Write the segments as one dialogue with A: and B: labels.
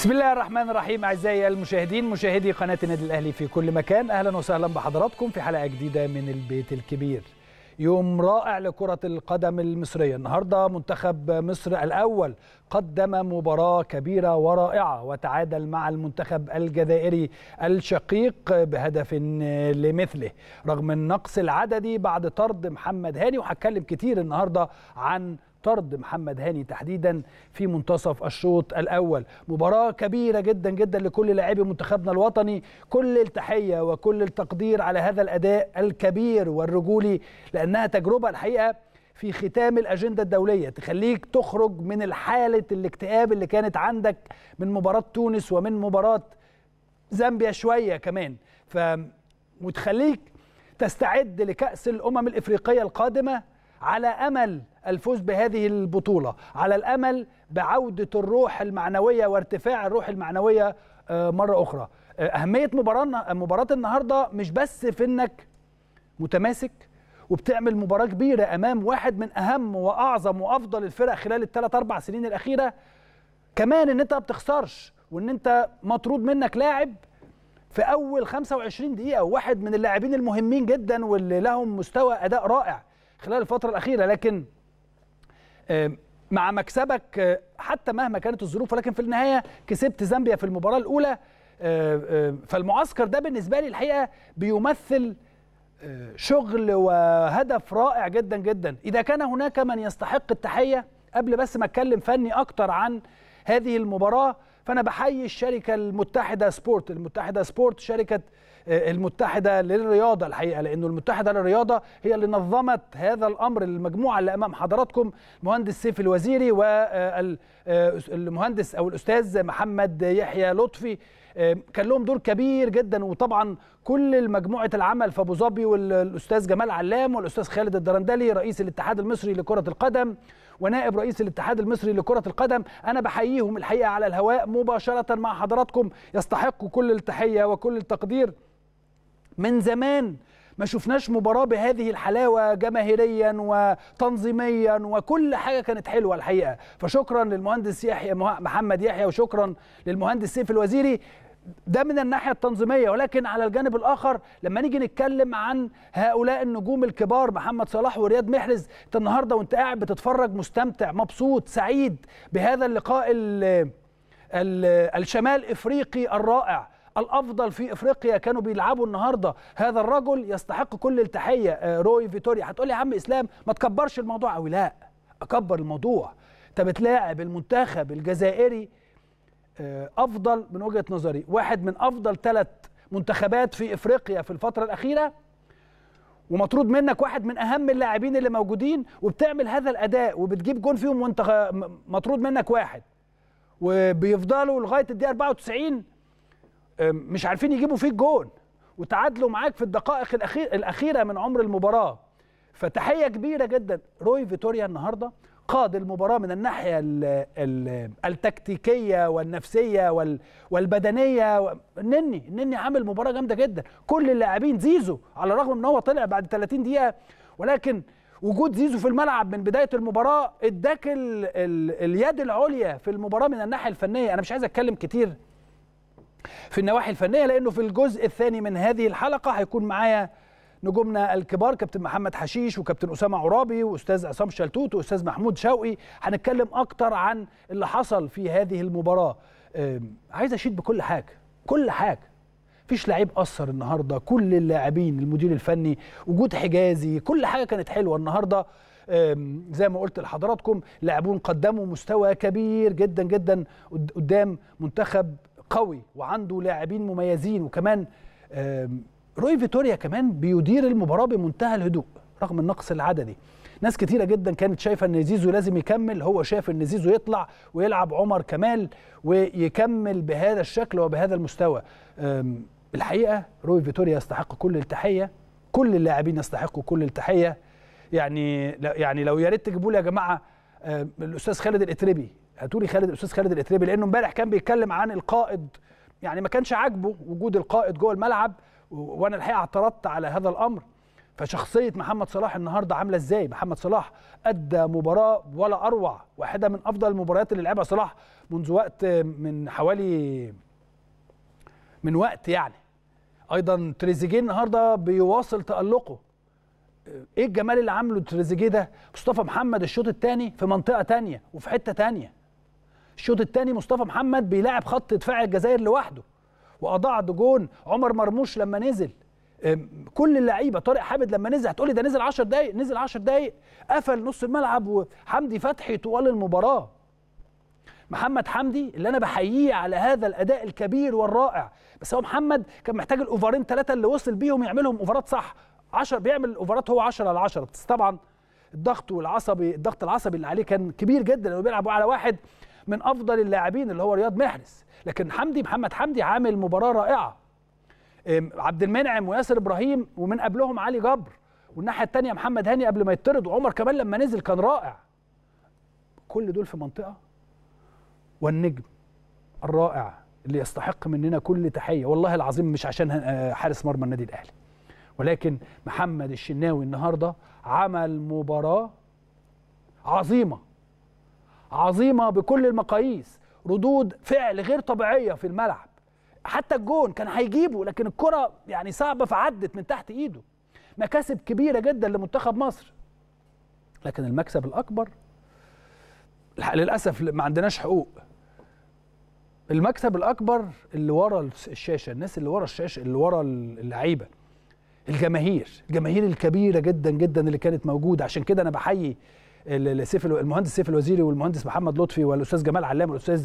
A: بسم الله الرحمن الرحيم اعزائي المشاهدين مشاهدي قناه النادي الاهلي في كل مكان اهلا وسهلا بحضراتكم في حلقه جديده من البيت الكبير يوم رائع لكره القدم المصريه النهارده منتخب مصر الاول قدم مباراه كبيره ورائعه وتعادل مع المنتخب الجزائري الشقيق بهدف لمثله رغم النقص العددي بعد طرد محمد هاني وهتكلم كتير النهارده عن طرد محمد هاني تحديدا في منتصف الشوط الاول مباراه كبيره جدا جدا لكل لاعبي منتخبنا الوطني كل التحيه وكل التقدير على هذا الاداء الكبير والرجولي لانها تجربه الحقيقه في ختام الاجنده الدوليه تخليك تخرج من حاله الاكتئاب اللي كانت عندك من مباراه تونس ومن مباراه زامبيا شويه كمان ف وتخليك تستعد لكاس الامم الافريقيه القادمه على امل الفوز بهذه البطوله على الامل بعوده الروح المعنويه وارتفاع الروح المعنويه مره اخرى اهميه مباراه مباراه النهارده مش بس في انك متماسك وبتعمل مباراه كبيره امام واحد من اهم واعظم وافضل الفرق خلال الثلاث اربع سنين الاخيره كمان ان انت ما بتخسرش وان انت مطرود منك لاعب في اول 25 دقيقه واحد من اللاعبين المهمين جدا واللي لهم مستوى اداء رائع خلال الفتره الاخيره لكن مع مكسبك حتى مهما كانت الظروف ولكن في النهايه كسبت زامبيا في المباراه الاولى فالمعسكر ده بالنسبه لي الحقيقه بيمثل شغل وهدف رائع جدا جدا اذا كان هناك من يستحق التحيه قبل بس ما اتكلم فني اكتر عن هذه المباراه فانا بحيي الشركه المتحده سبورت المتحده سبورت شركه المتحده للرياضه الحقيقه لانه المتحده للرياضه هي اللي نظمت هذا الامر المجموعه اللي امام حضراتكم المهندس سيف الوزيري والمهندس او الاستاذ محمد يحيى لطفي كان لهم دور كبير جدا وطبعا كل مجموعه العمل في ابو ظبي والاستاذ جمال علام والاستاذ خالد الدرندلي رئيس الاتحاد المصري لكره القدم ونائب رئيس الاتحاد المصري لكره القدم انا بحييهم الحقيقه على الهواء مباشره مع حضراتكم يستحقوا كل التحيه وكل التقدير من زمان ما شفناش مباراة بهذه الحلاوة جماهيريا وتنظيميا وكل حاجة كانت حلوة الحقيقة فشكرا للمهندس يحيى محمد يحيى وشكرا للمهندس سيف الوزيري ده من الناحية التنظيمية ولكن على الجانب الآخر لما نيجي نتكلم عن هؤلاء النجوم الكبار محمد صلاح ورياض محرز انت النهاردة وانت قاعد بتتفرج مستمتع مبسوط سعيد بهذا اللقاء ال ال الشمال افريقي الرائع الافضل في افريقيا كانوا بيلعبوا النهارده هذا الرجل يستحق كل التحيه روي فيتوريا هتقول لي يا عم اسلام ما تكبرش الموضوع او لا اكبر الموضوع انت بتلاعب المنتخب الجزائري افضل من وجهه نظري واحد من افضل ثلاث منتخبات في افريقيا في الفتره الاخيره ومطرود منك واحد من اهم اللاعبين اللي موجودين وبتعمل هذا الاداء وبتجيب جون فيهم وانت مطرود منك واحد وبيفضلوا لغايه الدقيقه 94 مش عارفين يجيبوا فيك جون وتعادلوا معاك في الدقائق الأخير الأخيرة من عمر المباراة فتحية كبيرة جدا روي فيتوريا النهاردة قاد المباراة من الناحية ال ال التكتيكية والنفسية وال والبدنية النني النني عامل مباراة جامدة جدا كل اللاعبين زيزو على الرغم ان هو طلع بعد 30 دقيقة ولكن وجود زيزو في الملعب من بدايه المباراه اداك ال ال اليد العليا في المباراه من الناحيه الفنيه انا مش عايز اتكلم كتير في النواحي الفنيه لانه في الجزء الثاني من هذه الحلقه هيكون معايا نجومنا الكبار كابتن محمد حشيش وكابتن اسامه عرابي واستاذ عصام شلتوت واستاذ محمود شوقي هنتكلم اكتر عن اللي حصل في هذه المباراه عايز اشيد بكل حاجه كل حاجه مفيش لعيب اثر النهارده كل اللاعبين المدير الفني وجود حجازي كل حاجه كانت حلوه النهارده زي ما قلت لحضراتكم لاعبون قدموا مستوى كبير جدا جدا قدام منتخب قوي وعنده لاعبين مميزين وكمان روي فيتوريا كمان بيدير المباراه بمنتهى الهدوء رغم النقص العددي ناس كتيره جدا كانت شايفه ان زيزو لازم يكمل هو شايف ان زيزو يطلع ويلعب عمر كمال ويكمل بهذا الشكل وبهذا المستوى الحقيقه روي فيتوريا يستحق كل التحيه كل اللاعبين يستحقوا كل التحيه يعني يعني لو يا ريت تجيبوا لي يا جماعه الاستاذ خالد الاتربي هاتوا لي خالد الاستاذ خالد الاتربي لانه امبارح كان بيتكلم عن القائد يعني ما كانش عاجبه وجود القائد جوه الملعب وانا الحقيقه اعترضت على هذا الامر فشخصيه محمد صلاح النهارده عامله ازاي محمد صلاح ادى مباراه ولا اروع واحده من افضل المباريات اللي لعبها صلاح منذ وقت من حوالي من وقت يعني ايضا تريزيجيه النهارده بيواصل تالقه ايه الجمال اللي عامله تريزيجيه ده مصطفى محمد الشوط الثاني في منطقه ثانيه وفي حته ثانيه الشوط الثاني مصطفى محمد بيلاعب خط دفاع الجزائر لوحده واضاع جون عمر مرموش لما نزل كل اللعيبه طارق حامد لما نزل هتقولي ده نزل 10 دقايق نزل 10 دقايق قفل نص الملعب وحمدي فتحي طوال المباراه محمد حمدي اللي انا بحييه على هذا الاداء الكبير والرائع بس هو محمد كان محتاج الاوفرين ثلاثه اللي وصل بيهم يعملهم اوفرات صح 10 بيعمل الاوفرات هو 10 على 10 بس طبعا الضغط والعصبي الضغط العصبي اللي عليه كان كبير جدا لانه بيلعب على واحد من افضل اللاعبين اللي هو رياض محرز لكن حمدي محمد حمدي عامل مباراه رائعه عبد المنعم وياسر ابراهيم ومن قبلهم علي جبر والناحيه الثانيه محمد هاني قبل ما يطرد وعمر كمان لما نزل كان رائع كل دول في منطقه والنجم الرائع اللي يستحق مننا كل تحيه والله العظيم مش عشان حارس مرمى النادي الاهلي ولكن محمد الشناوي النهارده عمل مباراه عظيمه عظيمه بكل المقاييس ردود فعل غير طبيعيه في الملعب حتى الجون كان هيجيبه لكن الكره يعني صعبه فعدت من تحت ايده مكاسب كبيره جدا لمنتخب مصر لكن المكسب الاكبر للاسف ما عندناش حقوق المكسب الاكبر اللي ورا الشاشه الناس اللي ورا الشاشه اللي ورا اللعيبه الجماهير الجماهير الكبيره جدا جدا اللي كانت موجوده عشان كده انا بحيي سيف المهندس سيف الوزيري والمهندس محمد لطفي والاستاذ جمال علام والاستاذ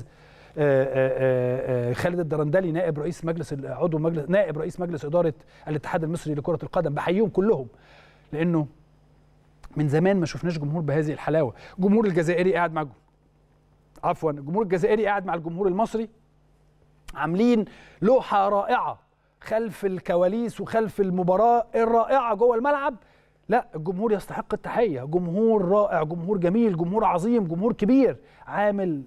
A: خالد الدرندلي نائب رئيس مجلس عضو مجلس نائب رئيس مجلس اداره الاتحاد المصري لكره القدم بحييهم كلهم لانه من زمان ما شفناش جمهور بهذه الحلاوه جمهور الجزائري قاعد مع عفوا الجمهور الجزائري قاعد مع الجمهور المصري عاملين لوحه رائعه خلف الكواليس وخلف المباراه الرائعه جوه الملعب لا الجمهور يستحق التحيه جمهور رائع جمهور جميل جمهور عظيم جمهور كبير عامل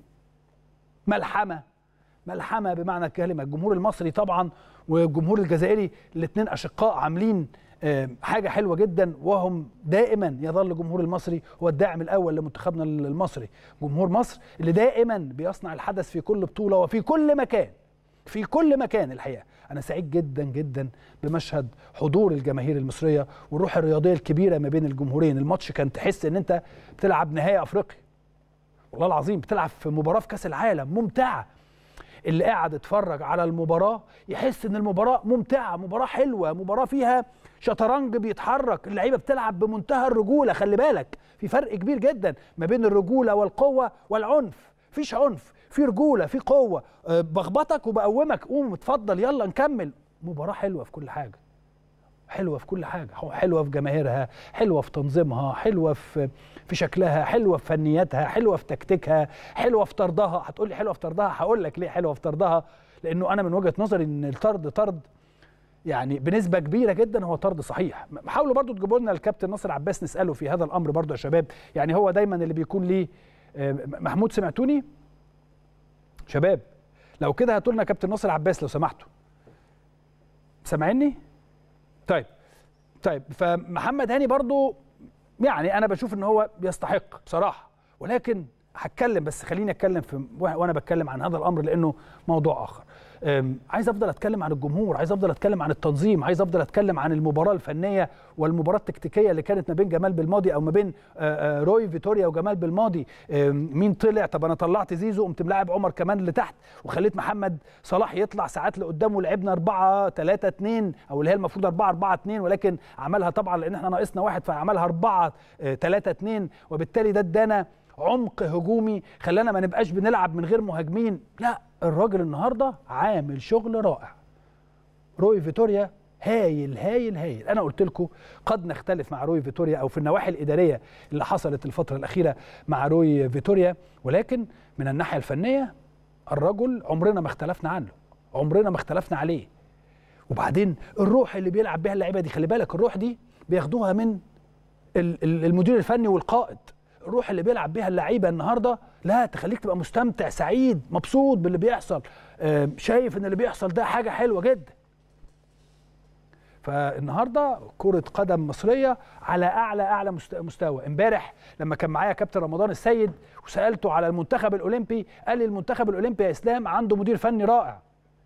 A: ملحمه ملحمه بمعنى الكلمه الجمهور المصري طبعا والجمهور الجزائري الاثنين اشقاء عاملين حاجه حلوه جدا وهم دائما يظل الجمهور المصري هو الداعم الاول لمنتخبنا المصري جمهور مصر اللي دائما بيصنع الحدث في كل بطوله وفي كل مكان في كل مكان الحقيقه انا سعيد جدا جدا بمشهد حضور الجماهير المصريه والروح الرياضيه الكبيره ما بين الجمهورين الماتش كان تحس ان انت بتلعب نهائي افريقيا والله العظيم بتلعب في مباراه في كاس العالم ممتعه اللي قاعد اتفرج على المباراه يحس ان المباراه ممتعه مباراه حلوه مباراه فيها شطرنج بيتحرك اللعيبه بتلعب بمنتهى الرجوله خلي بالك في فرق كبير جدا ما بين الرجوله والقوه والعنف مفيش عنف في رجوله في قوه أه بخبطك وبقومك قوم اتفضل يلا نكمل مباراه حلوه في كل حاجه حلوه في كل حاجه حلوه في جماهيرها حلوه في تنظيمها حلوه في في شكلها حلوه في فنياتها حلوه في تكتيكها حلوه في طردها هتقول لي حلوه في طردها هقول لك ليه حلوه في طردها لانه انا من وجهه نظري ان الطرد طرد يعني بنسبه كبيره جدا هو طرد صحيح حاولوا برضو تجيبوا لنا الكابتن ناصر عباس نساله في هذا الامر برضو يا شباب يعني هو دايما اللي بيكون ليه محمود سمعتوني شباب لو كده هاتوا لنا كابتن ناصر عباس لو سمحتوا سامعيني طيب طيب فمحمد هاني برضو يعني انا بشوف ان هو يستحق بصراحه ولكن هتكلم بس خليني اتكلم في وانا بتكلم عن هذا الامر لانه موضوع اخر عايز افضل اتكلم عن الجمهور عايز افضل اتكلم عن التنظيم عايز افضل اتكلم عن المباراه الفنيه والمباراه التكتيكيه اللي كانت ما بين جمال بالماضي او ما بين روي فيتوريا وجمال بالماضي مين طلع طب انا طلعت زيزو قمت ملاعب عمر كمان لتحت وخليت محمد صلاح يطلع ساعات لقدام ولعبنا 4 3 2 او اللي هي المفروض 4 4 2 ولكن عملها طبعا لان احنا ناقصنا واحد فعملها 4 3 2 وبالتالي ده ادانا عمق هجومي خلانا ما نبقاش بنلعب من غير مهاجمين لا الراجل النهارده عامل شغل رائع روي فيتوريا هايل هايل هايل انا قلت لكم قد نختلف مع روي فيتوريا او في النواحي الاداريه اللي حصلت الفتره الاخيره مع روي فيتوريا ولكن من الناحيه الفنيه الرجل عمرنا ما اختلفنا عنه عمرنا ما اختلفنا عليه وبعدين الروح اللي بيلعب بيها اللعيبه دي خلي بالك الروح دي بياخدوها من المدير الفني والقائد الروح اللي بيلعب بيها اللعيبه النهارده لا تخليك تبقى مستمتع سعيد مبسوط باللي بيحصل شايف ان اللي بيحصل ده حاجه حلوه جدا فالنهارده كره قدم مصريه على اعلى اعلى مست- مستوى امبارح لما كان معايا كابتن رمضان السيد وسالته على المنتخب الاولمبي قال لي المنتخب الاولمبي يا اسلام عنده مدير فني رائع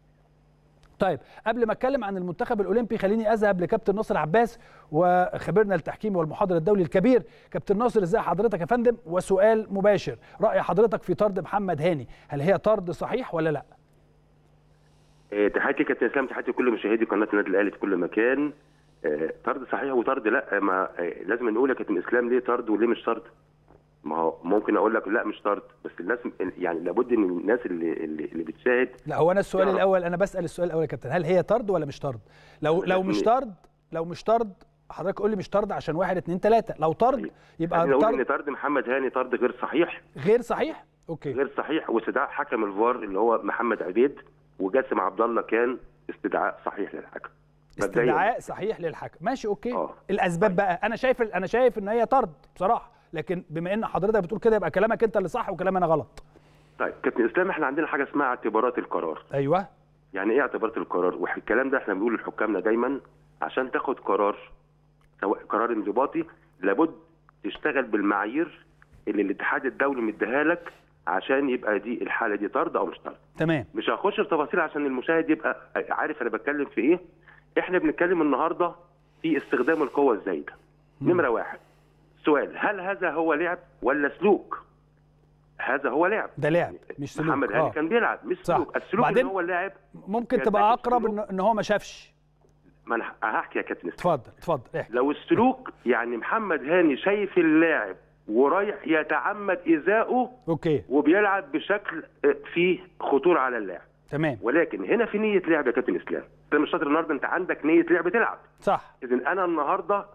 A: طيب قبل ما اتكلم عن المنتخب الاولمبي خليني اذهب لكابتن ناصر عباس وخبيرنا التحكيمي والمحاضر الدولي الكبير كابتن ناصر ازاي حضرتك يا فندم وسؤال مباشر راي حضرتك في طرد محمد هاني هل هي طرد صحيح ولا لا
B: آه، تحياتي كابتن اسلام تحياتي لكل مشاهدي قناه النادي الاهلي في كل مكان آه، طرد صحيح وطرد لا ما آه، لازم نقول يا كابتن اسلام ليه طرد وليه مش طرد ما هو ممكن اقول لك لا مش طرد بس الناس يعني لابد ان الناس اللي اللي, اللي بتشاهد
A: لا هو انا السؤال
B: يعرف.
A: الاول انا بسال السؤال الاول يا كابتن هل هي طرد ولا مش طرد لو لو مش طرد لو مش طرد حضرتك قول لي مش طرد عشان واحد اتنين تلاته لو طرد يبقى
B: خليني اقول ان
A: طرد
B: طرد محمد هاني طرد غير صحيح
A: غير صحيح اوكي
B: غير صحيح واستدعاء حكم الفار اللي هو محمد عبيد وجاسم عبد الله كان استدعاء صحيح للحكم مبدئياً.
A: استدعاء صحيح للحكم ماشي اوكي
B: آه.
A: الاسباب بقى انا شايف انا شايف ان هي طرد بصراحه لكن بما ان حضرتك بتقول كده يبقى كلامك انت اللي صح وكلامي انا غلط
B: طيب كابتن اسلام احنا عندنا حاجه اسمها اعتبارات القرار
A: ايوه
B: يعني ايه اعتبارات القرار والكلام ده احنا بنقول لحكامنا دايما عشان تاخد قرار سواء قرار انضباطي لابد تشتغل بالمعايير اللي الاتحاد الدولي مديها لك عشان يبقى دي الحاله دي طرد او مش طرد
A: تمام
B: مش هخش في تفاصيل عشان المشاهد يبقى عارف انا بتكلم في ايه احنا بنتكلم النهارده في استخدام القوه الزايده نمره واحد سؤال هل هذا هو لعب ولا سلوك هذا هو لعب
A: ده لعب مش سلوك
B: محمد هاني
A: آه.
B: كان بيلعب مش
A: صح.
B: سلوك السلوك
A: بعدين-
B: اللي هو اللاعب
A: ممكن
B: يرتكب
A: تبقى اقرب
B: سلوك.
A: ان, إن هو ما شافش
B: ما انا هحكي يا كابتن إسلام.
A: اتفضل اتفضل احكي
B: لو السلوك يعني محمد هاني شايف اللاعب ورايح يتعمد ايذائه
A: اوكي
B: وبيلعب بشكل آه، فيه خطوره على اللاعب
A: تمام
B: ولكن هنا في نيه لعب يا كابتن اسلام انت مش شاطر النهارده انت عندك نيه لعب تلعب
A: صح
B: اذا انا النهارده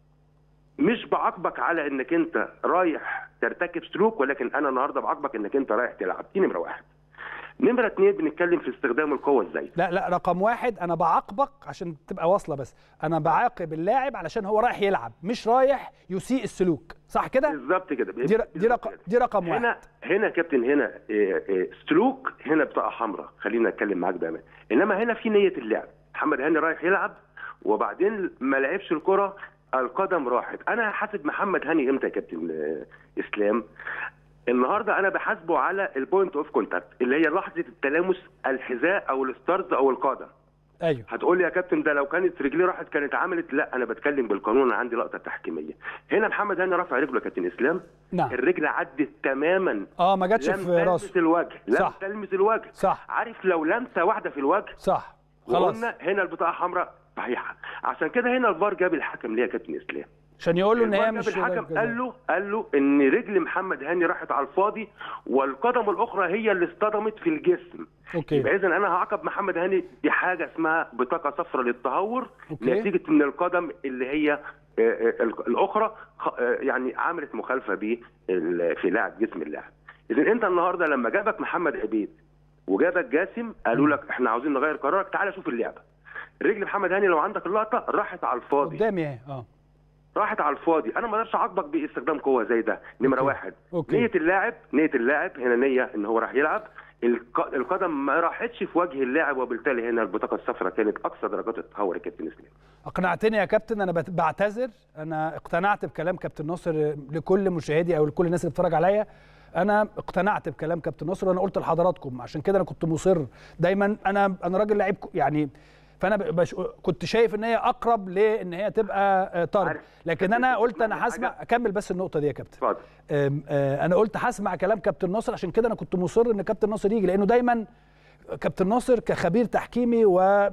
B: مش بعاقبك على انك انت رايح ترتكب سلوك ولكن انا النهارده بعاقبك انك انت رايح تلعب دي نمره واحد نمره اثنين بنتكلم في استخدام القوه ازاي
A: لا لا رقم واحد انا بعاقبك عشان تبقى واصله بس انا بعاقب اللاعب علشان هو رايح يلعب مش رايح يسيء السلوك صح كده
B: بالظبط كده
A: دي ر- دي رقم دي رقم
B: هنا
A: واحد
B: هنا يا كابتن هنا إيه، إيه، سلوك هنا بطاقه حمراء خلينا اتكلم معاك بامان انما هنا في نيه اللعب محمد هاني رايح يلعب وبعدين ما لعبش الكره القدم راحت انا هحاسب محمد هاني امتى يا كابتن آه، اسلام النهارده انا بحاسبه على البوينت اوف كونتاكت اللي هي لحظه التلامس الحذاء او الستارز او القدم
A: ايوه
B: هتقول لي يا كابتن ده لو كانت رجليه راحت كانت عملت لا انا بتكلم بالقانون انا عندي لقطه تحكيميه هنا محمد هاني رفع رجله يا كابتن اسلام
A: نعم
B: الرجل عدت تماما
A: اه ما جاتش
B: لم
A: في
B: تلمس
A: راسه
B: الوجه لم
A: صح.
B: تلمس الوجه
A: صح
B: عارف لو لمسه واحده في الوجه
A: صح خلاص
B: وقلنا هنا البطاقه حمراء صحيحه عشان كده هنا الفار جاب الحكم ليه يا كابتن اسلام
A: عشان يقول له ان هي
B: الفار
A: مش
B: جاب الحكم
A: جزاء.
B: قال له قال له ان رجل محمد هاني راحت على الفاضي والقدم الاخرى هي اللي اصطدمت في الجسم
A: اوكي
B: يبقى اذا انا هعاقب محمد هاني دي حاجه اسمها بطاقه صفراء للتهور
A: أوكي.
B: نتيجه ان القدم اللي هي آه، آه، الاخرى خ- آه، يعني عملت مخالفه بيه ال- في لاعب جسم اللاعب اذا انت النهارده لما جابك محمد عبيد وجابك جاسم قالوا لك احنا عاوزين نغير قرارك تعالى شوف اللعبه رجل محمد هاني لو عندك اللقطه راحت على الفاضي
A: قدامي اهي اه
B: راحت على الفاضي انا ما اقدرش اعاقبك باستخدام قوه زي ده نمره
A: أوكي.
B: واحد
A: أوكي.
B: نيه اللاعب نيه اللاعب هنا نيه ان هو راح يلعب الق- القدم ما راحتش في وجه اللاعب وبالتالي هنا البطاقه الصفراء كانت اقصى درجات التهور يا كابتن اسلام
A: اقنعتني يا كابتن انا بت- بعتذر انا اقتنعت بكلام كابتن ناصر لكل مشاهدي او لكل الناس اللي بتتفرج عليا انا اقتنعت بكلام كابتن ناصر وانا قلت لحضراتكم عشان كده انا كنت مصر دايما انا انا راجل لعيب ك- يعني فانا ب- بش... كنت شايف ان هي اقرب لان هي تبقى آه، طرد
B: عارف.
A: لكن انا قلت انا
B: حاجة-
A: هسمع اكمل بس النقطه دي يا كابتن
B: اتفضل
A: أم، آه، انا قلت هسمع كلام كابتن ناصر عشان كده انا كنت مصر ان كابتن ناصر يجي لانه دايما كابتن ناصر كخبير تحكيمي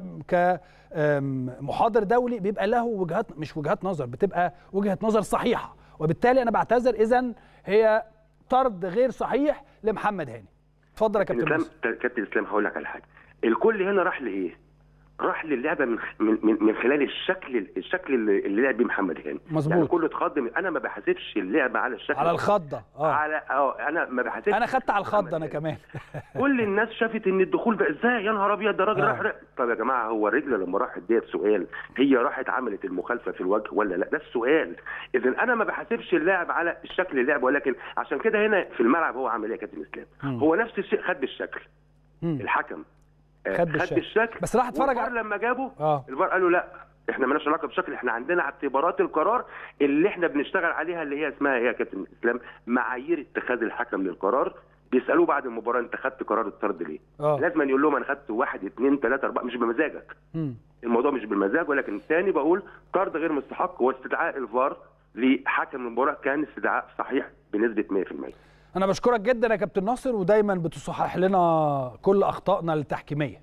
A: وكمحاضر دولي بيبقى له وجهات مش وجهات نظر بتبقى وجهه نظر صحيحه وبالتالي انا بعتذر اذا هي طرد غير صحيح لمحمد هاني اتفضل يا كابتن
B: الاسلام
A: ناصر
B: كابتن اسلام هقول لك على حاجه الكل هنا راح لايه؟ راح للعبه من من من, من خلال الشكل الشكل اللي اللي لعب بيه محمد هاني
A: مظبوط.
B: يعني كله اتخض من- انا ما بحاسبش اللعبه على الشكل
A: على الخضه اه
B: على اه انا ما بحاسبش
A: انا خدت على
B: محمد
A: الخضه انا
B: هاني.
A: كمان
B: كل الناس شافت ان الدخول ده ازاي يا نهار ابيض ده راجل
A: آه.
B: راح رق- طب يا جماعه هو الرجل لما راحت ديت سؤال هي راحت عملت المخالفه في الوجه ولا لا ده السؤال اذا انا ما بحاسبش اللاعب على الشكل اللعب ولكن عشان كده هنا في الملعب هو عمل ايه يا كابتن اسلام
A: مم.
B: هو نفس الشيء خد بالشكل
A: مم.
B: الحكم آه،
A: خد بالشكل.
B: بالشكل
A: بس راح اتفرج
B: والفار
A: على-
B: لما جابه
A: اه
B: الفار قال له لا احنا مالناش علاقه بشكل احنا عندنا اعتبارات القرار اللي احنا بنشتغل عليها اللي هي اسمها ايه يا كابتن اسلام معايير اتخاذ الحكم للقرار بيسالوه بعد المباراه انت خدت قرار الطرد ليه؟
A: اه
B: لازم يقول لهم انا خدت واحد اثنين ثلاثه اربعه مش بمزاجك
A: مم.
B: الموضوع مش بالمزاج ولكن تاني بقول طرد غير مستحق واستدعاء الفار لحكم المباراه كان استدعاء صحيح بنسبه 100%
A: انا بشكرك جدا يا كابتن ناصر ودايما بتصحح لنا كل اخطائنا التحكيميه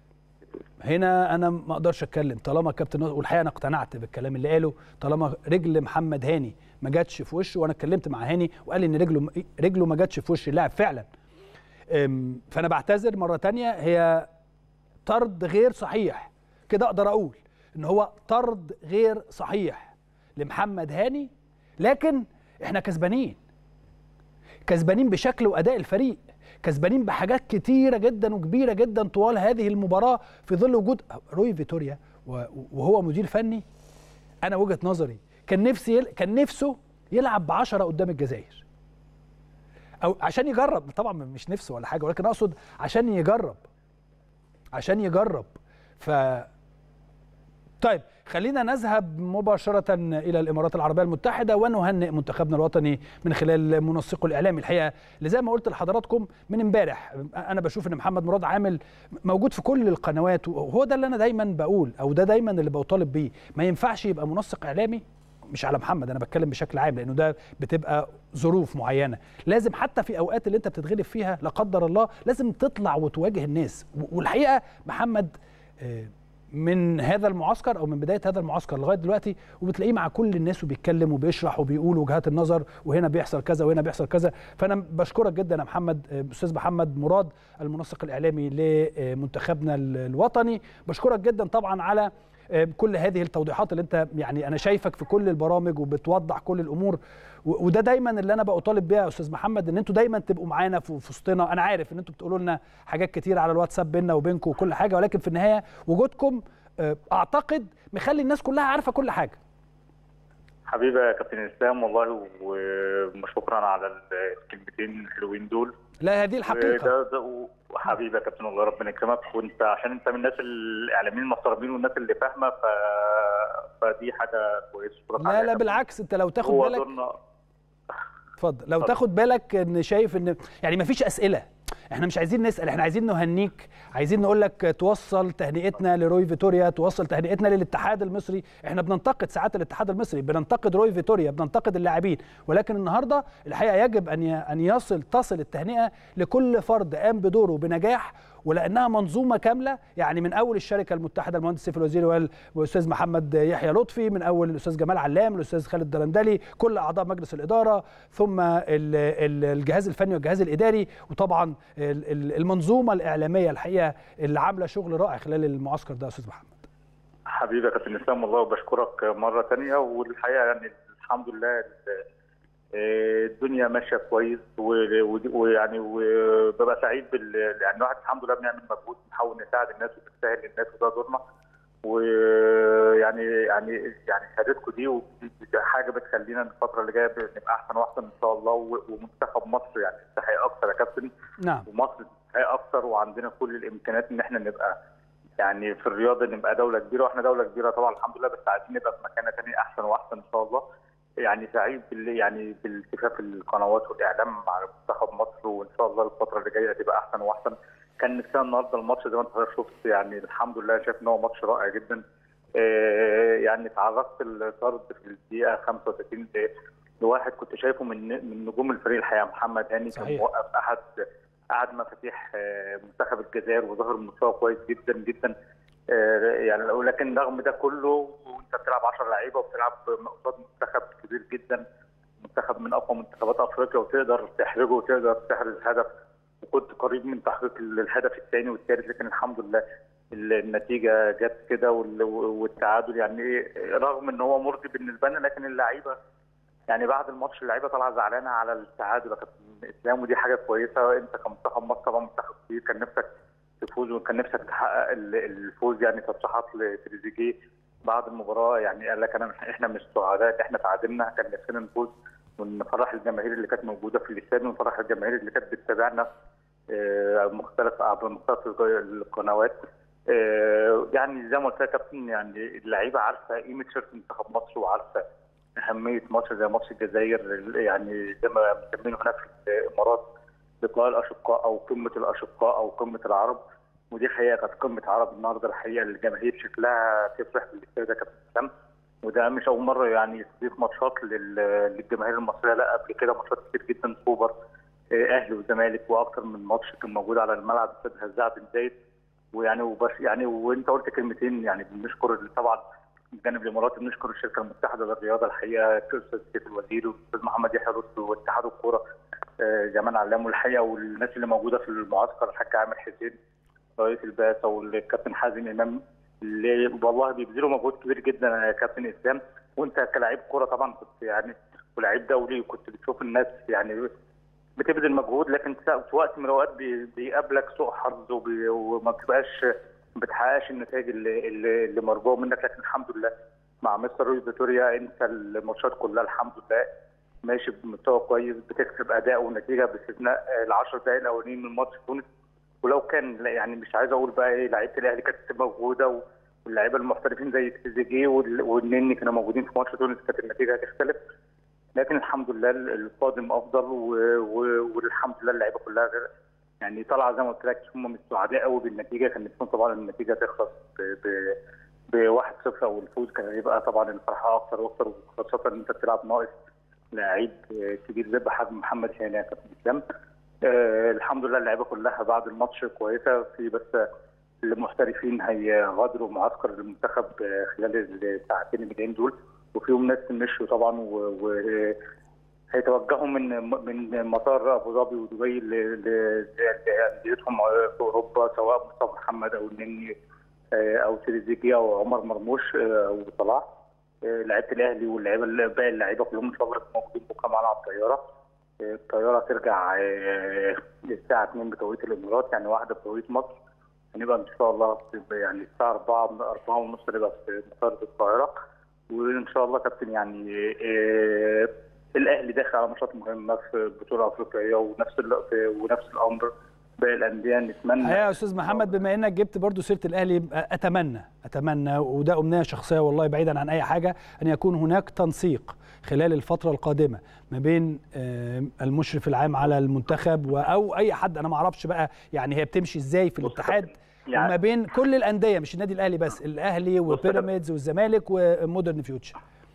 A: هنا انا ما اقدرش اتكلم طالما كابتن ناصر والحقيقه انا اقتنعت بالكلام اللي قاله طالما رجل محمد هاني ما جاتش في وشه وانا اتكلمت مع هاني وقال لي ان رجله رجله ما جاتش في وش اللاعب فعلا أم، فانا بعتذر مره تانية هي طرد غير صحيح كده اقدر اقول ان هو طرد غير صحيح لمحمد هاني لكن احنا كسبانين كسبانين بشكل واداء الفريق كسبانين بحاجات كتيره جدا وكبيره جدا طوال هذه المباراه في ظل وجود روي فيتوريا و- وهو مدير فني انا وجهه نظري كان نفسي يل... كان نفسه يلعب ب 10 قدام الجزائر او عشان يجرب طبعا مش نفسه ولا حاجه ولكن اقصد عشان يجرب عشان يجرب ف طيب خلينا نذهب مباشرة إلى الإمارات العربية المتحدة ونهنئ منتخبنا الوطني من خلال منسقه الإعلامي الحقيقة اللي زي ما قلت لحضراتكم من امبارح أنا بشوف إن محمد مراد عامل موجود في كل القنوات وهو ده اللي أنا دايما بقول أو ده دايما اللي بطالب بيه ما ينفعش يبقى منسق إعلامي مش على محمد انا بتكلم بشكل عام لانه ده بتبقى ظروف معينه لازم حتى في اوقات اللي انت بتتغلب فيها لا قدر الله لازم تطلع وتواجه الناس والحقيقه محمد آه، من هذا المعسكر او من بدايه هذا المعسكر لغايه دلوقتي وبتلاقيه مع كل الناس وبيتكلم وبيشرح وبيقول وجهات النظر وهنا بيحصل كذا وهنا بيحصل كذا فانا بشكرك جدا يا محمد آه، استاذ محمد مراد المنسق الاعلامي لمنتخبنا الوطني بشكرك جدا طبعا على آه، كل هذه التوضيحات اللي انت يعني انا شايفك في كل البرامج وبتوضح كل الامور و- وده دايما اللي انا بطالب بيها يا استاذ محمد ان انتوا دايما تبقوا معانا في في وسطنا انا عارف ان انتوا بتقولوا لنا حاجات كتير على الواتساب بينا وبينكم وكل حاجه ولكن في النهايه وجودكم آه، اعتقد مخلي الناس كلها عارفه كل حاجه
C: حبيبي يا كابتن اسلام والله وشكرا على الكلمتين الحلوين دول
A: لا هذه الحقيقه
C: وده ده وحبيبي يا كابتن والله ربنا يكرمك وانت عشان انت من الناس الاعلاميين المحترمين والناس اللي فاهمه ف... فدي حاجه كويسه شكرا
A: لا لا بالعكس انت لو تاخد
C: هو
A: بالك
C: دورنا
A: اتفضل لو
C: اتفضل.
A: تاخد بالك ان شايف ان يعني مفيش اسئله احنا مش عايزين نسال احنا عايزين نهنيك عايزين نقول لك توصل تهنئتنا لروي فيتوريا توصل تهنئتنا للاتحاد المصري احنا بننتقد ساعات الاتحاد المصري بننتقد روي فيتوريا بننتقد اللاعبين ولكن النهارده الحقيقه يجب ان ي- ان يصل تصل التهنئه لكل فرد قام بدوره بنجاح ولانها منظومه كامله يعني من اول الشركه المتحده المهندس سيف الوزيري وال- والاستاذ محمد يحيى لطفي من اول الاستاذ جمال علام الاستاذ خالد درندلي كل اعضاء مجلس الاداره ثم ال- ال- الجهاز الفني والجهاز الاداري وطبعا ال- ال- المنظومه الاعلاميه الحقيقه اللي عامله شغل رائع خلال المعسكر ده يا استاذ محمد
C: حبيبي يا كابتن اسلام والله وبشكرك مره ثانيه والحقيقه يعني الحمد لله ال- آه، الدنيا ماشيه كويس و- و- ويعني وببقى سعيد بال يعني الواحد الحمد لله بنعمل مجهود نحاول نساعد الناس وبنسهل للناس وده دورنا ويعني يعني يعني شهادتكم دي ودي حاجه بتخلينا الفتره اللي جايه نبقى احسن واحسن ان شاء الله و- ومنتخب مصر يعني يستحق اكتر يا كابتن
A: نعم
C: ومصر تستحق اكتر وعندنا كل الامكانيات ان احنا نبقى يعني في الرياضه نبقى دوله كبيره واحنا دوله كبيره طبعا الحمد لله بس عايزين نبقى في مكانه ثانيه احسن واحسن ان شاء الله يعني سعيد بال يعني بالالتفاف القنوات والاعلام مع منتخب مصر وان شاء الله الفتره اللي جايه تبقى احسن واحسن كان نفسنا النهارده الماتش زي ما انت حضرتك شفت يعني الحمد لله شايف ان هو ماتش رائع جدا آه، يعني تعرضت الطرد في الدقيقه 35 ل- لواحد كنت شايفه من من نجوم الفريق الحقيقه محمد هاني كان
A: صحيح.
C: موقف احد احد مفاتيح آه، منتخب الجزائر وظهر مستوى كويس جدا جدا آه، يعني لو- لكن رغم ده كله وانت بتلعب 10 لعيبه وبتلعب قصاد منتخب كبير جدا منتخب من اقوى منتخبات افريقيا وتقدر تحرجه وتقدر تحرز هدف وكنت قريب من تحقيق الهدف الثاني والثالث لكن الحمد لله النتيجه جت كده وال- والتعادل يعني إيه، رغم ان هو مرضي بالنسبه لنا لكن اللعيبه يعني بعد الماتش اللعيبه طالعه زعلانه على التعادل يا كابتن اسلام ودي حاجه كويسه انت كمنتخب مصر طبعا منتخب كبير كان نفسك تفوز وكان نفسك تحقق ال- الفوز يعني تصريحات لتريزيجيه بعد المباراه يعني قال لك انا احنا مش سعداء ان احنا تعادلنا كان نفسنا نفوز ونفرح الجماهير اللي كانت موجوده في الاستاد ونفرح الجماهير اللي كانت بتتابعنا آه، مختلف عبر مختلف القنوات آه، يعني زي ما قلت لك يا كابتن يعني اللعيبه عارفه قيمه شركه منتخب مصر وعارفه اهميه ماتش زي ماتش الجزائر يعني زي ما مسمينه هناك في الامارات لقاء الاشقاء او قمه الاشقاء او قمه العرب ودي حقيقه كانت قمه عرب النهارده الحقيقه الجماهير شكلها تفرح بالاستاد ده كابتن اسلام وده مش اول مره يعني يستضيف ماتشات لل- للجماهير المصريه لا قبل كده ماتشات كتير جدا سوبر آه، اهلي وزمالك واكتر من ماتش كان موجود على الملعب استاد هزاع بن زايد ويعني وبس يعني وانت قلت كلمتين يعني بنشكر طبعا من جانب الامارات بنشكر الشركه المتحده للرياضه الحقيقه الاستاذ سيف الوزير والاستاذ محمد يحيى لطفي واتحاد الكوره آه، جمال علام والحقيقه والناس اللي موجوده في المعسكر الحاج عامر حسين رئيس البعثه والكابتن حازم امام اللي والله بيبذلوا مجهود كبير جدا يا كابتن اسلام وانت كلاعب كوره طبعا كنت يعني ولاعيب دولي وكنت بتشوف الناس يعني بتبذل مجهود لكن في وقت من الاوقات بي- بيقابلك سوء حظ وبي- وما بتبقاش ما بتحققش النتائج اللي اللي, اللي مرجوه منك لكن الحمد لله مع مستر روي فيتوريا انت الماتشات كلها الحمد لله ماشي بمستوى كويس بتكسب اداء ونتيجه باستثناء ال 10 دقائق الاولانيين من ماتش تونس ولو كان لا يعني مش عايز اقول بقى ايه لعيبه الاهلي كانت موجوده واللعيبه المحترفين زي تريزيجيه وال- والنني كانوا موجودين في ماتش تونس كانت النتيجه هتختلف لكن الحمد لله القادم افضل و... و... والحمد لله اللعيبه كلها غير يعني طالعه زي ما قلت لك هم مش سعداء قوي بالنتيجه كان نفسهم طبعا النتيجه تخلص ب ب ب 1-0 او الفوز كان هيبقى طبعا الفرحه اكتر واكتر وخاصه ان انت بتلعب ناقص لعيب كبير زي بحجم محمد هاني يا كابتن اسلام آه الحمد لله اللعيبه كلها بعد الماتش كويسه في بس المحترفين هيغادروا معسكر المنتخب آه، خلال الساعتين اللي جايين دول وفيهم ناس مشوا طبعا و, و هيتوجهوا من من مطار ابو ظبي ودبي ل- ل- لانديتهم في اوروبا سواء مصطفى محمد او النني آه، او تريزيجيه او عمر مرموش آه، او صلاح آه، لعيبه الاهلي واللعيبه باقي اللعيبه كلهم ان شاء الله موجودين بكره معانا على الطياره آه، الطياره ترجع آه، الساعه 2 بتوقيت الامارات يعني واحده بتوقيت مصر هنبقى ان شاء الله في- يعني الساعه 4 4 ونص نبقى في مطار القاهره وان شاء الله كابتن يعني آه، الاهلي داخل على ماتشات مهمه في بطوله افريقيه ونفس ال- ونفس الامر باقي الانديه نتمنى
A: الحقيقه يا استاذ محمد بما انك جبت برضو سيره الاهلي اتمنى اتمنى وده امنيه شخصيه والله بعيدا عن اي حاجه ان يكون هناك تنسيق خلال الفتره القادمه ما بين آه، المشرف العام على المنتخب و- او اي حد انا ما اعرفش بقى يعني هي بتمشي ازاي في الاتحاد
C: يعني-
A: وما بين كل الانديه مش النادي الاهلي بس الاهلي وبيراميدز والزمالك ومودرن فيوتشر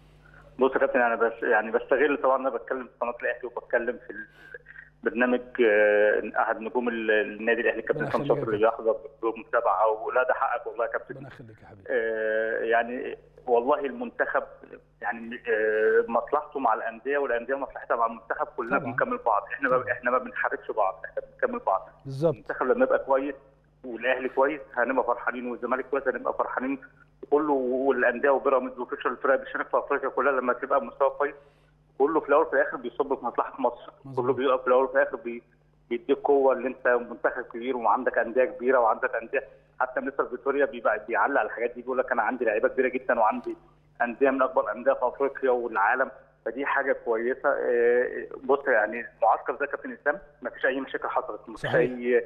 C: بص يا كابتن انا بس يعني بستغل طبعا انا بتكلم في قناه الاهلي وبتكلم في برنامج آه، احد نجوم ال- النادي الاهلي كابتن
A: ربنا
C: حسام
A: يخليك
C: صبري
A: يا
C: اللي بيحضر بمتابعه ولا ده حقك والله يا كابتن
A: ربنا يخليك يا حبيبي
C: آه، يعني والله المنتخب يعني آه، مصلحته مع الانديه والانديه مصلحتها مع المنتخب كلنا
A: طبعاً.
C: بنكمل بعض احنا ما احنا ما بنحاربش بعض احنا بنكمل بعض
A: بالظبط
C: المنتخب لما يبقى كويس والاهلي كويس هنبقى فرحانين والزمالك كويس هنبقى فرحانين كله والانديه وبيراميدز وفيشر الفرق بتشارك في افريقيا كلها لما تبقى مستوى كويس كله في الاول وفي الاخر بيصب في مصلحه مصر
A: مظبوط.
C: كله بيبقى في الاول وفي الاخر بي بيديك قوه اللي انت منتخب كبير وعندك انديه كبيره وعندك انديه حتى مستر فيتوريا بيبقى بيعلق على الحاجات دي بيقول لك انا عندي لعيبه كبيره جدا وعندي انديه من اكبر انديه في افريقيا والعالم فدي حاجه كويسه آه، بص يعني المعسكر ده كابتن اسلام ما فيش اي مشاكل حصلت ما فيش
A: صحيح.
C: اي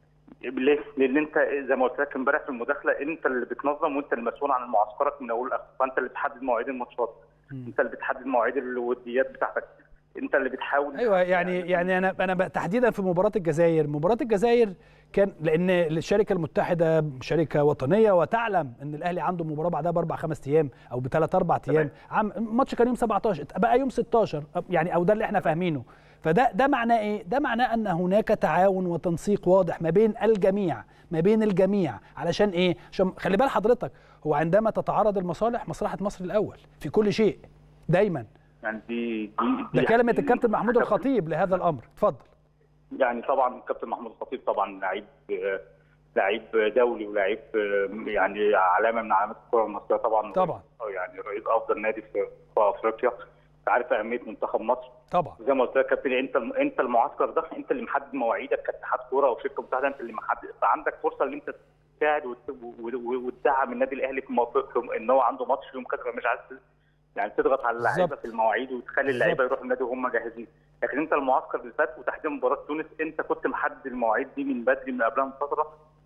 C: ليه؟ لان انت زي ما قلت لك امبارح في المداخله انت اللي بتنظم وانت المسؤول عن معسكرك من اول لاخر فانت اللي بتحدد مواعيد الماتشات
A: مم.
C: انت اللي بتحدد مواعيد الوديات بتاعتك انت اللي بتحاول
A: ايوه يعني يعني انا انا بقى تحديدا في مباراه الجزائر مباراه الجزائر كان لان الشركه المتحده شركه وطنيه وتعلم ان الاهلي عنده مباراه بعدها باربع خمس ايام او بثلاث اربع ايام عم الماتش كان يوم 17 بقى يوم 16 يعني او ده اللي احنا فاهمينه فده ده معناه ايه ده معناه ان هناك تعاون وتنسيق واضح ما بين الجميع ما بين الجميع علشان ايه عشان خلي بال حضرتك هو عندما تتعارض المصالح مصلحه مصر الاول في كل شيء دايما
C: يعني دي دي,
A: ده
C: دي
A: كلمه الكابتن محمود الخطيب لهذا الامر اتفضل
C: يعني طبعا الكابتن محمود الخطيب طبعا لعيب آه، لعيب دولي ولعيب آه، يعني علامه من علامات الكره المصريه طبعا
A: طبعا.
C: يعني رئيس افضل نادي في في افريقيا أنت عارف اهميه منتخب مصر
A: طبعا
C: زي ما قلت لك يا كابتن انت انت المعسكر ده انت اللي محدد مواعيدك كاتحاد كوره او شركه متحده انت اللي محدد فعندك فرصه ان انت تساعد وت- و- و- وتدعم النادي الاهلي في موقف ان هو عنده ماتش يوم كذا مش عايز يعني تضغط على اللعيبه
A: بالظبط.
C: في المواعيد وتخلي اللعيبه يروحوا النادي وهم جاهزين لكن انت المعسكر اللي فات وتحديدا مباراه تونس انت كنت محدد المواعيد دي من بدري من قبلها بفتره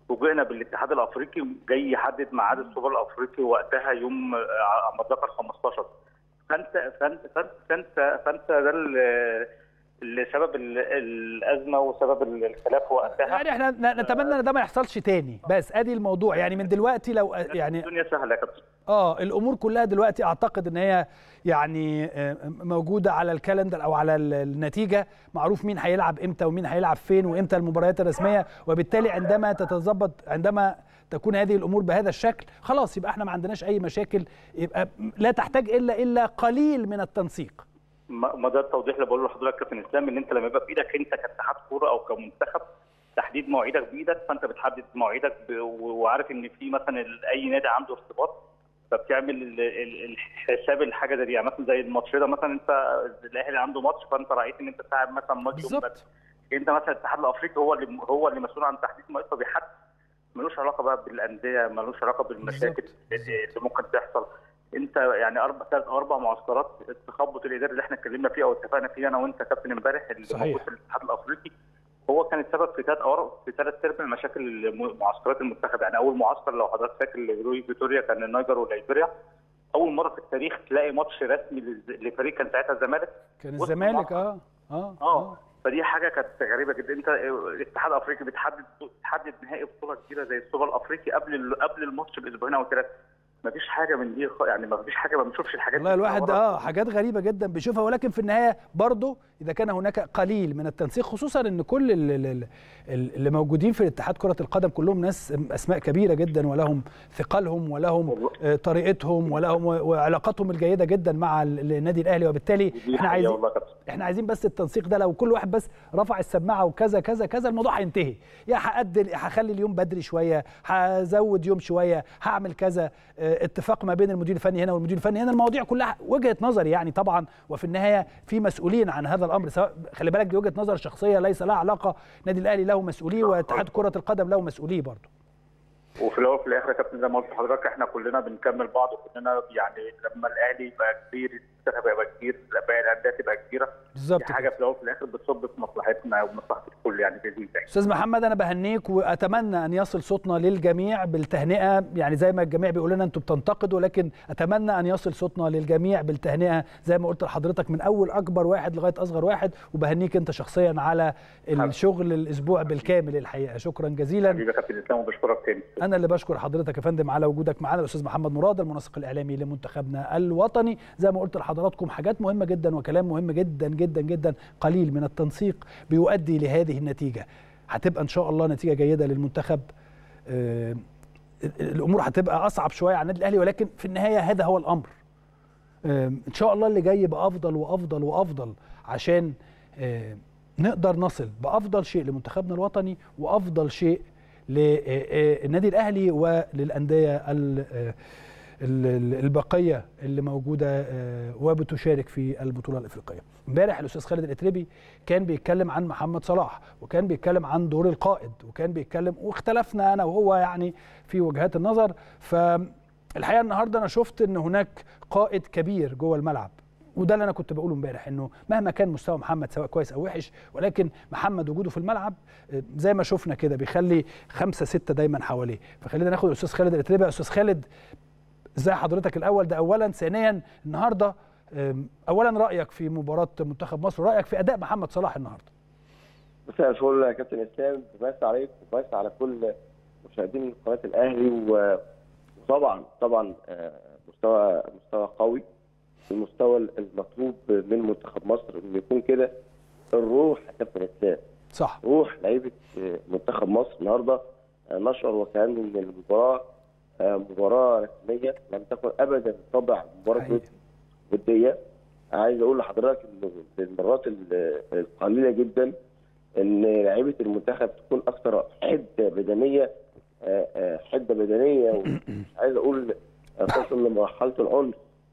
C: فوجئنا بالاتحاد الافريقي جاي يحدد ميعاد السوبر الافريقي وقتها يوم آه، على ما اتذكر 15 فانت فانت فانت فانت, فانت ده ال- اللي سبب ال- الازمه وسبب الخلاف وقتها
A: يعني احنا ن- نتمنى ان ده ما يحصلش تاني بس ادي الموضوع يعني من دلوقتي لو يعني
C: الدنيا سهله يا كابتن
A: اه الامور كلها دلوقتي اعتقد ان هي يعني آه، موجوده على الكالندر او على ال- النتيجه معروف مين هيلعب امتى ومين هيلعب فين وامتى المباريات الرسميه وبالتالي عندما تتظبط عندما تكون هذه الامور بهذا الشكل خلاص يبقى احنا ما عندناش اي مشاكل يبقى لا تحتاج الا الا قليل من التنسيق
C: ما ما ده التوضيح اللي بقوله لحضرتك كابتن اسلام ان انت لما يبقى بايدك انت كاتحاد كوره او كمنتخب تحديد مواعيدك بايدك فانت بتحدد مواعيدك ب- و- وعارف ان في مثلا ال- اي نادي عنده ارتباط فبتعمل ال- ال- الحساب الحاجه دي يعني مثلا زي الماتش ده مثلا انت الاهلي عنده ماتش فانت رايت ان انت تلعب مثلا ماتش يوم بدري.
A: بالظبط
C: انت مثلا الاتحاد الافريقي هو اللي هو اللي مسؤول عن تحديد مواعيد فبيحدد ملوش علاقه بقى بالانديه ملوش علاقه بالمشاكل
A: بالظبط.
C: اللي اللي ممكن تحصل انت يعني اربع ثلاث او اربع معسكرات التخبط الاداري اللي احنا اتكلمنا فيه او اتفقنا فيه انا وانت كابتن امبارح اللي
A: صحيح.
C: موجود في الاتحاد الافريقي هو كان السبب في ثلاث او في ثلاث ارباع مشاكل الم- معسكرات المنتخب يعني اول معسكر لو حضرتك فاكر لروي فيتوريا كان النيجر وليبيريا اول مره في التاريخ تلاقي ماتش رسمي للز- لفريق كان ساعتها الزمالك
A: كان
C: وسط
A: الزمالك
C: المعسكر.
A: اه اه
C: اه فدي حاجه كانت غريبه جدا انت الاتحاد الافريقي بتحدد بتحدد نهائي بطوله كبيره زي السوبر الافريقي قبل ال- قبل الماتش باسبوعين او ثلاثه مفيش حاجه من دي خ- يعني مفيش حاجه ما بنشوفش الحاجات
A: والله
C: دي
A: الواحد
C: ورا.
A: اه حاجات غريبه جدا بيشوفها ولكن في النهايه برضه اذا كان هناك قليل من التنسيق خصوصا ان كل ال- ال- ال- ال- اللي موجودين في الاتحاد كره القدم كلهم ناس اسماء كبيره جدا ولهم ثقلهم ولهم
C: والله.
A: آه، طريقتهم ولهم وعلاقاتهم الجيده جدا مع ال- النادي الاهلي وبالتالي
C: دي
A: احنا
C: حقيقة
A: عايزين
C: والله يا كابتن.
A: احنا عايزين بس التنسيق ده لو كل واحد بس رفع السماعه وكذا كذا كذا الموضوع هينتهي يا هقدر هخلي اليوم بدري شويه هزود يوم شويه هعمل كذا اه، اتفاق ما بين المدير الفني هنا والمدير الفني هنا المواضيع كلها وجهه نظري يعني طبعا وفي النهايه في مسؤولين عن هذا الامر سواء خلي بالك دي وجهه نظر شخصيه ليس لها علاقه النادي الاهلي له مسؤوليه واتحاد كره القدم له مسؤوليه برضه
C: وفي الاول وفي الاخر يا كابتن زي ما قلت لحضرتك احنا كلنا بنكمل بعض وكلنا يعني لما الاهلي يبقى كبير المنتخب يبقى كبير باقي الانديه تبقى كبيره
A: بالظبط
C: دي حاجه في الاول وفي الاخر بتصب في مصلحتنا ومصلحه الكل يعني باذن الله
A: استاذ محمد انا بهنيك واتمنى ان يصل صوتنا للجميع بالتهنئه يعني زي ما الجميع بيقول لنا انتم بتنتقدوا لكن اتمنى ان يصل صوتنا للجميع بالتهنئه زي ما قلت لحضرتك من اول اكبر واحد لغايه اصغر واحد وبهنيك انت شخصيا على الشغل الاسبوع بالكامل الحقيقه شكرا جزيلا
C: حبيبي يا كابتن اسلام وبشكرك تاني
A: انا اللي بشكر حضرتك يا فندم على وجودك معانا الاستاذ محمد مراد المنسق الاعلامي لمنتخبنا الوطني زي ما قلت لحضراتكم حاجات مهمه جدا وكلام مهم جدا جدا جدا قليل من التنسيق بيؤدي لهذه النتيجه هتبقى ان شاء الله نتيجه جيده للمنتخب آه، الامور هتبقى اصعب شويه على النادي الاهلي ولكن في النهايه هذا هو الامر آه، ان شاء الله اللي جاي يبقى افضل وافضل وافضل عشان آه، نقدر نصل بافضل شيء لمنتخبنا الوطني وافضل شيء للنادي الاهلي وللانديه ال- آه، ال- ال- البقيه اللي موجوده آه، وبتشارك في البطوله الافريقيه. امبارح الاستاذ خالد الاتربي كان بيتكلم عن محمد صلاح وكان بيتكلم عن دور القائد وكان بيتكلم واختلفنا انا وهو يعني في وجهات النظر فالحقيقه النهارده انا شفت ان هناك قائد كبير جوه الملعب وده اللي انا كنت بقوله امبارح انه مهما كان مستوى محمد سواء كويس او وحش ولكن محمد وجوده في الملعب آه، زي ما شفنا كده بيخلي خمسه سته دايما حواليه فخلينا ناخد الاستاذ خالد الاتربي يا استاذ خالد ازاي حضرتك الاول ده اولا ثانيا النهارده آم، اولا رايك في مباراه منتخب مصر ورايك في اداء محمد صلاح النهارده
D: مساء الفل يا كابتن اسلام بس عليك وبس على كل مشاهدين قناه الاهلي و- وطبعا طبعا آه، مستوى مستوى قوي المستوى المطلوب من منتخب مصر انه يكون كده الروح يا كابتن اسلام
A: صح
D: روح لعيبه آه، منتخب مصر النهارده آه، نشر وكان ان المباراه آه، مباراه رسميه لم تكن ابدا طبع مباراه
A: حقيقي.
D: وديه عايز اقول لحضرتك ان في المرات ال- القليله جدا ان لعيبه المنتخب تكون اكثر حده بدنيه آه، آه، حده بدنيه ومش عايز اقول آه، تصل لمرحله العنف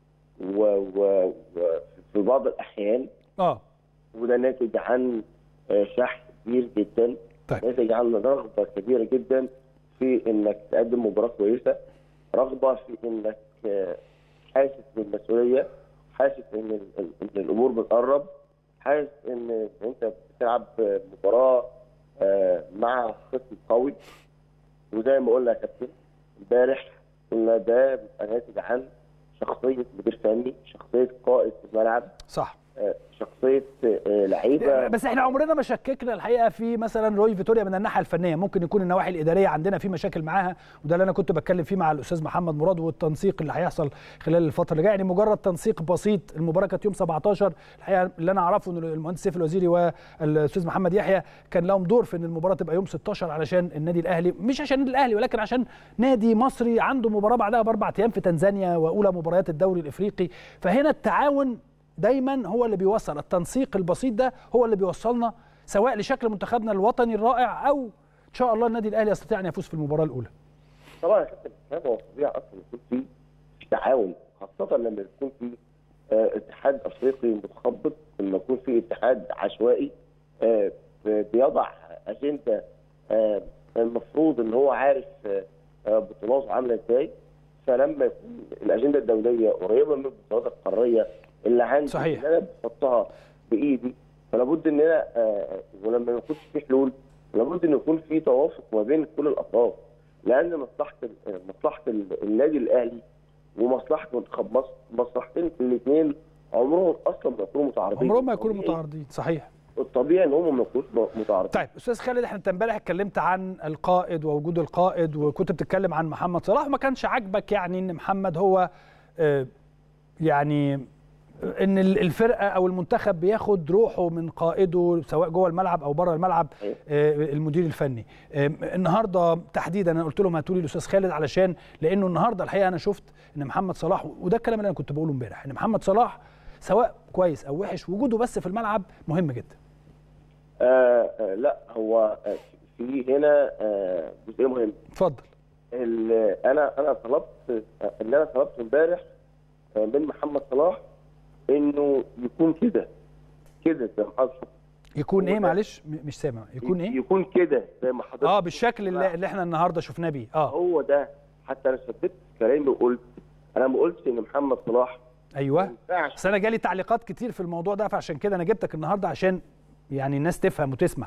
D: وفي بعض الاحيان
A: اه
D: وده ناتج عن آه، شحن كبير جدا
A: طيب.
D: ناتج عن رغبه كبيره جدا في انك تقدم مباراه كويسه رغبه في انك آه، حاسس بالمسؤوليه حاسس ان ال- ال- ان الامور بتقرب حاسس ان انت بتلعب مباراه آه، مع خصم قوي وزي ما قلنا يا كابتن امبارح قلنا ده بيبقى ناتج عن شخصيه مدير فني شخصيه قائد في الملعب
A: صح
D: آه، شخصيه آه، لعيبه
A: بس احنا عمرنا ما شككنا الحقيقه في مثلا روي فيتوريا من الناحيه الفنيه ممكن يكون النواحي الاداريه عندنا في مشاكل معاها وده اللي انا كنت بتكلم فيه مع الاستاذ محمد مراد والتنسيق اللي هيحصل خلال الفتره اللي جايه يعني مجرد تنسيق بسيط المباراه كانت يوم 17 الحقيقه اللي انا اعرفه ان المهندس سيف الوزيري والاستاذ محمد يحيى كان لهم دور في ان المباراه تبقى يوم 16 علشان النادي الاهلي مش عشان النادي الاهلي ولكن عشان نادي مصري عنده مباراه بعدها باربع ايام في تنزانيا واولى مباريات الدوري الافريقي فهنا التعاون دايما هو اللي بيوصل التنسيق البسيط ده هو اللي بيوصلنا سواء لشكل منتخبنا الوطني الرائع او ان شاء الله النادي الاهلي يستطيع ان يفوز في المباراه الاولى
D: طبعا يا كابتن اسلام هو طبيعي اصلا يكون في في تعاون خاصه لما يكون في آه، اتحاد افريقي متخبط لما يكون في اتحاد عشوائي آه، بيضع اجنده آه، المفروض ان هو عارف آه، آه، بطولاته عامله ازاي فلما يكون الاجنده الدوليه قريبه من البطولات القاريه اللي عندي
A: صحيح.
D: اللي انا بحطها بايدي فلا بد ان انا آه، ولما ما يكونش في حلول لابد ان يكون في توافق ما بين كل الاطراف لان مصلحه ال- مصلحه ال- النادي الاهلي ومصلحه منتخب مصر مصلحتين الاثنين عمرهم اصلا ما يكونوا متعارضين
A: عمرهم ما يكونوا
D: الطبيعي-
A: متعارضين صحيح
D: الطبيعي ان هم ما يكونوش متعارضين
A: طيب استاذ خالد احنا انت امبارح اتكلمت عن القائد ووجود القائد وكنت بتتكلم عن محمد صلاح وما كانش عاجبك يعني ان محمد هو آه، يعني ان ال- الفرقه او المنتخب بياخد روحه من قائده سواء جوه الملعب او بره الملعب
D: أيوة.
A: آه، المدير الفني آه، النهارده تحديدا انا قلت لهم هاتوا لي الاستاذ خالد علشان لانه النهارده الحقيقه انا شفت ان محمد صلاح وده الكلام اللي انا كنت بقوله امبارح ان محمد صلاح سواء كويس او وحش وجوده بس في الملعب مهم جدا
D: آه آه لا هو آه، في هنا آه، جزئيه مهمه
A: اتفضل
D: ال- انا انا طلبت آه، اللي انا طلبته امبارح آه، من محمد صلاح انه يكون كده كده زي ما حضرتك
A: يكون ايه
D: هو ده.
A: معلش م- مش سامع يكون ايه
D: يكون كده زي ما حضرتك
A: اه بالشكل اللي, اللي احنا النهارده شفناه بيه اه
D: هو ده حتى انا شددت كلامي وقلت انا ما قلتش ان محمد صلاح ما
A: ايوه
D: ينفعش
A: بس انا جالي تعليقات كتير في الموضوع ده فعشان كده انا جبتك النهارده عشان يعني الناس تفهم وتسمع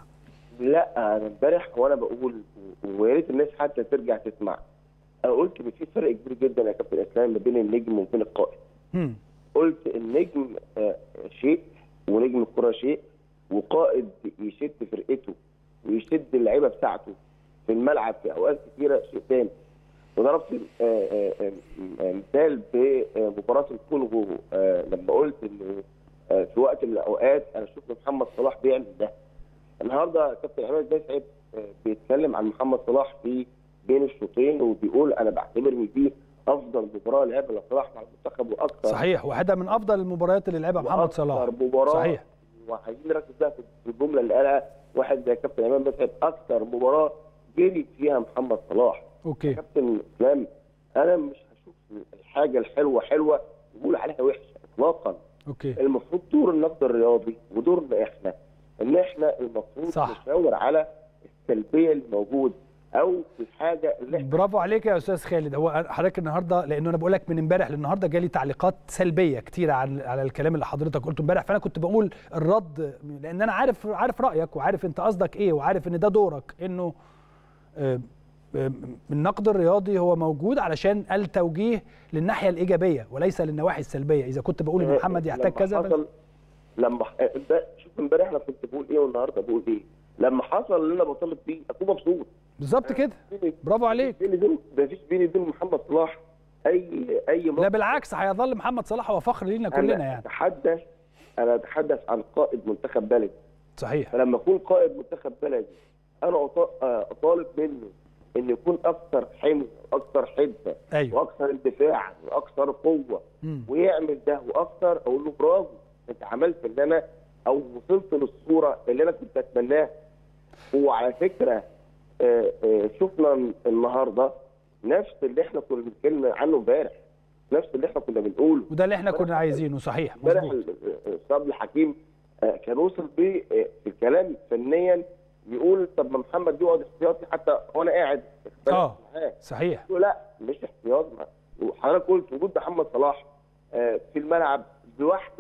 D: لا انا امبارح وانا بقول ويا ريت الناس حتى ترجع تسمع انا قلت ان في فرق كبير جدا يا كابتن اسلام ما بين النجم وبين القائد
A: هم.
D: قلت النجم آه، شيء ونجم الكره شيء وقائد يشد فرقته ويشد اللعيبه بتاعته في الملعب في اوقات كثيره شيء تاني وضربت آه، آه، آه، مثال بمباراه الكونغو آه، لما قلت ان آه، في وقت من الاوقات انا شفت محمد صلاح بيعمل ده النهارده كابتن عماد متعب آه، بيتكلم عن محمد صلاح في بين الشوطين وبيقول انا بعتبر ان دي افضل مباراه لعبها صلاح مع المنتخب واكثر
A: صحيح واحده من افضل المباريات اللي لعبها محمد صلاح
D: واكثر مباراه
A: صحيح
D: وعايزين نركز بقى في الجمله اللي قالها واحد زي كابتن امام متعب اكثر مباراه جري فيها محمد صلاح
A: اوكي
D: كابتن اسلام انا مش هشوف الحاجه الحلوه حلوه واقول عليها وحشه اطلاقا
A: اوكي
D: المفروض دور النقد الرياضي ودورنا احنا ان احنا المفروض
A: صح.
D: نشاور على السلبيه اللي موجوده او الحاجه اللي احنا
A: برافو عليك يا استاذ خالد هو حضرتك النهارده لانه انا بقول لك من امبارح للنهارده جالي تعليقات سلبيه كتيره عن على الكلام اللي حضرتك قلته امبارح فانا كنت بقول الرد لان انا عارف عارف رايك وعارف انت قصدك ايه وعارف ان ده دورك انه آه، آه، النقد الرياضي هو موجود علشان التوجيه للناحيه الايجابيه وليس للنواحي السلبيه اذا كنت بقول ان محمد يحتاج
D: لما
A: كذا بس-
D: حصل لما ح- امبارح- شوف امبارح انا كنت بقول ايه والنهارده بقول ايه لما حصل اللي انا بطالب بيه اكون مبسوط
A: بالظبط كده
D: بيني-
A: برافو عليك
D: بيني وبين مفيش بيني وبين محمد صلاح اي اي
A: لا
D: موقف.
A: بالعكس هيظل محمد صلاح هو فخر لينا
D: انا
A: كلنا يعني
D: اتحدث انا اتحدث عن قائد منتخب بلدي
A: صحيح
D: فلما اكون قائد منتخب بلدي انا أط- آه، اطالب منه ان يكون اكثر حمل واكثر حده
A: ايوه
D: واكثر اندفاع واكثر قوه
A: مم.
D: ويعمل ده واكثر اقول له برافو انت عملت اللي انا او وصلت للصوره اللي انا كنت اتمناها وعلى فكره آه، آه، شفنا النهارده نفس اللي احنا كنا بنتكلم عنه امبارح نفس اللي احنا كنا بنقوله
A: وده اللي احنا كنا عايزينه صحيح
D: امبارح
A: مظبوط
D: الاستاذ الحكيم آه، كان وصل بيه آه، في الكلام فنيا يقول طب ما محمد يقعد احتياطي حتى وانا قاعد اختلفت
A: اه
D: معاه
A: صحيح
D: قلت له لا مش احتياط ما- وحضرتك قلت وجود محمد صلاح آه، في الملعب لوحده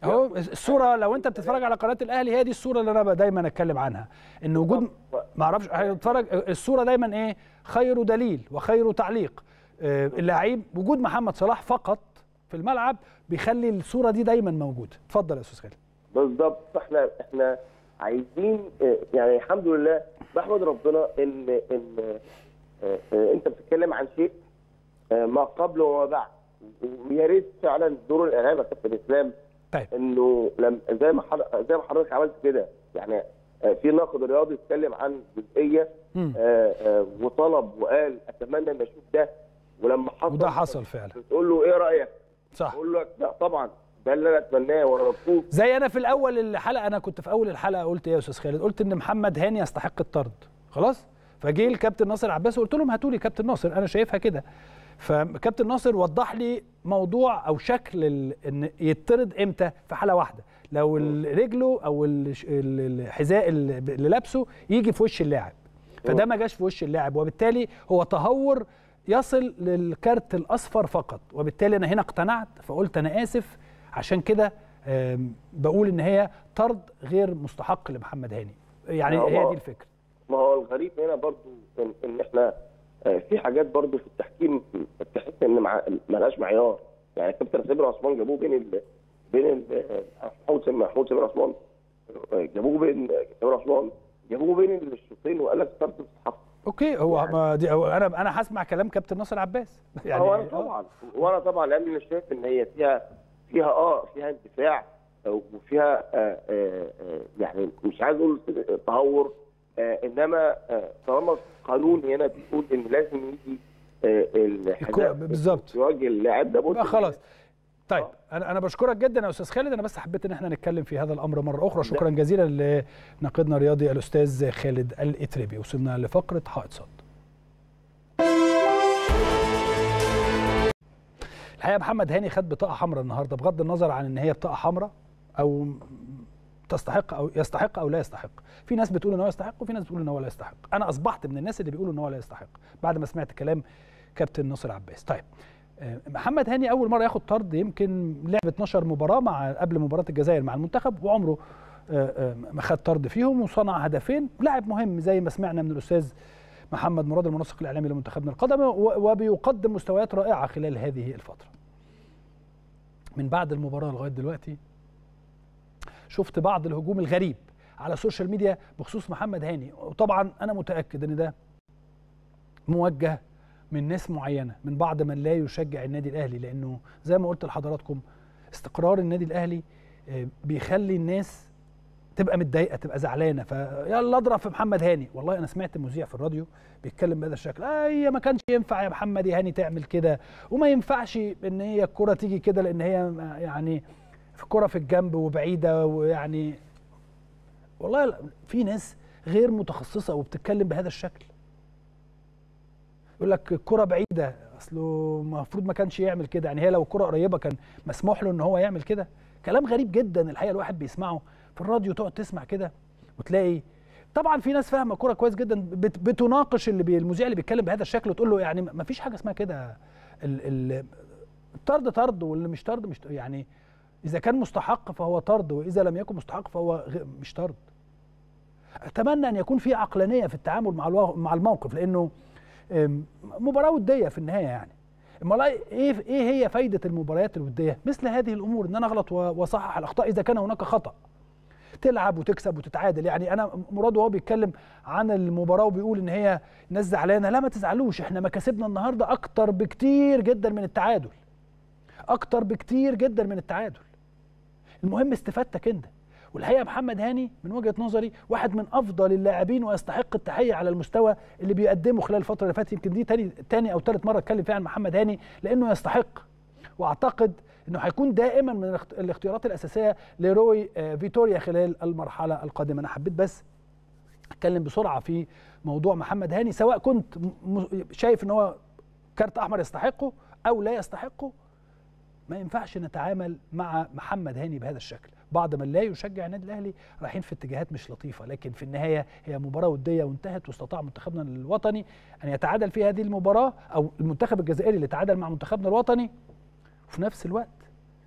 A: اهو الصوره لو انت بتتفرج على قناه الاهلي هي دي الصوره اللي انا دايما اتكلم عنها ان وجود ما اعرفش هتتفرج الصوره دايما ايه خير دليل وخير تعليق آه، اللعيب وجود محمد صلاح فقط في الملعب بيخلي الصوره دي دايما موجوده اتفضل يا استاذ خالد
D: بالظبط احنا احنا عايزين اه، يعني الحمد لله بحمد ربنا ان ان اه، اه، انت بتتكلم عن شيء اه، ما قبل وما بعد ويا ريت فعلا دور الاعلام يا كابتن اسلام
A: طيب
D: انه لم زي ما حضر- زي ما حضرتك عملت كده يعني اه، في ناقد رياضي اتكلم عن جزئيه
A: مم.
D: اه، اه، وطلب وقال اتمنى ان اشوف ده ولما حصل
A: وده حصل فعلا
D: بتقول له ايه رايك؟
A: صح
D: يقول لك لا طبعا ده اللي انا اتمناه وانا مبسوط
A: زي انا في الاول الحلقه انا كنت في اول الحلقه قلت ايه يا استاذ خالد قلت ان محمد هاني يستحق الطرد خلاص فجه الكابتن ناصر عباس وقلت لهم هاتوا لي كابتن ناصر انا شايفها كده فكابتن ناصر وضح لي موضوع او شكل ال- ان يطرد امتى في حاله واحده لو ال- رجله او ال- ال- الحذاء اللي اللي لابسه يجي في وش اللاعب فده ما جاش في وش اللاعب وبالتالي هو تهور يصل للكارت الاصفر فقط وبالتالي انا هنا اقتنعت فقلت انا اسف عشان كده آم، بقول ان هي طرد غير مستحق لمحمد هاني يعني
D: هو-
A: هي دي الفكره
D: ما هو الغريب هنا برضو ان, إن احنا آه، في حاجات برضو في التحكيم تحس ان مع ملهاش معيار يعني كابتن سامر عثمان جابوه بين ال... بين ال... آه، محمود سامر محمود سامر عثمان آه، جابوه بين سامر عثمان جابوه بين الشوطين وقال لك طرد مستحق
A: اوكي هو
D: يعني-
A: ما دي هو انا انا هسمع كلام كابتن ناصر عباس
D: يعني هو انا طبعا وانا طبعا لان انا شايف ان هي فيها فيها اه فيها اندفاع آه، وفيها آه آه آه، يعني مش عايز اقول تهور آه انما آه طالما قانون هنا بيقول ان لازم يجي آه الحذاء
A: بالظبط.
D: يواجه اللاعب ده
A: يبقى خلاص طيب انا انا بشكرك جدا يا استاذ خالد انا بس حبيت ان احنا نتكلم في هذا الامر مره اخرى شكرا جزيلا لناقدنا الرياضي الاستاذ خالد الاتربي وصلنا لفقره حائط صد الحقيقه محمد هاني خد بطاقه حمراء النهارده بغض النظر عن ان هي بطاقه حمراء او تستحق او يستحق او لا يستحق في ناس بتقول ان هو يستحق وفي ناس بتقول ان هو لا يستحق انا اصبحت من الناس اللي بيقولوا ان هو لا يستحق بعد ما سمعت كلام كابتن ناصر عباس طيب آه، محمد هاني اول مره ياخد طرد يمكن لعب 12 مباراه مع قبل مباراه الجزائر مع المنتخب وعمره آه، آه، ما خد طرد فيهم وصنع هدفين لاعب مهم زي ما سمعنا من الاستاذ محمد مراد المنسق الاعلامي لمنتخبنا القدم و- وبيقدم مستويات رائعه خلال هذه الفتره من بعد المباراه لغايه دلوقتي شفت بعض الهجوم الغريب على السوشيال ميديا بخصوص محمد هاني وطبعا انا متاكد ان ده موجه من ناس معينه من بعض من لا يشجع النادي الاهلي لانه زي ما قلت لحضراتكم استقرار النادي الاهلي آه، بيخلي الناس تبقى متضايقه تبقى زعلانه فيلا اضرب في محمد هاني والله انا سمعت مذيع في الراديو بيتكلم بهذا الشكل اي ما كانش ينفع يا محمد يا هاني تعمل كده وما ينفعش ان هي الكره تيجي كده لان هي يعني في كره في الجنب وبعيده ويعني والله لا، في ناس غير متخصصه وبتتكلم بهذا الشكل يقول لك الكره بعيده اصله المفروض ما كانش يعمل كده يعني هي لو الكره قريبه كان مسموح له ان هو يعمل كده كلام غريب جدا الحقيقه الواحد بيسمعه في الراديو تقعد تسمع كده وتلاقي طبعا في ناس فاهمه كوره كويس جدا بت- بتناقش اللي بي المذيع اللي بيتكلم بهذا الشكل وتقول له يعني ما فيش حاجه اسمها كده ال- ال- الطرد طرد واللي مش طرد مش يعني اذا كان مستحق فهو طرد واذا لم يكن مستحق فهو غ- مش طرد اتمنى ان يكون في عقلانيه في التعامل مع الوا- مع الموقف لانه أم، مباراه وديه في النهايه يعني امال ايه ايه هي فايده المباريات الوديه مثل هذه الامور ان انا اغلط و- واصحح الاخطاء اذا كان هناك خطا تلعب وتكسب وتتعادل يعني انا مراد وهو بيتكلم عن المباراه وبيقول ان هي ناس زعلانه لا ما تزعلوش احنا مكاسبنا النهارده اكتر بكتير جدا من التعادل اكتر بكتير جدا من التعادل المهم استفادتك انت والحقيقه محمد هاني من وجهه نظري واحد من افضل اللاعبين ويستحق التحيه على المستوى اللي بيقدمه خلال الفتره اللي فاتت يمكن دي تاني تاني او ثالث مره اتكلم فيها عن محمد هاني لانه يستحق واعتقد انه هيكون دائما من الاخت- الاختيارات الاساسيه لروي آه، فيتوريا خلال المرحله القادمه انا حبيت بس اتكلم بسرعه في موضوع محمد هاني سواء كنت م- م- شايف ان هو كارت احمر يستحقه او لا يستحقه ما ينفعش نتعامل مع محمد هاني بهذا الشكل بعض من لا يشجع النادي الاهلي رايحين في اتجاهات مش لطيفه لكن في النهايه هي مباراه وديه وانتهت واستطاع منتخبنا الوطني ان يتعادل في هذه المباراه او المنتخب الجزائري اللي تعادل مع منتخبنا الوطني وفي نفس الوقت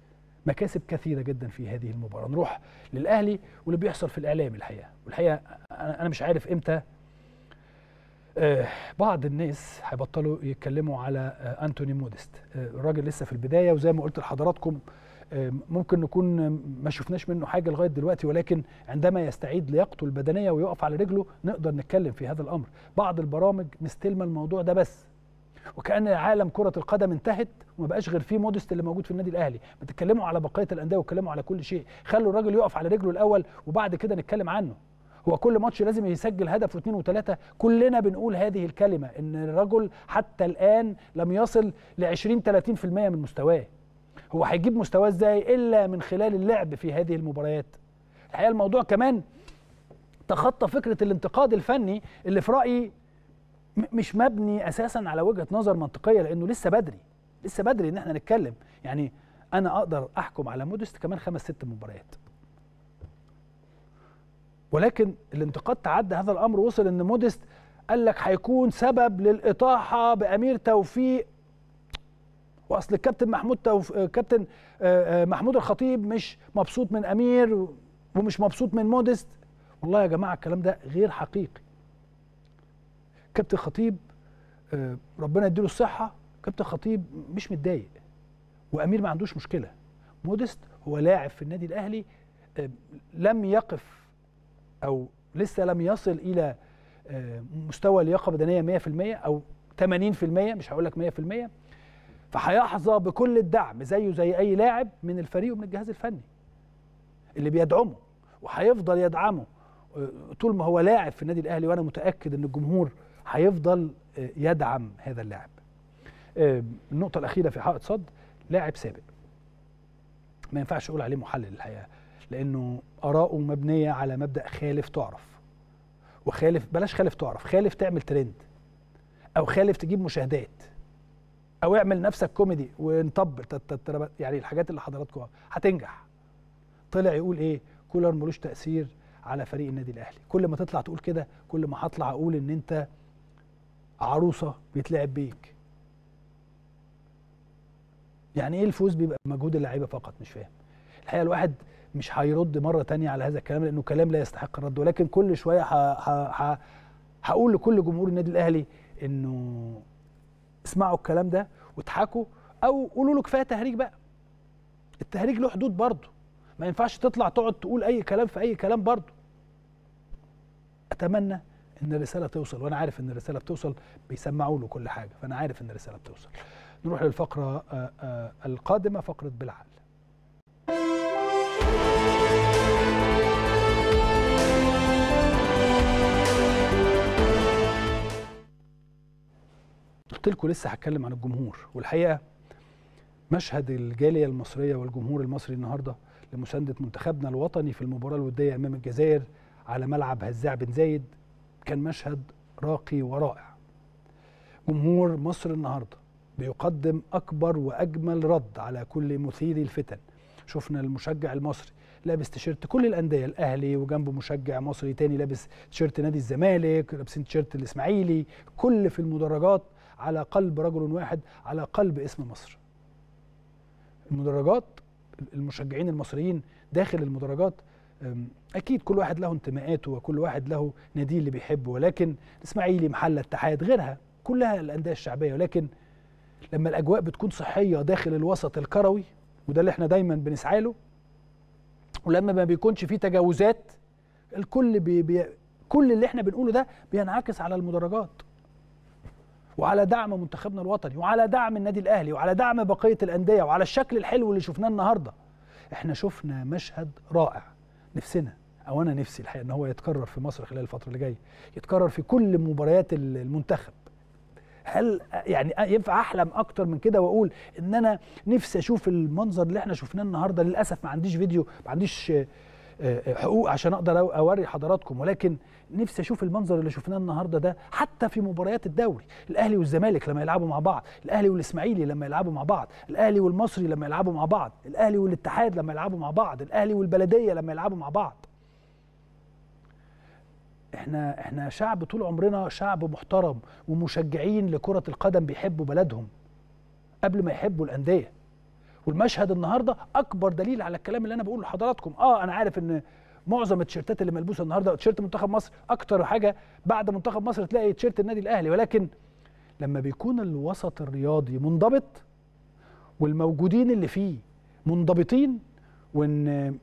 A: مكاسب كثيره جدا في هذه المباراه نروح للاهلي واللي بيحصل في الاعلام الحقيقه والحقيقه انا أنا مش عارف امتى آه، بعض الناس هيبطلوا يتكلموا على آه، انتوني موديست آه، الراجل لسه في البدايه وزي ما قلت لحضراتكم آه، ممكن نكون ما شفناش منه حاجه لغايه دلوقتي ولكن عندما يستعيد لياقته البدنيه ويقف على رجله نقدر نتكلم في هذا الامر بعض البرامج مستلمه الموضوع ده بس وكان عالم كره القدم انتهت وما بقاش غير فيه موديست اللي موجود في النادي الاهلي ما تتكلموا على بقيه الانديه واتكلموا على كل شيء خلوا الراجل يقف على رجله الاول وبعد كده نتكلم عنه هو كل ماتش لازم يسجل هدف واثنين وثلاثه كلنا بنقول هذه الكلمه ان الرجل حتى الان لم يصل ل 20 30% من مستواه هو هيجيب مستواه ازاي الا من خلال اللعب في هذه المباريات الحقيقه الموضوع كمان تخطى فكره الانتقاد الفني اللي في رايي م- مش مبني اساسا على وجهه نظر منطقيه لانه لسه بدري لسه بدري ان احنا نتكلم يعني انا اقدر احكم على موديست كمان خمس ست مباريات ولكن الانتقاد تعدى هذا الامر وصل ان موديست قال لك هيكون سبب للاطاحه بامير توفيق واصل الكابتن محمود توف... آه، كابتن آه، آه، محمود الخطيب مش مبسوط من امير و- ومش مبسوط من موديست والله يا جماعه الكلام ده غير حقيقي كابتن خطيب آه، ربنا يديله الصحه كابتن خطيب مش متضايق وامير ما عندوش مشكله موديست هو لاعب في النادي الاهلي آه، لم يقف او لسه لم يصل الى آه، مستوى لياقه بدنيه 100% او 80% مش هقول لك 100% فهيحظى بكل الدعم زيه زي اي لاعب من الفريق ومن الجهاز الفني اللي بيدعمه وهيفضل يدعمه آه، طول ما هو لاعب في النادي الاهلي وانا متاكد ان الجمهور هيفضل آه، يدعم هذا اللاعب آه، النقطه الاخيره في حائط صد لاعب سابق ما ينفعش اقول عليه محلل الحقيقه لانه اراءه مبنيه على مبدا خالف تعرف وخالف بلاش خالف تعرف خالف تعمل ترند او خالف تجيب مشاهدات او اعمل نفسك كوميدي ونطبل تت- تت- تربت- يعني الحاجات اللي حضراتكم هتنجح طلع يقول ايه كولر ملوش تاثير على فريق النادي الاهلي كل ما تطلع تقول كده كل ما هطلع اقول ان انت عروسه بيتلعب بيك يعني ايه الفوز بيبقى بمجهود اللعيبه فقط مش فاهم الحقيقه الواحد مش هيرد مره تانية على هذا الكلام لانه كلام لا يستحق الرد ولكن كل شويه ه... ه... ه... هقول لكل جمهور النادي الاهلي انه اسمعوا الكلام ده واضحكوا او قولوا له كفايه تهريج بقى التهريج له حدود برضه ما ينفعش تطلع تقعد تقول اي كلام في اي كلام برضه اتمنى ان الرساله توصل وانا عارف ان الرساله بتوصل بيسمعوا له كل حاجه فانا عارف ان الرساله بتوصل نروح للفقره آه، آه، القادمه فقره بالعقل قلت لكم لسه هتكلم عن الجمهور والحقيقه مشهد الجاليه المصريه والجمهور المصري النهارده لمسانده منتخبنا الوطني في المباراه الوديه امام الجزائر على ملعب هزاع بن زايد كان مشهد راقي ورائع جمهور مصر النهارده بيقدم اكبر واجمل رد على كل مثيري الفتن شفنا المشجع المصري لابس تيشيرت كل الانديه الاهلي وجنبه مشجع مصري تاني لابس تيشيرت نادي الزمالك لابسين تيشيرت الاسماعيلي كل في المدرجات على قلب رجل واحد على قلب اسم مصر المدرجات المشجعين المصريين داخل المدرجات أم، اكيد كل واحد له انتماءاته وكل واحد له ناديه اللي بيحبه ولكن الاسماعيلي محله اتحاد غيرها كلها الانديه الشعبيه ولكن لما الاجواء بتكون صحيه داخل الوسط الكروي وده اللي احنا دايما بنسعى له ولما ما بيكونش فيه تجاوزات الكل بي بي كل اللي احنا بنقوله ده بينعكس على المدرجات وعلى دعم منتخبنا الوطني وعلى دعم النادي الاهلي وعلى دعم بقيه الانديه وعلى الشكل الحلو اللي شفناه النهارده احنا شفنا مشهد رائع نفسنا او انا نفسي الحقيقه ان هو يتكرر في مصر خلال الفتره اللي جايه يتكرر في كل مباريات المنتخب هل يعني ينفع احلم اكتر من كده واقول ان انا نفسي اشوف المنظر اللي احنا شفناه النهارده للاسف ما عنديش فيديو ما عنديش آه، آه، حقوق عشان اقدر أو- اوري حضراتكم ولكن نفسي اشوف المنظر اللي شفناه النهارده ده حتى في مباريات الدوري الاهلي والزمالك لما يلعبوا مع بعض الاهلي والاسماعيلي لما يلعبوا مع بعض الاهلي والمصري لما يلعبوا مع بعض الاهلي والاتحاد لما يلعبوا مع بعض الاهلي والبلديه لما يلعبوا مع بعض احنا احنا شعب طول عمرنا شعب محترم ومشجعين لكرة القدم بيحبوا بلدهم قبل ما يحبوا الأندية والمشهد النهارده اكبر دليل على الكلام اللي انا بقوله لحضراتكم اه انا عارف ان معظم التيشيرتات اللي ملبوسه النهارده تيشيرت منتخب مصر اكتر حاجه بعد منتخب مصر تلاقي تيشيرت النادي الاهلي ولكن لما بيكون الوسط الرياضي منضبط والموجودين اللي فيه منضبطين وان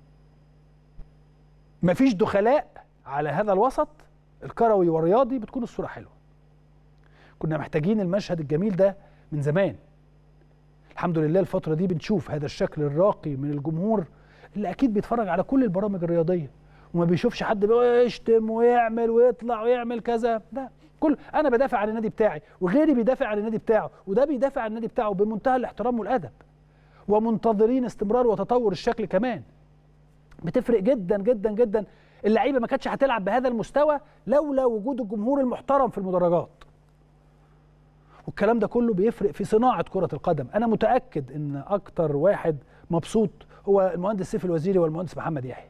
A: مفيش دخلاء على هذا الوسط الكروي والرياضي بتكون الصوره حلوه كنا محتاجين المشهد الجميل ده من زمان الحمد لله الفتره دي بنشوف هذا الشكل الراقي من الجمهور اللي اكيد بيتفرج على كل البرامج الرياضيه وما بيشوفش حد يشتم ويعمل ويطلع ويعمل كذا ده كل انا بدافع عن النادي بتاعي وغيري بيدافع عن النادي بتاعه وده بيدافع عن النادي بتاعه بمنتهى الاحترام والادب ومنتظرين استمرار وتطور الشكل كمان بتفرق جدا جدا جدا اللعيبه ما كانتش هتلعب بهذا المستوى لولا وجود الجمهور المحترم في المدرجات والكلام ده كله بيفرق في صناعه كره القدم انا متاكد ان اكتر واحد مبسوط هو المهندس سيف الوزيري والمهندس محمد يحيى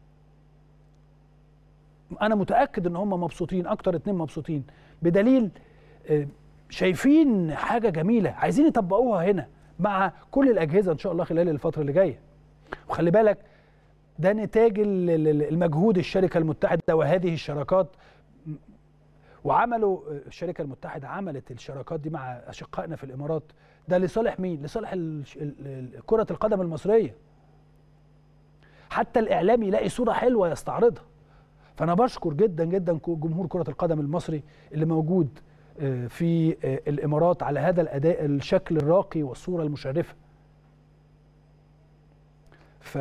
A: انا متاكد ان هم مبسوطين اكتر اتنين مبسوطين بدليل شايفين حاجه جميله عايزين يطبقوها هنا مع كل الاجهزه ان شاء الله خلال الفتره اللي جايه وخلي بالك ده نتاج المجهود الشركه المتحده وهذه الشراكات وعملوا الشركه المتحده عملت الشراكات دي مع اشقائنا في الامارات ده لصالح مين لصالح كره القدم المصريه حتى الاعلام يلاقي صوره حلوه يستعرضها فانا بشكر جدا جدا جمهور كره القدم المصري اللي موجود في الامارات على هذا الاداء الشكل الراقي والصوره المشرفه ف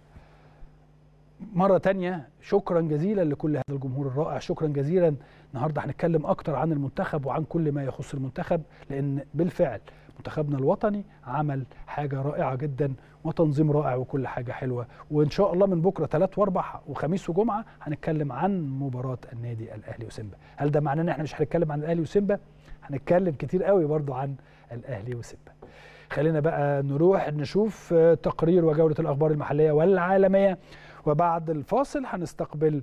A: مرة تانية شكرا جزيلا لكل هذا الجمهور الرائع شكرا جزيلا النهاردة هنتكلم أكتر عن المنتخب وعن كل ما يخص المنتخب لأن بالفعل منتخبنا الوطني عمل حاجة رائعة جدا وتنظيم رائع وكل حاجة حلوة وإن شاء الله من بكرة ثلاث وأربع وخميس وجمعة هنتكلم عن مباراة النادي الأهلي وسيمبا هل ده معناه إن إحنا مش هنتكلم عن الأهلي وسيمبا هنتكلم كتير قوي برضو عن الأهلي وسيمبا خلينا بقى نروح نشوف تقرير وجولة الأخبار المحلية والعالمية وبعد الفاصل هنستقبل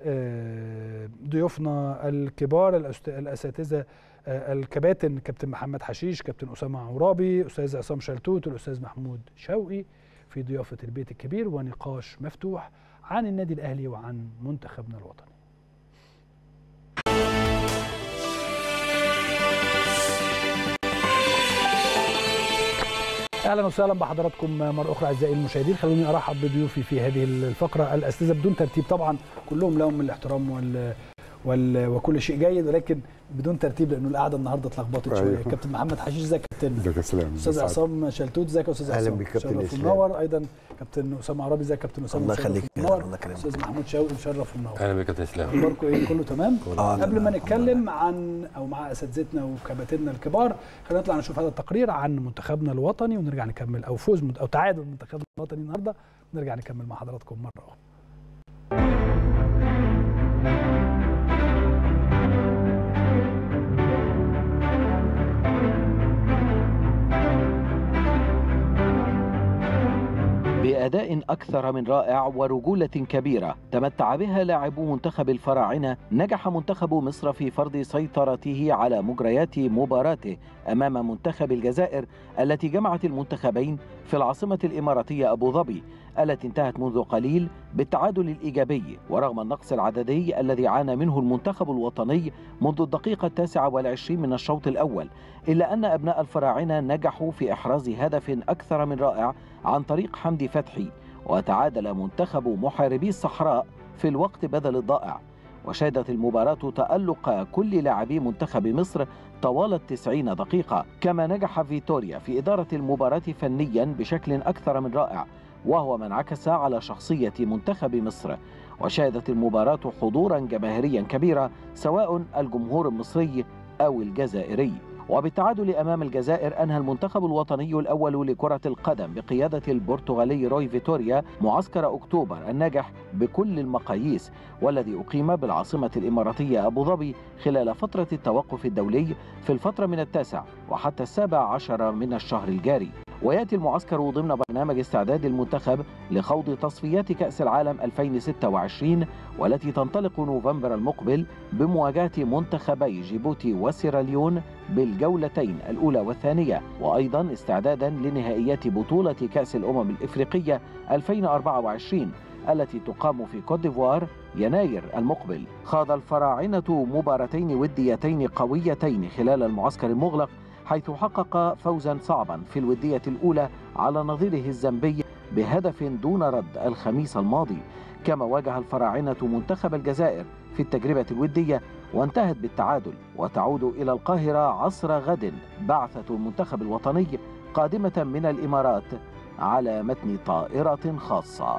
A: ضيوفنا الكبار الاساتذه الكباتن كابتن محمد حشيش كابتن اسامه عرابي استاذ عصام شلتوت الاستاذ محمود شوقي في ضيافه البيت الكبير ونقاش مفتوح عن النادي الاهلي وعن منتخبنا الوطني اهلا وسهلا بحضراتكم مره اخرى اعزائي المشاهدين خلوني ارحب بضيوفي في هذه الفقره الاساتذه بدون ترتيب طبعا كلهم لهم الاحترام وال وال وكل شيء جيد ولكن بدون ترتيب لانه القعده النهارده اتلخبطت شويه
E: أيوه.
A: كابتن محمد حشيش ازيك يا كابتن
E: ازيك يا سلام
A: استاذ عصام شلتوت ازيك يا استاذ عصام
F: اهلا بك كابتن
A: شرف
F: اسلام
A: ومنور ايضا كابتن اسامه عرابي ازيك يا كابتن اسامه
F: الله
A: مشرف
F: يخليك
A: ومنور.
F: الله يكرمك
A: استاذ محمود شوقي مشرف ومنور
G: اهلا بك يا كابتن اسلام
A: اخباركم ايه كله تمام
F: آه،
A: قبل ما
F: الحمد
A: نتكلم عن او مع اساتذتنا وكباتننا الكبار خلينا نطلع نشوف هذا التقرير عن منتخبنا الوطني ونرجع نكمل او فوز منت- او تعادل منتخبنا الوطني النهارده نرجع نكمل مع حضراتكم مره اخرى
H: بأداء أكثر من رائع ورجولة كبيرة تمتع بها لاعبو منتخب الفراعنة نجح منتخب مصر في فرض سيطرته على مجريات مباراته أمام منتخب الجزائر التي جمعت المنتخبين في العاصمة الإماراتية أبو ظبي التي انتهت منذ قليل بالتعادل الإيجابي ورغم النقص العددي الذي عانى منه المنتخب الوطني منذ الدقيقة التاسعة والعشرين من الشوط الأول إلا أن أبناء الفراعنة نجحوا في إحراز هدف أكثر من رائع عن طريق حمدي فتحي وتعادل منتخب محاربي الصحراء في الوقت بدل الضائع وشهدت المباراة تألق كل لاعبي منتخب مصر طوال التسعين دقيقة كما نجح فيتوريا في إدارة المباراة فنيا بشكل أكثر من رائع وهو ما انعكس على شخصية منتخب مصر وشهدت المباراة حضورا جماهيريا كبيرا سواء الجمهور المصري أو الجزائري وبالتعادل أمام الجزائر أنهى المنتخب الوطني الأول لكرة القدم بقيادة البرتغالي روي فيتوريا معسكر أكتوبر الناجح بكل المقاييس والذي أقيم بالعاصمة الإماراتية أبو ظبي خلال فترة التوقف الدولي في الفترة من التاسع وحتى السابع عشر من الشهر الجاري ويأتي المعسكر ضمن برنامج استعداد المنتخب لخوض تصفيات كأس العالم 2026 والتي تنطلق نوفمبر المقبل بمواجهة منتخبي جيبوتي وسيراليون بالجولتين الأولى والثانية وأيضا استعدادا لنهائيات بطولة كأس الأمم الإفريقية 2024 التي تقام في كوت ديفوار يناير المقبل خاض الفراعنة مباراتين وديتين قويتين خلال المعسكر المغلق حيث حقق فوزا صعبا في الودية الأولى على نظيره الزامبي بهدف دون رد الخميس الماضي كما واجه الفراعنة منتخب الجزائر في التجربة الودية وانتهت بالتعادل وتعود إلى القاهرة عصر غد بعثة المنتخب الوطني قادمة من الإمارات على متن طائرة خاصة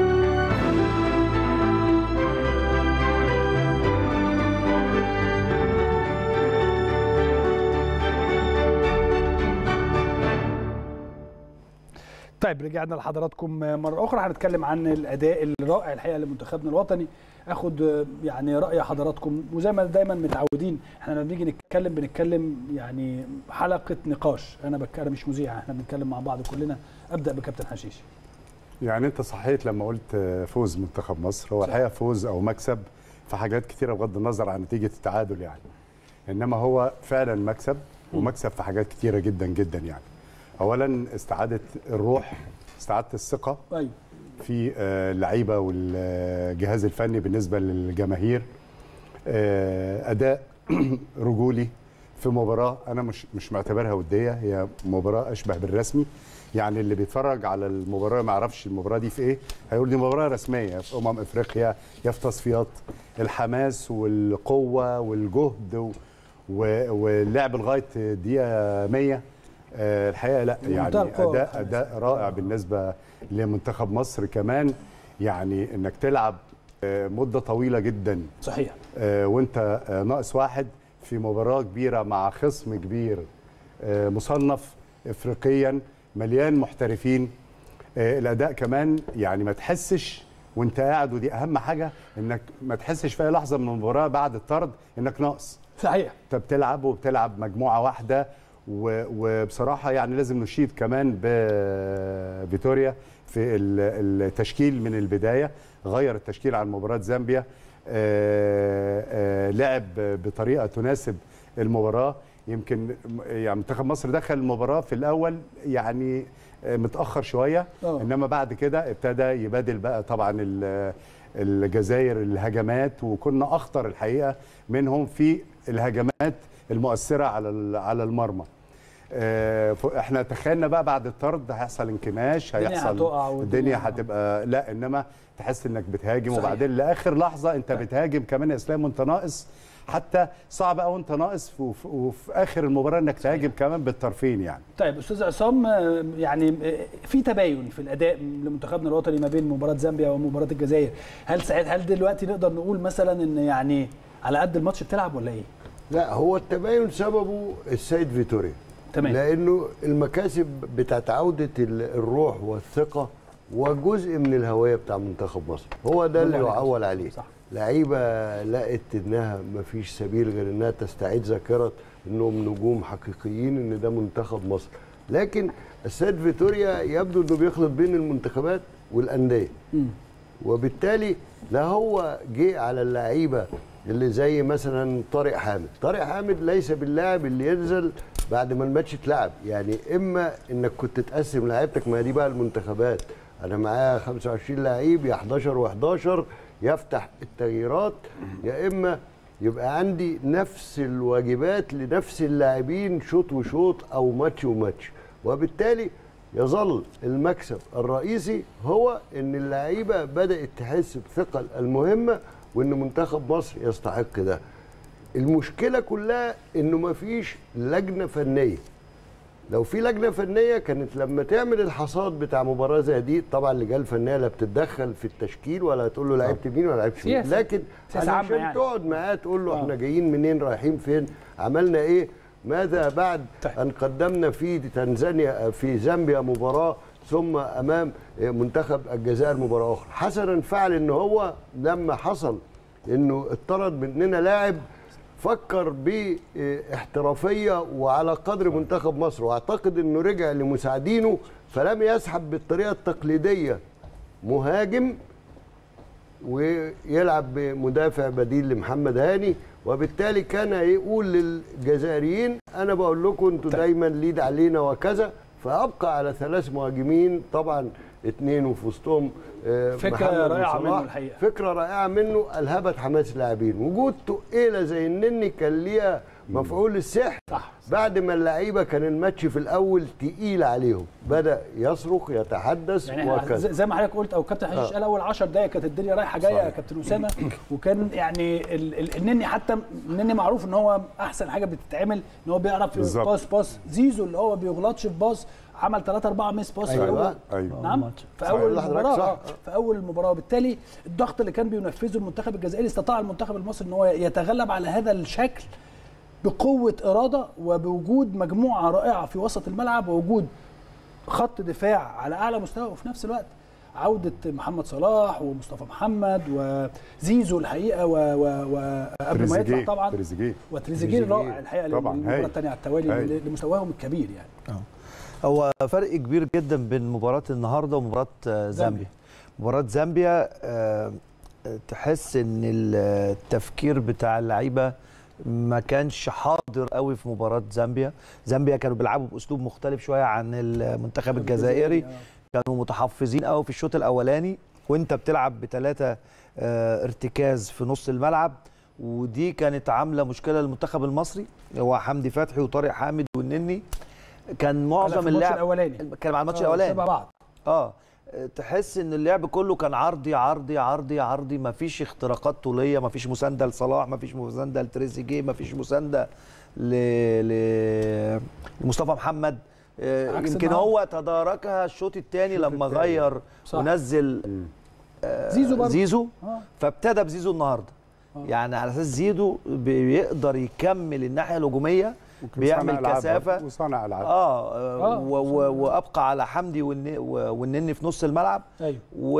A: طيب رجعنا لحضراتكم مرة أخرى هنتكلم عن الأداء الرائع الحقيقة لمنتخبنا الوطني أخد يعني رأي حضراتكم وزي ما دايما متعودين احنا لما بنيجي نتكلم بنتكلم يعني حلقة نقاش أنا بك أنا مش مذيع احنا بنتكلم مع بعض كلنا أبدأ بكابتن حشيش
E: يعني انت صحيت لما قلت فوز منتخب مصر هو الحقيقه فوز او مكسب في حاجات كتيره بغض النظر عن نتيجه التعادل يعني انما هو فعلا مكسب ومكسب في حاجات كتيره جدا جدا يعني اولا استعاده الروح استعاده الثقه
A: أيوه
E: في آه، اللعيبه والجهاز الفني بالنسبه للجماهير آه، اداء رجولي في مباراه انا مش مش معتبرها وديه هي مباراه اشبه بالرسمي يعني اللي بيتفرج على المباراه ما يعرفش المباراه دي في ايه هيقول دي مباراه رسميه في امم افريقيا يا في تصفيات الحماس والقوه والجهد و- و- واللعب لغايه دقيقه 100 آه، الحقيقه لا يعني
A: منتهى القوة
E: اداء
A: والحماس.
E: اداء رائع بالنسبه لمنتخب مصر كمان يعني انك تلعب آه، مده طويله جدا
A: صحيح
E: آه، وانت آه، ناقص واحد في مباراه كبيره مع خصم كبير آه، مصنف افريقيا مليان محترفين آه، الاداء كمان يعني ما تحسش وانت قاعد ودي اهم حاجه انك ما تحسش في اي لحظه من المباراه بعد الطرد انك ناقص
A: صحيح
E: انت بتلعب وبتلعب مجموعه واحده و- وبصراحه يعني لازم نشيد كمان بفيتوريا في ال- التشكيل من البدايه غير التشكيل عن مباراه زامبيا آه، آه، لعب بطريقه تناسب المباراه يمكن يعني منتخب مصر دخل المباراه في الاول يعني آه، متاخر شويه
A: آه.
E: انما بعد كده ابتدى يبادل بقى طبعا ال- الجزائر الهجمات وكنا اخطر الحقيقه منهم في الهجمات المؤثره على ال- على المرمى آه، ف- احنا تخيلنا بقى بعد الطرد هيحصل انكماش
A: الدنيا
E: هيحصل
A: هتقع والدنيا-
E: الدنيا هتبقى لا انما تحس انك بتهاجم
A: صحيح.
E: وبعدين لاخر لحظه انت بتهاجم كمان يا اسلام وانت ناقص حتى صعب قوي انت ناقص وفي, وفي اخر المباراه انك تهاجم كمان بالطرفين يعني
A: طيب استاذ عصام آه، يعني آه، في تباين في الاداء لمنتخبنا الوطني ما بين مباراه زامبيا ومباراه الجزائر هل ساعت هل دلوقتي نقدر نقول مثلا ان يعني على قد الماتش بتلعب ولا ايه
F: لا هو التباين سببه السيد فيتوريا
A: تمام.
F: لانه المكاسب بتاعت عوده ال- الروح والثقه وجزء من الهويه بتاع منتخب مصر هو ده اللي
A: برافو عليك.
F: يعول عليه
A: صح.
F: لعيبه لقت انها مفيش سبيل غير انها تستعيد ذاكره انهم نجوم حقيقيين ان ده منتخب مصر لكن السيد فيتوريا يبدو انه بيخلط بين المنتخبات والانديه وبالتالي لا هو جه على اللعيبه اللي زي مثلا طارق حامد طارق حامد ليس باللاعب اللي ينزل بعد ما الماتش اتلعب يعني اما انك كنت تقسم لعيبتك ما دي بقى المنتخبات انا معايا 25 لعيب يا 11 و11 يفتح التغييرات يا اما يبقى عندي نفس الواجبات لنفس اللاعبين شوط وشوط او ماتش وماتش وبالتالي يظل المكسب الرئيسي هو ان اللعيبه بدات تحس بثقل المهمه وان منتخب مصر يستحق ده المشكله كلها انه مفيش لجنه فنيه لو في لجنه فنيه كانت لما تعمل الحصاد بتاع مباراه زي دي طبعا اللجان الفنيه لا بتتدخل في التشكيل ولا تقول له لعبت مين ولا لعبت مين
A: سياسة.
F: لكن
A: سياسة عامة
F: علشان
A: يعني.
F: تقعد معاه تقول له
A: آه.
F: احنا جايين منين رايحين فين عملنا ايه ماذا بعد
A: طيب.
F: ان قدمنا في تنزانيا في زامبيا مباراه ثم امام منتخب الجزائر مباراه اخرى حسنا فعل ان هو لما حصل انه اتطرد مننا لاعب فكر باحترافيه وعلى قدر منتخب مصر واعتقد انه رجع لمساعدينه فلم يسحب بالطريقه التقليديه مهاجم ويلعب بمدافع بديل لمحمد هاني وبالتالي كان يقول للجزائريين انا بقول لكم انتوا دايما ليد علينا وكذا فابقى على ثلاث مهاجمين طبعا اثنين وفي وسطهم آه،
A: فكرة
F: محمد
A: رائعة
F: وصلاح.
A: منه الحقيقة.
F: فكره رائعه منه الهبت حماس اللاعبين وجود تقيله زي النني كان ليها مفعول السحر
A: صح.
F: بعد ما اللعيبه كان الماتش في الاول تقيل عليهم بدا يصرخ يتحدث
A: يعني إحنا
F: وكذا
A: زي زي ما حضرتك قلت او كابتن حشيش
F: آه.
A: قال اول 10 دقائق كانت الدنيا رايحه جايه يا كابتن اسامه وكان يعني ال- ال- النني حتى النني معروف ان هو احسن حاجه بتتعمل ان هو بيعرف
E: بالظبط.
A: باص باص زيزو اللي هو ما بيغلطش في باص عمل 3 4 ميس باص في
F: أيوة.
A: اول
E: ايوه
A: نعم في
F: صحيح.
A: اول
F: لا، حضرتك
A: المباراه
F: صح.
A: آه، في اول المباراه وبالتالي الضغط اللي كان بينفذه المنتخب الجزائري استطاع المنتخب المصري ان هو يتغلب على هذا الشكل بقوه اراده وبوجود مجموعه رائعه في وسط الملعب ووجود خط دفاع على اعلى مستوى وفي نفس الوقت عوده محمد صلاح ومصطفى محمد وزيزو الحقيقه و- و- وقبل ما يطلع
E: تريزيجيه
A: طبعا
E: تريزيجيه
A: وتريزيجيه الرائع الحقيقه
E: طبعاً،
A: للمباراه
E: هايل.
A: الثانيه على التوالي
E: هايل.
A: لمستواهم الكبير يعني
G: هو فرق كبير جدا بين مباراة النهارده ومباراة آه، زامبيا. مباراة زامبيا آه، تحس ان التفكير بتاع اللعيبه ما كانش حاضر قوي في مباراة زامبيا، زامبيا كانوا بيلعبوا باسلوب مختلف شويه عن المنتخب الجزائري، كانوا متحفظين قوي في الشوط الاولاني وانت بتلعب بثلاثه آه، ارتكاز في نص الملعب ودي كانت عامله مشكله للمنتخب المصري هو حمدي فتحي وطارق حامد والنني كان معظم
A: في الماتش
G: اللعب
A: الاولاني
G: كان على الماتش
A: آه،
G: الاولاني
A: شبه بعض
G: اه تحس ان اللعب كله كان عرضي عرضي عرضي عرضي ما فيش اختراقات طوليه ما فيش مسانده لصلاح ما فيش مسانده لتريزيجيه ما فيش مسانده ل... ل... لمصطفى محمد آه،
A: عكس
G: يمكن
A: النهاردة.
G: هو تداركها الشوط الثاني لما غير
A: صح.
G: ونزل
A: زيزو برضه
G: زيزو
A: آه.
G: فابتدى بزيزو النهارده يعني على اساس زيزو بيقدر يكمل الناحيه الهجوميه بيعمل
E: وصانع ألعاب
G: كثافه
E: برضه، وصانع العاب
G: اه,
A: آه،
G: آه و- و- وابقى على حمدي والن- و- والنني في نص الملعب
A: ايوه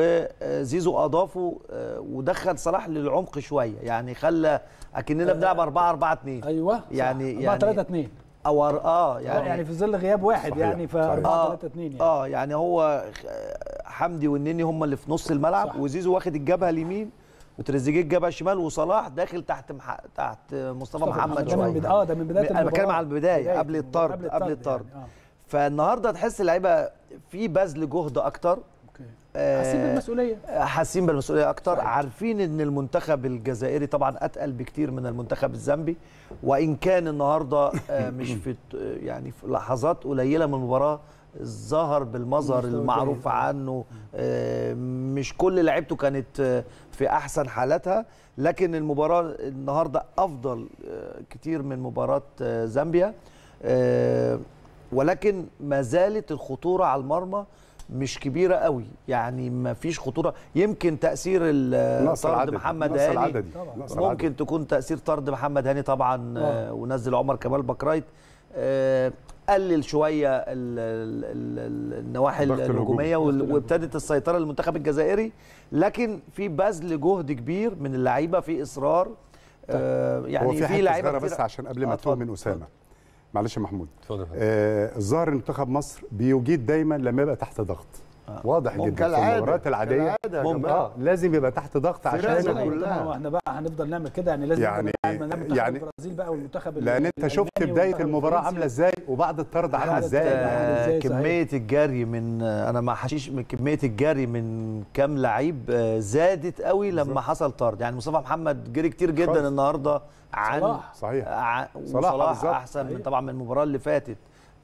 G: وزيزو اضافه آه، ودخل صلاح للعمق شويه يعني خلى اكننا بنلعب 4 4 2
A: ايوه
G: يعني-
A: 4
G: يعني
A: 3 2
G: او اه
A: يعني,
G: يعني,
A: يعني في ظل غياب واحد
E: صحيح،
A: يعني ف
E: صحيح.
A: 4 3 2 يعني
G: اه يعني هو خ- حمدي والنني هم اللي في نص الملعب
A: صح.
G: وزيزو واخد الجبهه اليمين وتريزيجيه الجبهه الشمال وصلاح داخل تحت مح... تحت مصطفى محمد
A: ده من
G: شويه
A: بدا- اه ده من بدايه
G: انا بتكلم
A: المباراة.
G: على البدايه
A: بداية
G: قبل
A: المباراة،
G: الطرد قبل الطرد
A: يعني. آه.
G: فالنهارده تحس اللعيبه في بذل جهد اكتر
A: اوكي
G: آه،
A: حاسين بالمسؤوليه
G: حاسين بالمسؤوليه اكتر
A: صحيح.
G: عارفين ان المنتخب الجزائري طبعا اتقل بكتير من المنتخب الزامبي وان كان النهارده آه، مش في يعني في لحظات قليله من المباراه ظهر بالمظهر
A: مستوى
G: المعروف
A: جيد.
G: عنه آه، مش كل لعيبته كانت آه، في احسن حالاتها لكن المباراه النهارده افضل آه، كتير من مباراه آه، زامبيا آه، ولكن ما زالت الخطوره على المرمى مش كبيره قوي يعني ما فيش خطوره يمكن تاثير ال-
E: نقص
G: طرد
E: العدد
G: محمد
E: نقص
G: هاني
E: العددي
A: طبعاً.
E: نقص العددي.
G: ممكن تكون تاثير طرد محمد هاني طبعا آه. ونزل عمر كمال بكرايت آه قلل شويه ال ال ال النواحي
E: الضغط
G: الهجوميه
E: الهجومي.
G: وال- وابتدت السيطره للمنتخب الجزائري لكن في بذل جهد كبير من اللعيبه في اصرار آه
E: هو
G: يعني
E: في
G: في
E: حته
G: لعيبه
E: صغيره بس
G: كتير-
E: عشان قبل ما
G: آه،
E: تتوه
G: اتفضل،
E: من اسامه معلش يا محمود
I: اتفضل يا فندم.
E: آه الظاهر ان منتخب مصر بيجيد دايما لما يبقى تحت ضغط واضح
F: ممكن
E: جدا في
F: كالعادة،
E: المباريات العاديه
F: كالعادة يا
E: ممكن
F: جماعة.
E: اه لازم يبقى تحت ضغط عشان
F: فرقنا
E: يبقى-
F: كلها.
A: طبعا احنا بقى هنفضل نعمل كده يعني لازم
E: يعني-
A: نبقى نلعب منتخب
E: يعني-
A: البرازيل بقى والمنتخب ال-
E: لان انت شفت
A: الألماني
E: بدايه
A: والمنتخب
E: المباراه
A: الفرنسي.
E: عامله ازاي وبعد الطرد عامله
A: حتى-
E: ازاي
A: عامل إزاي، صحيح.
G: كميه الجري من انا ما حشيش من كميه الجري من كام لعيب آه، زادت قوي لما حصل طرد يعني مصطفى محمد جري كتير جدا
E: خالص.
G: النهارده عن
A: صلاح.
E: صحيح
G: ع-
E: صلاح
G: وصلاح
E: بالظبط.
G: احسن من
A: صحيح.
G: طبعا من المباراه اللي فاتت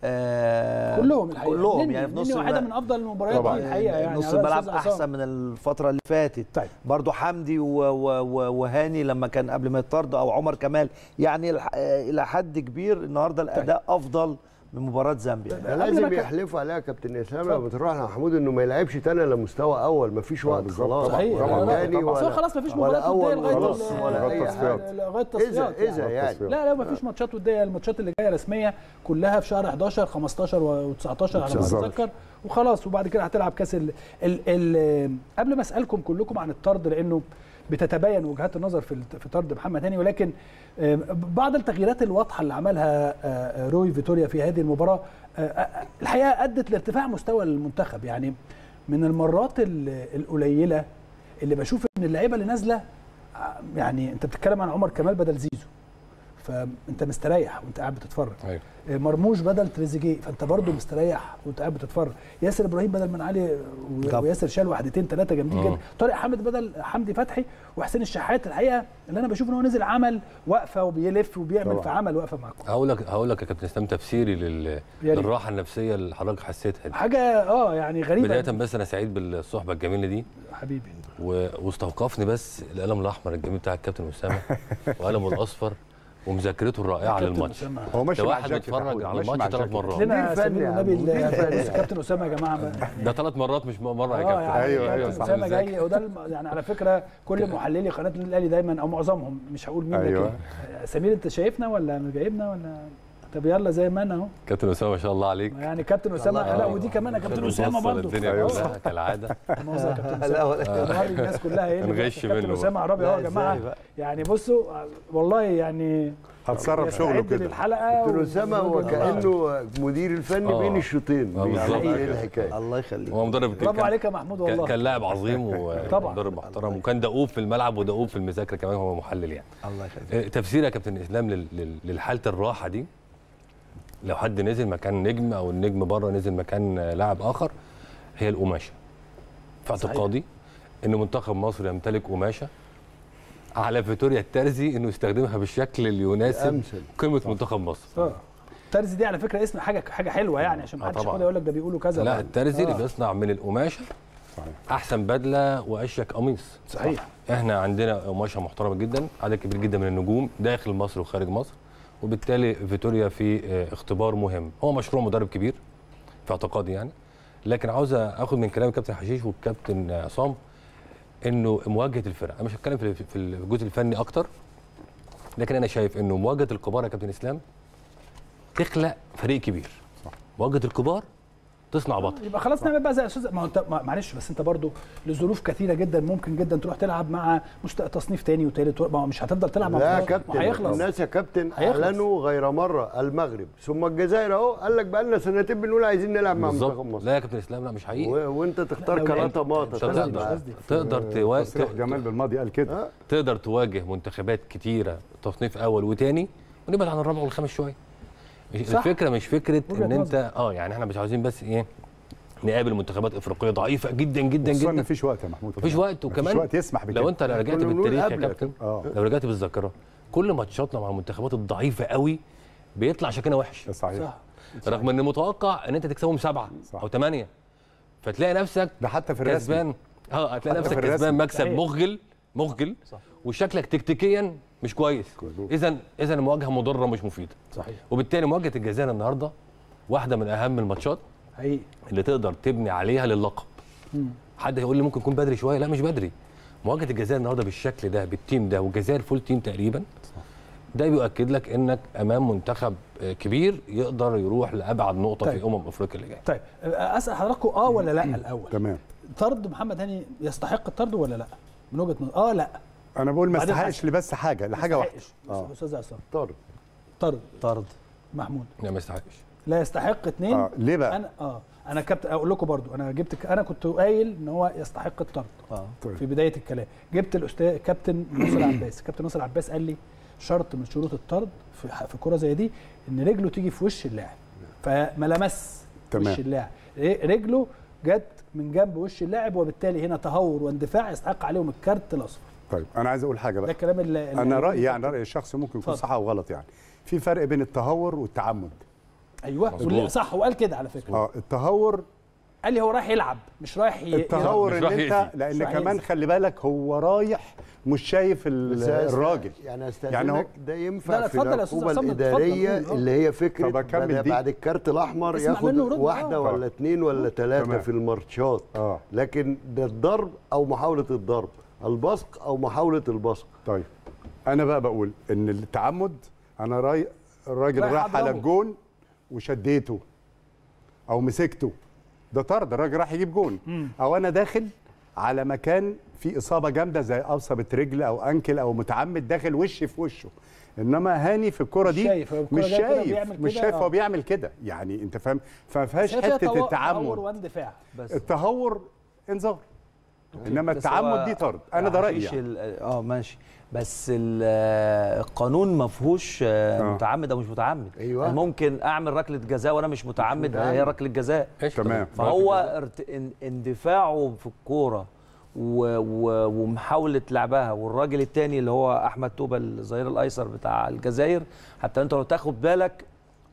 G: آه
A: كلهم الحقيقه
G: كلهم
A: نني-
G: يعني في نص
A: نني واحده
G: الم-
A: من افضل المباريات
E: طبعاً.
A: دي الحقيقه يعني
G: نص
A: على
G: الملعب
A: أستاذ عصام.
G: احسن من الفتره اللي فاتت
A: طيب.
G: برضو حمدي و- و- و- وهاني لما كان قبل ما يطرد او عمر كمال يعني الح- آه، الى حد كبير النهارده الاداء افضل من مباراه زامبيا
F: ده
A: قبل ما
F: لازم
A: كان-
F: يحلفوا عليها يا كابتن اسلام لما تروح لمحمود انه ما يلعبش تاني الا مستوى اول ما فيش وقت
E: بالظبط.
F: خلاص
A: صحيح
E: طبعاً.
F: ولا
A: لا،
F: تاني
A: بس هو
F: ولا
A: خلاص مفيش
F: ولا
A: مباريات
F: أول
A: وديه لغايه
F: خلاص
A: ال-
F: ولا
E: لغاية
F: اي
E: التصفيات.
F: حاجه
A: لغايه
F: اذا
A: التصفيات
F: اذا
A: يعني.
F: يعني
A: لا لا مفيش ماتشات وديه الماتشات اللي جايه رسميه كلها في شهر 11 15 و19 على ما
E: بالظبط.
A: اتذكر وخلاص وبعد كده هتلعب كاس ال ال ال قبل ما اسالكم كلكم عن الطرد لانه بتتباين وجهات النظر في في طرد محمد هاني ولكن آه، بعض التغييرات الواضحه اللي عملها آه، آه، روي فيتوريا في هذه المباراه آه، آه، الحقيقه ادت لارتفاع مستوى المنتخب يعني من المرات ال- القليله اللي بشوف ان اللعيبه اللي نازله آه، يعني انت بتتكلم عن عمر كمال بدل زيزو فانت مستريح وانت قاعد بتتفرج
I: ايوه
A: آه، مرموش بدل تريزيجيه فانت برضه مستريح وانت قاعد بتتفرج ياسر ابراهيم بدل من علي و-
G: طبعا.
A: وياسر شال واحدتين ثلاثه جامدين
I: آه.
A: جدا طارق حامد بدل حمدي فتحي وحسين الشحات الحقيقه اللي انا بشوف ان هو نزل عمل وقفه وبيلف وبيعمل
E: طبعا.
A: في عمل وقفه معاكم
I: هقول لك هقول لك يا كابتن اسلام تفسيري لل...
A: يا ريت.
I: للراحه النفسيه اللي حضرتك حسيتها دي
A: حاجه اه يعني غريبه
I: بدايه بس انا سعيد بالصحبه الجميله دي
A: حبيبي
I: و... واستوقفني بس القلم الاحمر الجميل بتاع الكابتن اسامه وقلمه الاصفر ومذاكرته الرائعه
A: كابتن
I: للماتش
A: أسامة.
E: هو ماشي
I: ده
E: مع
I: واحد
E: الجاكيت يا
I: بيتفرج
E: حود،
I: على
E: ماشي مع
I: الماتش ثلاث
E: الجاكيت.
I: مرات
A: لنا
F: مدير فني
A: سمير
F: يا عم،
A: النبي
F: مدير
A: ال-
F: فني.
A: كابتن اسامه يا جماعه
I: ده ثلاث مرات مش مره يا
A: اه
I: كابتن
A: يعني
E: أيوة، أيوة،
A: كابتن
E: صح.
A: اسامه جاي وده الم- يعني على فكره كل محللي قناه النادي الاهلي دايما او معظمهم مش هقول مين
E: أيوة.
A: لكن آه، سمير انت شايفنا ولا مش جايبنا ولا طب يلا زي ما انا اهو
I: كابتن اسامه ما شاء الله عليك
A: يعني كابتن اسامه
G: الله
A: لا
G: يرحمه.
A: ودي كمان يا كابتن اسامه
I: بتوصل
A: برضه
I: الدنيا
A: آه.
I: كلها كالعاده
A: مؤاخذة يا كابتن
G: لا
A: اسامه
G: ولا
A: والله الناس كلها ايه اللي
I: نغش
A: بيحصل. كابتن
I: منه
A: اسامه عربي اهو يا
G: لا،
A: جماعه
G: إزاي بقى؟
A: يعني بصوا والله يعني
E: هتصرف شغله
A: يستعد
E: كده
A: للحلقه
F: دكتور اسامه هو
A: والراجل- آه.
F: كانه مدير الفني
I: آه.
F: بين الشوطين
I: آه، بالظبط
F: يعني ايه
I: كده.
F: الحكايه
G: الله يخليك
I: هو مدرب
A: برافو
I: كان-
A: عليك يا محمود
I: كان-
A: والله
I: كان لاعب عظيم
A: طبعا.
I: ومدرب محترم وكان دؤوب في الملعب ودؤوب في المذاكره كمان هو محلل يعني
G: الله يخليك
I: آه، تفسير يا كابتن اسلام لل- لل- للحاله الراحه دي لو حد نزل مكان نجم او النجم بره نزل مكان آه، لاعب اخر هي القماشه في
A: صحيح.
I: اعتقادي ان منتخب مصر يمتلك قماشه على فيتوريا الترزي انه يستخدمها بالشكل اللي يناسب
F: امثل
I: قيمه منتخب مصر
A: اه ترزي دي على فكره اسم حاجه حاجه حلوه يعني عشان ما
I: آه،
A: حدش
I: طبعا.
A: ياخدها يقول لك ده بيقولوا كذا
I: لا
A: ولا-
I: الترزي اللي
A: آه.
I: بيصنع من القماشه
E: صحيح.
I: احسن بدله واشيك قميص
A: صحيح
I: احنا عندنا قماشه محترمه جدا عدد كبير جدا من النجوم داخل مصر وخارج مصر وبالتالي فيتوريا في آه، اختبار مهم هو مشروع مدرب كبير في اعتقادي يعني لكن عاوز اخد من كلام الكابتن حشيش والكابتن عصام انه مواجهه الفرق انا مش هتكلم في في الجزء الفني اكتر لكن انا شايف انه مواجهه الكبار يا كابتن اسلام تخلق فريق كبير
E: صح.
I: مواجهه الكبار تصنع بطل
A: يبقى خلاص نعمل بقى زي استاذ ما هو انت ما- معلش بس انت برضو لظروف كثيره جدا ممكن جدا تروح تلعب مع مست... تصنيف تاني وتالت ما هو مش هتفضل تلعب مع
F: لا يا
A: بطولات.
F: كابتن
A: ما هيخلص
F: الناس يا كابتن
A: هيخلص.
F: اعلنوا غير مره المغرب ثم الجزائر اهو قال لك بقى لنا سنتين بنقول عايزين نلعب مع منتخب
I: بالظبط
F: مصر
I: لا يا كابتن اسلام لا مش حقيقي
F: و- وانت تختار
A: لا،
F: كلاطه
A: مش
F: ماطه
I: مش
A: قصدي،
F: تلعب
A: مش
I: هتقدر
F: معاه.
A: قصدي.
I: تقدر تواجه
E: تصريح جمال بالماضي قال كده
F: آه.
I: تقدر تواجه منتخبات كتيره تصنيف اول وتاني ونبعد عن الرابع والخامس شويه مش-
A: صح.
I: الفكره مش فكره
A: وجهة
I: ان انت
A: نظر.
I: اه يعني احنا مش عاوزين بس ايه نقابل منتخبات افريقيه ضعيفه جدا جدا
E: خصوصا
I: جدا
E: مفيش وقت يا محمود
I: مفيش
E: كمان.
I: وقت
E: مفيش
I: وكمان
E: وقت يسمح بكده
I: لو انت رجعت
F: كنا بنقول
I: بالتاريخ يا
F: قبل يا
I: كابتن
E: اه
I: لو رجعت بالذاكره كل ماتشاتنا مع المنتخبات الضعيفه قوي بيطلع شكلنا وحش
E: ده صحيح
A: صح
I: رغم ان متوقع ان انت تكسبهم سبعه
E: صح.
I: او ثمانيه فتلاقي نفسك
E: ده حتى في الرسم
I: كسبان اه هتلاقي
E: حتى
I: نفسك
E: في الرسم.
I: كسبان مكسب
A: صحيح.
I: مخجل مخجل وشكلك تكتيكيا مش كويس
E: مظبوط.
I: اذا اذا المواجهه مضره مش مفيده
A: صحيح
I: وبالتالي مواجهه الجزائر النهارده واحده من اهم الماتشات
A: حقيقي
I: اللي تقدر تبني عليها للقب حد هيقول لي ممكن يكون بدري شويه لا مش بدري مواجهه الجزائر النهارده بالشكل ده بالتيم ده والجزائر فول تيم تقريبا ده بيؤكد لك انك امام منتخب آه، كبير يقدر يروح لابعد نقطه
A: طيب.
I: في امم افريقيا اللي جايه
A: طيب اسال حضراتكم اه ولا لا الاول
E: تمام
A: طرد محمد هاني يستحق الطرد ولا لا من وجهه نظر اه لا
E: انا بقول ما
A: بعدين
E: استحقش
A: حسن.
E: لبس حاجه لحاجه واحده
A: يستحقش.
E: آه.
A: استاذ عصام
F: طارق
A: طرد
G: طرد
A: محمود
I: لا ما يستحقش
A: لا يستحق اثنين
E: اه ليه بقى
A: انا اه انا كابتن اقول لكم برضو انا جبت ك- انا كنت قايل ان هو يستحق الطرد
G: اه
E: طيب.
A: في بدايه الكلام جبت الاستاذ كابتن ناصر عباس كابتن ناصر عباس قال لي شرط من شروط الطرد في في كره زي دي ان رجله تيجي في وش اللاعب فما لمس
E: تمام.
A: وش اللاعب ر- رجله جت من جنب وش اللاعب وبالتالي هنا تهور واندفاع يستحق عليهم الكارت الاصفر
E: طيب انا عايز اقول حاجه
A: ده
E: بقى
A: الكلام اللي اللي
E: انا
A: قاله
E: رايي يعني
A: الكابتن.
E: رايي الشخصي ممكن يكون
A: اتفضل.
E: صح او غلط يعني في فرق بين التهور والتعمد
A: ايوه
I: مظبوط.
A: واللي- صح وقال كده على فكره
E: اه التهور
A: قال لي هو رايح يلعب مش رايح ي-
E: التهور
I: مش
E: ان
I: راح
E: انت
I: يأذي.
E: لان
A: مش راح
E: كمان
A: يأذي.
E: خلي بالك هو رايح مش شايف ال-
F: بس أست-
E: الراجل
F: يعني
E: يعني
F: استاذنك
E: هو-
F: ده
A: لا،
F: ينفع
A: لا،
F: في
A: اتفضل يا أستاذ
F: العقوبه
A: عصام، اتفضل،
F: الاداريه
A: قول، آه.
F: اللي هي فكره
E: طب أكمل
F: بعد,
E: دي.
F: بعد الكارت الاحمر
A: اسمع
F: ياخد
A: منه ورد،
F: واحده
A: آه.
F: ولا اثنين ولا ثلاثه
E: تمام.
F: في الماتشات
E: اه
F: لكن ده الضرب او محاوله الضرب البصق او محاوله البصق
E: طيب انا بقى بقول ان التعمد انا راي الراجل
A: رايح
E: راح على
A: أضربه.
E: الجون وشديته او مسكته ده طرد الراجل راح يجيب جون او انا داخل على مكان في اصابه جامده زي قصبه رجل او انكل او متعمد داخل وش في وشه انما هاني في الكره
A: مش
E: دي
A: شايف، هو الكرة
E: مش
A: جاية كده
E: شايف
A: بيعمل
E: مش
A: كده،
E: شايف
A: آه.
E: هو بيعمل كده يعني انت فاهم فما فيهاش
A: بس هي فيها
E: حته
A: تطور- تطور
E: التعمد
A: واندفاع
G: بس
E: التهور انذار انما
G: بس هو
E: التعمد دي طرد انا ده رايي
G: مفيش
E: يعني.
G: ال- اه ماشي بس ال- آه، القانون ما فيهوش آه،
E: آه.
G: متعمد او مش متعمد
F: أيوة.
G: أنا ممكن اعمل ركله جزاء وانا مش متعمد
F: متعمد.
G: هي ركله جزاء
I: إيش
E: تمام.
G: فهو ارت... ان- اندفاعه في الكوره و... و... ومحاوله لعبها والراجل الثاني اللي هو احمد توبه الظهير الايسر بتاع الجزائر حتى انت لو تاخد بالك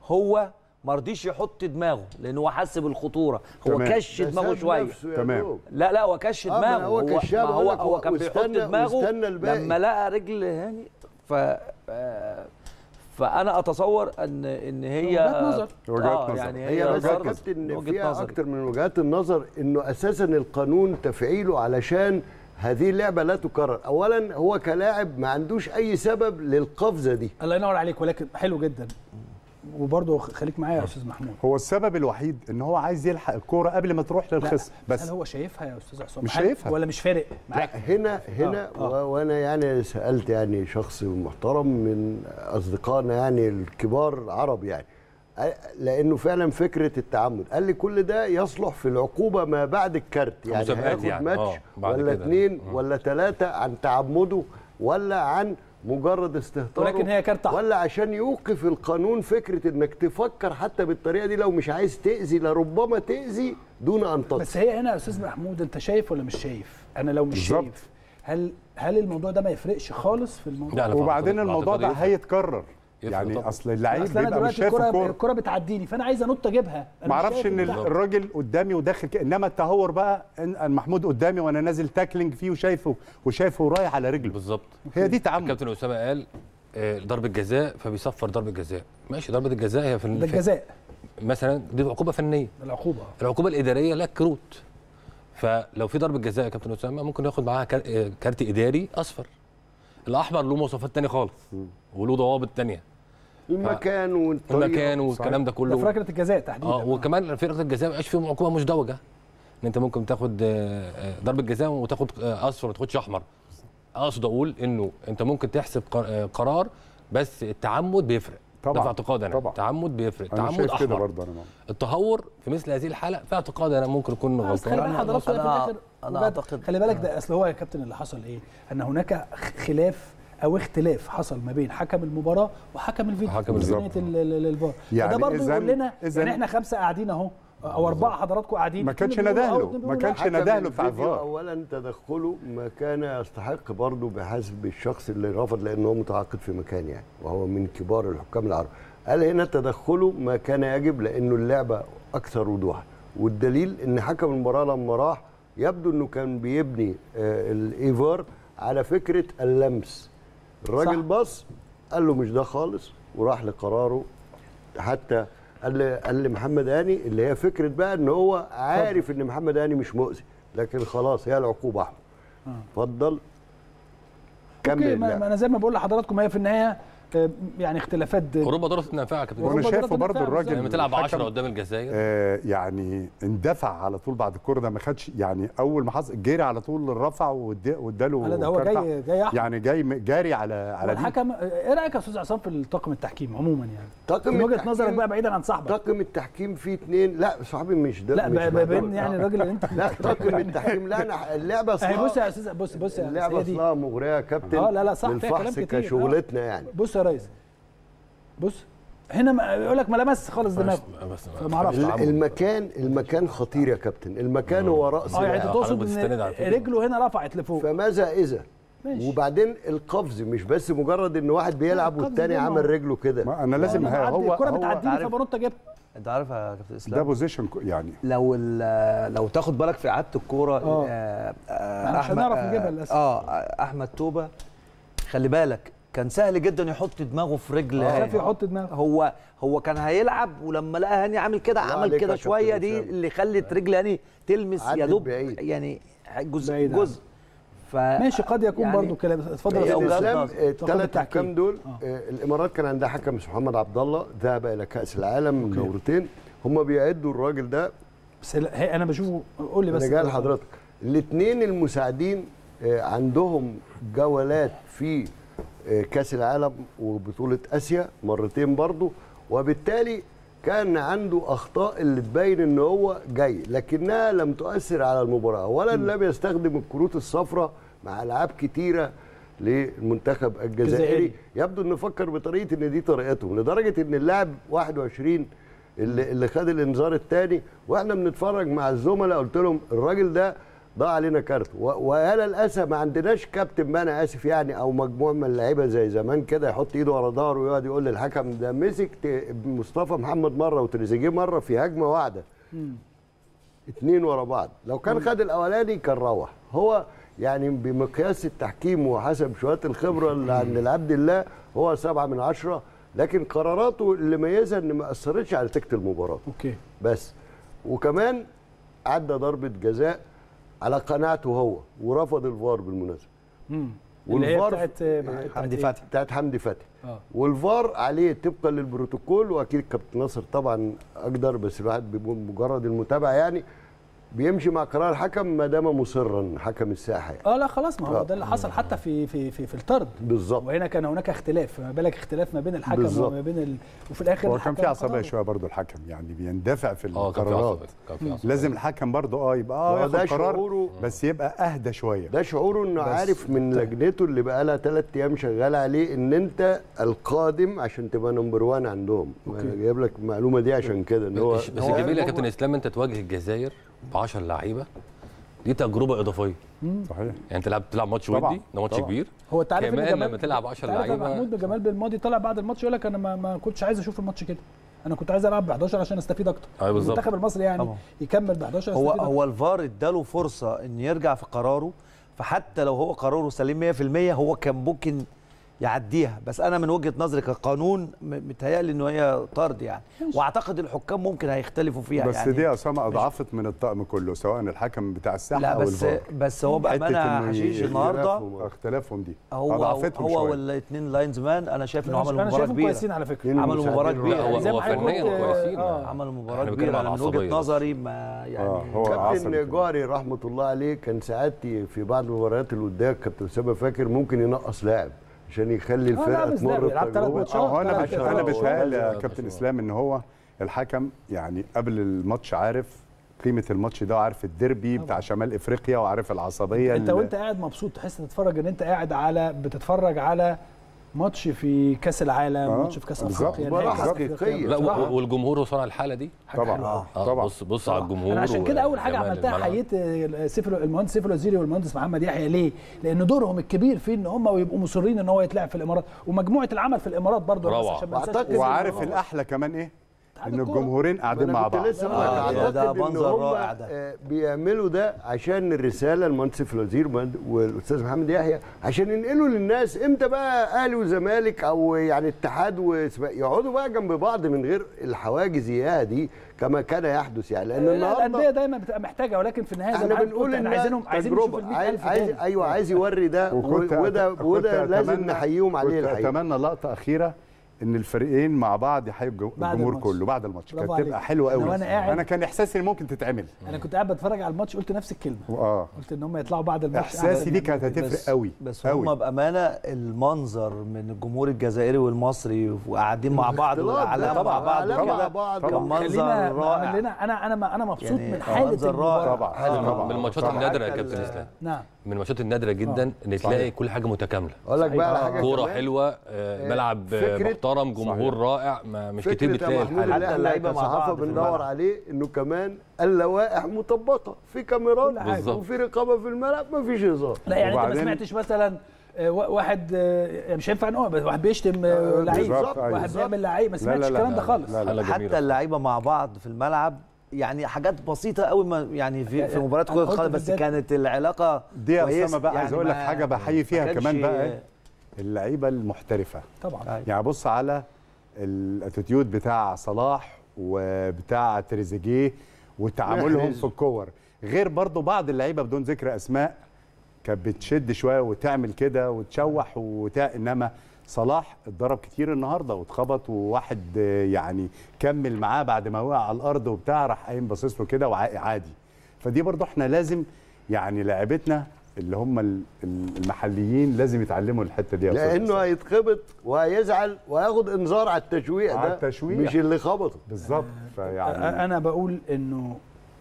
G: هو ما رضيش يحط دماغه لان هو حس بالخطوره هو
E: تمام.
G: كش
F: ده
G: دماغه
F: ساب
G: شويه
F: نفسه يا
E: تمام.
F: دوب.
G: لا لا هو كش
F: آه، ما
G: دماغه
F: هو كشها
G: ما
F: بقول
G: هو
F: لك
G: هو
F: هو
G: كان بيحط
F: واستنى-
G: دماغه
F: واستنى الباقي.
G: لما لقى رجل هاني ف آه، فانا اتصور ان ان هي
A: وجهات نظر.
E: وجهات
G: آه،
E: نظر.
G: يعني
F: هي بس يا
G: ظهرت
F: كابتن
G: من
F: إن
G: وجهة
F: فيها
G: نظري.
F: اكتر من وجهات النظر انه اساسا القانون تفعيله علشان هذه اللعبه لا تكرر اولا هو كلاعب ما عندوش اي سبب للقفزه دي
A: الله ينور عليك ولكن حلو جدا وبرضه خليك معايا يا استاذ محمود
E: هو السبب الوحيد ان هو عايز يلحق الكوره قبل ما تروح
A: لا،
E: للخصم
A: بس
E: بس
A: هل هو شايفها يا استاذ عصام
E: مش
A: هل-
E: شايفها.
A: ولا مش فارق معاك
F: هنا هنا
A: آه،
F: و- وانا يعني سالت يعني شخص محترم من اصدقائنا يعني الكبار عرب يعني أ- لانه فعلا فكره التعمد قال لي كل ده يصلح في العقوبه ما بعد الكارت يعني
I: مسابقات
F: هياخد
I: يعني،
F: ماتش
I: آه، بعد
F: ولا
I: كده.
F: اثنين ولا ثلاثه عن تعمده ولا عن مجرد استهتاره
A: ولكن هي كارت أحمر.
F: ولا عشان يوقف القانون فكره انك تفكر حتى بالطريقه دي لو مش عايز تاذي لربما تاذي دون ان تصل
A: بس هي هنا يا استاذ محمود انت شايف ولا مش شايف انا لو مش
E: بالظبط.
A: شايف هل هل الموضوع ده ما يفرقش خالص في الموضوع
I: لا، أنا
E: وبعدين
I: بعتقد-
E: الموضوع ده
I: بعتقد يفرق.
E: هيتكرر
I: يفرق
E: يعني
I: طبعاً.
E: اصل اللعيب
A: اصل انا
E: بيبقى مش
A: دلوقتي
E: شايف
A: الكره
E: الكوره
A: الكره بتعديني فانا عايز انط اجيبها أنا
E: ما
A: مش
E: اعرفش
A: شايف
E: ان
A: البتاع.
E: الراجل قدامي وداخل كده انما التهور بقى ان أن محمود قدامي وانا نازل تاكلينج فيه وشايفه وشايفه ورايح على رجله
I: بالظبط
E: هي دي تعمد
I: الكابتن اسامه قال آه، ضربه جزاء فبيصفر ضربه جزاء ماشي ضربه الجزاء هي في
A: ده الجزاء
I: مثلا دي عقوبه فنيه
A: العقوبه
I: العقوبه الاداريه لا كروت فلو في ضربه جزاء يا كابتن اسامه ممكن ياخد معاها كار- آه، كارت اداري اصفر الاحمر له مواصفات تانية خالص وله ضوابط تانية
F: المكان والطريقه
I: المكان والكلام ده
A: ده
I: كله
A: في ركله الجزاء تحديدا
I: اه وكمان في ركله الجزاء ما يبقاش فيهم عقوبه مزدوجه ان انت ممكن تاخد آه، آه، ضربه جزاء وتاخد آه، اصفر ما تاخدش احمر اقصد اقول انه انت ممكن تحسب قر- آه، قرار بس التعمد بيفرق ده
E: طبعاً،
I: في اعتقادي انا
E: طبعاً.
I: التعمد بيفرق
E: انا
I: التعمد
E: شايف كده
I: احمر
E: برضه انا
I: التهور في مثل هذه الحاله في اعتقادي انا ممكن اكون
A: بس خلي
I: غلطان
A: بالك حضرتك في
G: أنا-
A: الاخر
G: أنا
A: وجد-
G: أعتقد-
A: خلي بالك ده اصل هو يا كابتن اللي حصل ايه؟ ان هناك خ- خلاف او اختلاف حصل ما بين حكم المباراه وحكم الفيديو
I: حكم
A: في
I: الفيديو.
A: ثنائيه ال- ال- الفار
E: يعني
A: فده برضه
E: إذن-
A: يقول لنا
E: إذن-
A: يعني احنا خمسه قاعدين اهو او اربعه حضراتكم قاعدين
E: ما
A: اتنين
E: كانش
A: بيقولوا آه
E: ندهله،
A: واتنين
E: ما
A: بيقولوا
E: كانش
A: لا.
F: حكم
E: ندهله بتاع
F: الفيديو
E: الفار.
F: اولا تدخله ما كان يستحق برضه بحسب الشخص اللي رفض لانه هو متعاقد في مكان يعني وهو من كبار الحكام العرب قال هنا تدخله ما كان يجب لانه اللعبه اكثر وضوحا والدليل ان حكم المباراه لما راح يبدو انه كان بيبني آه، الايفار على فكره اللمس الراجل
A: صح.
F: بص قال له مش ده خالص وراح لقراره حتى قال لي قال لي محمد هاني اللي هي فكره بقى ان هو عارف ان محمد هاني مش مؤذي لكن خلاص هي العقوبه احمد اتفضل كمل
A: اوكي ما
F: اللعب.
A: ما انا زي ما بقول لحضراتكم هي في النهايه آه، يعني اختلافات
I: اوروبا ضربت النافعه يا كابتن
E: وانا
A: أوروبا
E: شايفه
A: ضربت
E: برضه
A: الدفاع
E: الراجل
I: لما تلعب 10
E: الحكم،
I: قدام الجزائر
E: آه يعني اندفع على طول بعد الكوره ده ما خدش يعني اول ما حصل جري على طول رفع وادى- واداله
A: لا ده هو
E: كارت
A: جاي
E: أحمر.
A: جاي احمر
E: يعني جاي م- جاري على على دي
A: الحكم ايه رايك يا استاذ عصام في الطاقم التحكيم عموما يعني
F: طاقم
A: من وجهه
F: التحكيم-
A: نظرك بقى بعيدا عن صاحبك
F: طاقم التحكيم فيه اثنين لا صاحبي مش ده
A: لا
F: مش
A: ب-
F: بعد-
A: بين يعني الراجل اللي انت
F: لا طاقم التحكيم لا انا اللعبه
A: اهي
F: اصلا
A: بص يا استاذ بص بص يا
F: اللعبه
A: هي دي
F: اصلها مغريه يا كابتن
A: اه لا لا صح فيها كلام
F: للفحص
A: كتير
F: كشغلتنا يعني
A: بص يا ريس بص هنا ما- يقول لك ما لمس خالص دماغه
I: بس
A: ما اعرفش
F: ال- المكان المكان خطير يا كابتن المكان هو راس
A: اه يعني انت
F: اللعبة.
A: تقصد
I: حضرتك بتستند على
A: ان
I: فكرة.
A: رجله هنا رفعت لفوق
F: فماذا اذا
A: ماشي.
F: وبعدين القفز مش بس مجرد ان واحد بيلعب
A: القفز
F: والتاني
A: ده ما-
F: عمل رجله كده
E: ما انا لازم
A: أنا بعدي،
E: هو
A: الكره
E: هو
A: بتعديني
G: عارف-
A: فبنط اجيبها
G: انت عارف يا كابتن
E: ده
G: اسلام
E: بوزيشن يعني
G: لو ال- لو تاخد بالك في اعاده الكوره
A: آه.
G: آه، آه،
A: احنا مش
G: أحمد-
A: هنعرف
G: آه،
A: نجيبها للأسف.
G: اه احمد توبه خلي بالك كان سهل جدا يحط دماغه في رجل
A: خاف
G: هاني.
A: يحط دماغه
G: هو هو كان هيلعب ولما لقى هاني عامل كده
F: الله
G: عمل
F: عليك
G: كده
F: يا
G: شويه
F: كابتن
G: دي
F: أسامة.
G: اللي خلت رجل هاني تلمس يا
F: عدت
G: دوب
F: بعيد.
G: يعني جزء
A: بعيد
G: جزء ف
A: ماشي قد يكون
G: يعني
A: برضو كلام اتفضل
G: هي
A: يا
G: أوجات
A: استاذ
F: الاسلام
G: نظر.
F: الثلاث
A: التحكيم.
F: حكام دول
A: آه.
F: آه، الامارات كان عندها حكم اسمه محمد عبد الله ذهب الى كاس العالم دورتين هم بيعدوا الراجل ده
A: بس لا، هي انا بشوفه قول لي بس
F: انا جاي لحضرتك الاثنين المساعدين آه، عندهم جولات في آه، كاس العالم وبطوله اسيا مرتين برضو وبالتالي كان عنده اخطاء اللي تبين ان هو جاي لكنها لم تؤثر على المباراه اولا لم يستخدم الكروت الصفراء مع العاب كتيره للمنتخب الجزائري
A: الجزائري.
F: يبدو انه فكر بطريقه ان دي طريقتهم لدرجه ان اللاعب 21 اللي, اللي خد الانذار الثاني واحنا بنتفرج مع الزملاء قلت لهم الراجل ده ضاع علينا كارت و- ويا للاسف ما عندناش كابتن بقى انا اسف يعني او مجموعه من اللعيبه زي زمان كده يحط ايده ورا ظهره ويقعد يقول للحكم ده مسك ت- مصطفى محمد مره وتريزيجيه مره في هجمه واحده اتنين ورا بعض لو كان خد الاولاني كان روح هو يعني بمقياس التحكيم وحسب شويه الخبره اللي عند العبد الله هو سبعة من عشرة لكن قراراته اللي ميزها ان ما اثرتش على نتيجه المباراه
A: اوكي
F: بس وكمان عدى ضربه جزاء على قناعته هو ورفض الفار بالمناسبه
A: مم. اللي هي
F: والفار
A: بتاعت بتاعت
G: حمدي
A: إيه؟
G: فتحي
F: بتاعت حمدي فتحي
A: اه
F: والفار عليه طبقا للبروتوكول واكيد كابتن ناصر طبعا اقدر بس الواحد بمجرد المتابعه يعني بيمشي مع قرار الحكم ما دام مصرا حكم الساحه يعني.
A: اه لا خلاص ما هو
F: آه.
A: ده اللي حصل حتى في في في, في الطرد
F: بالظبط
A: وهنا كان هناك اختلاف ما بالك اختلاف ما بين الحكم
F: بالظبط.
A: وما بين ال... وفي الاخر
E: هو
A: الحكم
E: كان في عصبيه
A: قرر.
E: شويه برضو الحكم يعني بيندفع في
I: اه كان في
E: القرارات
I: عصبية كان في عصبية
E: لازم الحكم برضو اه يبقى اه
F: هو ده
E: ياخد قرار
F: شعوره
E: بس يبقى اهدى شويه
F: ده شعوره انه
E: بس
F: عارف من لجنته اللي بقى لها ثلاث ايام شغال عليه ان انت القادم عشان تبقى نمبر 1 عندهم انا جايب لك المعلومه دي عشان كده ان هو
I: بس بس
F: هو
I: الجميل يا
F: هو-
I: كابتن اسلام انت تواجه الجزائر ب 10 لعيبه دي تجربه اضافيه
E: صحيح
I: يعني انت تلعب تلعب ماتش
E: طبعاً،
I: ودي ده ماتش
E: طبعاً.
I: كبير
A: هو انت عارف ان
I: كمان
A: جمال
I: لما تلعب 10
A: انت عارف يا
I: لعيبه
A: محمود جمال بالماضي طلع بعد الماتش يقول لك انا ما, ما كنتش عايز اشوف الماتش كده انا كنت عايز العب ب 11 عشان استفيد اكتر
I: ايوه بالظبط.
A: المنتخب المصري يعني
G: طبعا.
A: يكمل ب 11
G: هو
A: يستفيد
G: هو الفار اداله فرصه ان يرجع في قراره فحتى لو هو قراره سليم 100% هو كان ممكن يعديها بس انا من وجهه نظري كقانون م- متهيألي ان هي طرد يعني واعتقد الحكام ممكن هيختلفوا فيها
E: بس
G: يعني
E: دي يا اسامه اضعفت من الطقم كله سواء الحكم بتاع الساحه
G: لا
E: او
G: بس
E: الفار
G: بس هو
E: حتة
G: بامانه
E: إنه
G: حشيش
E: ي-
G: النهارده
F: اختلافهم.
E: اختلافهم دي
G: هو
E: اضعفتهم
G: هو
E: شويه
G: والاثنين لاينز مان انا شايف انه
A: انا
G: عملوا
A: أنا
G: مباراه
A: شايفهم
G: كبيره
A: كويسين على فكره
F: اتنين
G: عملوا مباراه
F: مساعدين
G: كبيره
I: لا هو
A: زي ما
I: هو
A: حضرتك
I: فنيا
A: قلت،
I: كويسين
A: آه.
G: عملوا مباراه
I: احنا
G: كبيره
I: بنتكلم على
G: أنا من وجهه
I: العصبية بس.
G: نظري ما يعني
E: اه هو عصبي
F: كابتن جوهري رحمه الله عليه كان ساعات في بعض المباريات اللي قدام كابتن اسامه فاكر ممكن ينقص لاعب عشان يخلي
A: آه، لا،
F: الفرقه
A: بس لا،
F: تمر
A: بيلعب ثلاث
F: التجربه
A: ماتشات.
E: اه هو انا
A: ثلاث
E: بت...
A: ماتشات.
E: انا بتهيألي يا
I: ثلاث
E: كابتن
I: ماتشات.
E: اسلام ان هو الحكم يعني قبل الماتش عارف قيمه الماتش ده وعارف الديربي بتاع شمال افريقيا وعارف العصبيه
A: انت
E: اللي-
A: وانت قاعد مبسوط تحس تتفرج ان انت قاعد على بتتفرج على ماتش في كاس العالم
E: آه،
A: ماتش في كاس
E: بالظبط.
A: افريقيا
F: مباراة
A: نهائي كاس
F: حقيقية.
A: أفريقيا.
I: لا
A: بصراحة
I: و- والجمهور وصل على الحاله دي
E: طبعا
A: حلوة.
I: اه
E: طبعا
I: بص بص على الجمهور
A: انا عشان كده اول حاجه
I: وجمال
A: عملتها
I: الملعب.
A: حييت سيف المهندس سيف الوزيري والمهندس محمد يحيى ليه؟ لان دورهم الكبير في ان هم يبقوا مصرين ان هو يتلعب في الامارات ومجموعه العمل في الامارات برضه
I: روعة.
A: عشان ما ننساش
F: وأعتقد
A: اسم
E: وعارف
A: الإمارات.
E: الاحلى كمان ايه
A: اتحاد
E: ان
A: الكورة.
E: الجمهورين قاعدين مع
F: انا كنت
E: بعض
F: لسه أقول لك
G: آه، ده-
F: اعتقد
G: ده
F: ان
G: منظر
F: هم
G: رائع ده.
F: آه، بيعملوا ده عشان الرساله المنصف الوزير مهند- والاستاذ محمد يحيى عشان ينقلوا للناس امتى بقى اهلي وزمالك او يعني اتحاد واسم- يقعدوا بقى جنب بعض من غير الحواجز اياها دي كما كان يحدث يعني لان
A: لا،
F: النهارده
A: الانديه دايما بتبقى محتاجه ولكن في النهايه زي ما
F: احنا
A: حضرتك
F: بنقول
A: قلت احنا
F: ان
A: عايزينهم عايزين نشوف ال
F: تجربه
A: 100000
F: عايز, عايز
A: تاني.
F: ايوه عايز يوري ده
E: وكنت
F: وده
E: كنت
F: وده لازم
E: أتمنى-
F: نحييهم عليه
E: كنت
F: الحقيقه
E: اتمنى لقطه اخيره ان الفريقين مع بعض يحيوا الجو-
A: بعد
E: الجمهور
A: الماتش.
E: كله بعد الماتش
A: برافو
E: كانت تبقى
A: عليك.
E: حلوه
A: أنا
E: قوي
A: وأنا قاعد-
E: انا كان احساسي ان ممكن تتعمل
A: انا كنت قاعد بتفرج على الماتش قلت نفس الكلمه
E: اه
A: قلت ان هم يطلعوا بعد الماتش
E: احساسي دي كانت
G: بس-
E: هتفرق قوي
G: بس
E: قوي.
G: هم بامانه المنظر من الجمهور الجزائري والمصري وقاعدين مع بعض
F: الاختلاط ده
G: والاعلام مع
F: طبعاً،
G: بعض
F: الأعلام
G: وكده
F: مع بعض.
G: كان منظر
A: خلينا
G: رائع
A: نعمل لنا انا انا انا مبسوط
G: يعني
A: من حاله
G: منظر رائع.
A: المباراه
E: طبعا
F: حلو.
E: طبعا
I: من الماتشات
E: طبعاً.
I: النادره يا
F: حتى
I: كابتن
F: ال-
I: اسلام
A: نعم
I: من الماتشات النادره جدا ان تلاقي
E: صحيح.
I: كل حاجه متكامله
F: اقول لك بقى على حاجه
I: كوره
F: كمان.
I: حلوه آه، ملعب آه،
F: فكرة-
I: محترم جمهور رائع ما مش كتير
F: فكرة يا
I: بتلاقي
F: محمود
I: الحاله
F: اللي
G: حتى
F: احنا
G: اللعيبة مع
F: كصحافه
G: بعض في
F: بندور
G: الملعب.
F: عليه انه كمان اللوائح مطبقه في كاميرات
A: كل حاجة.
I: بالظبط.
F: وفي رقابه في الملعب مفيش هزار
A: لا يعني انت ما
E: وبعدين-
A: سمعتش مثلا آه، وا- واحد آه، مش هينفع نقول بس واحد بيشتم آه، لعيب
E: بالظبط، أيوة.
A: واحد بيعمل لعيب ما
E: لا،
A: سمعتش
E: لا، لا،
A: الكلام ده
E: لا،
A: خالص
E: لا، لا.
I: حالة جميلة.
G: حتى اللعيبه مع بعض في الملعب يعني حاجات بسيطه قوي ما يعني في في مباراه
A: أنا
G: كره
A: قلت
G: القدم بس
A: بالذات-
G: كانت العلاقه
E: دي يا
G: كويسة.
E: اسامه بقى عايز
G: يعني
E: اقول لك
G: ما-
E: حاجه بحيي فيها
G: ما كانش-
E: كمان بقى إيه؟ اللعيبه المحترفه
A: طبعا
E: يعني بص على الاتيتيود بتاع صلاح وبتاع تريزيجيه وتعاملهم
F: محرز.
E: في الكور غير برضو بعض اللعيبه بدون ذكر اسماء كانت بتشد شويه وتعمل كده وتشوح وتع... انما صلاح اتضرب كتير النهارده واتخبط وواحد آه، يعني كمل معاه بعد ما وقع على الارض وبتاع راح قايم باصص له كده وعادي فدي برضو احنا لازم يعني لعيبتنا اللي هم ال- ال- المحليين لازم يتعلموا الحته دي يا أستاذ
F: لانه
E: حسام.
F: هيتخبط وهيزعل وهياخد انذار على التشويق ده
E: على التشويق.
F: مش اللي خبطه
E: بالظبط فيعني
A: انا بقول انه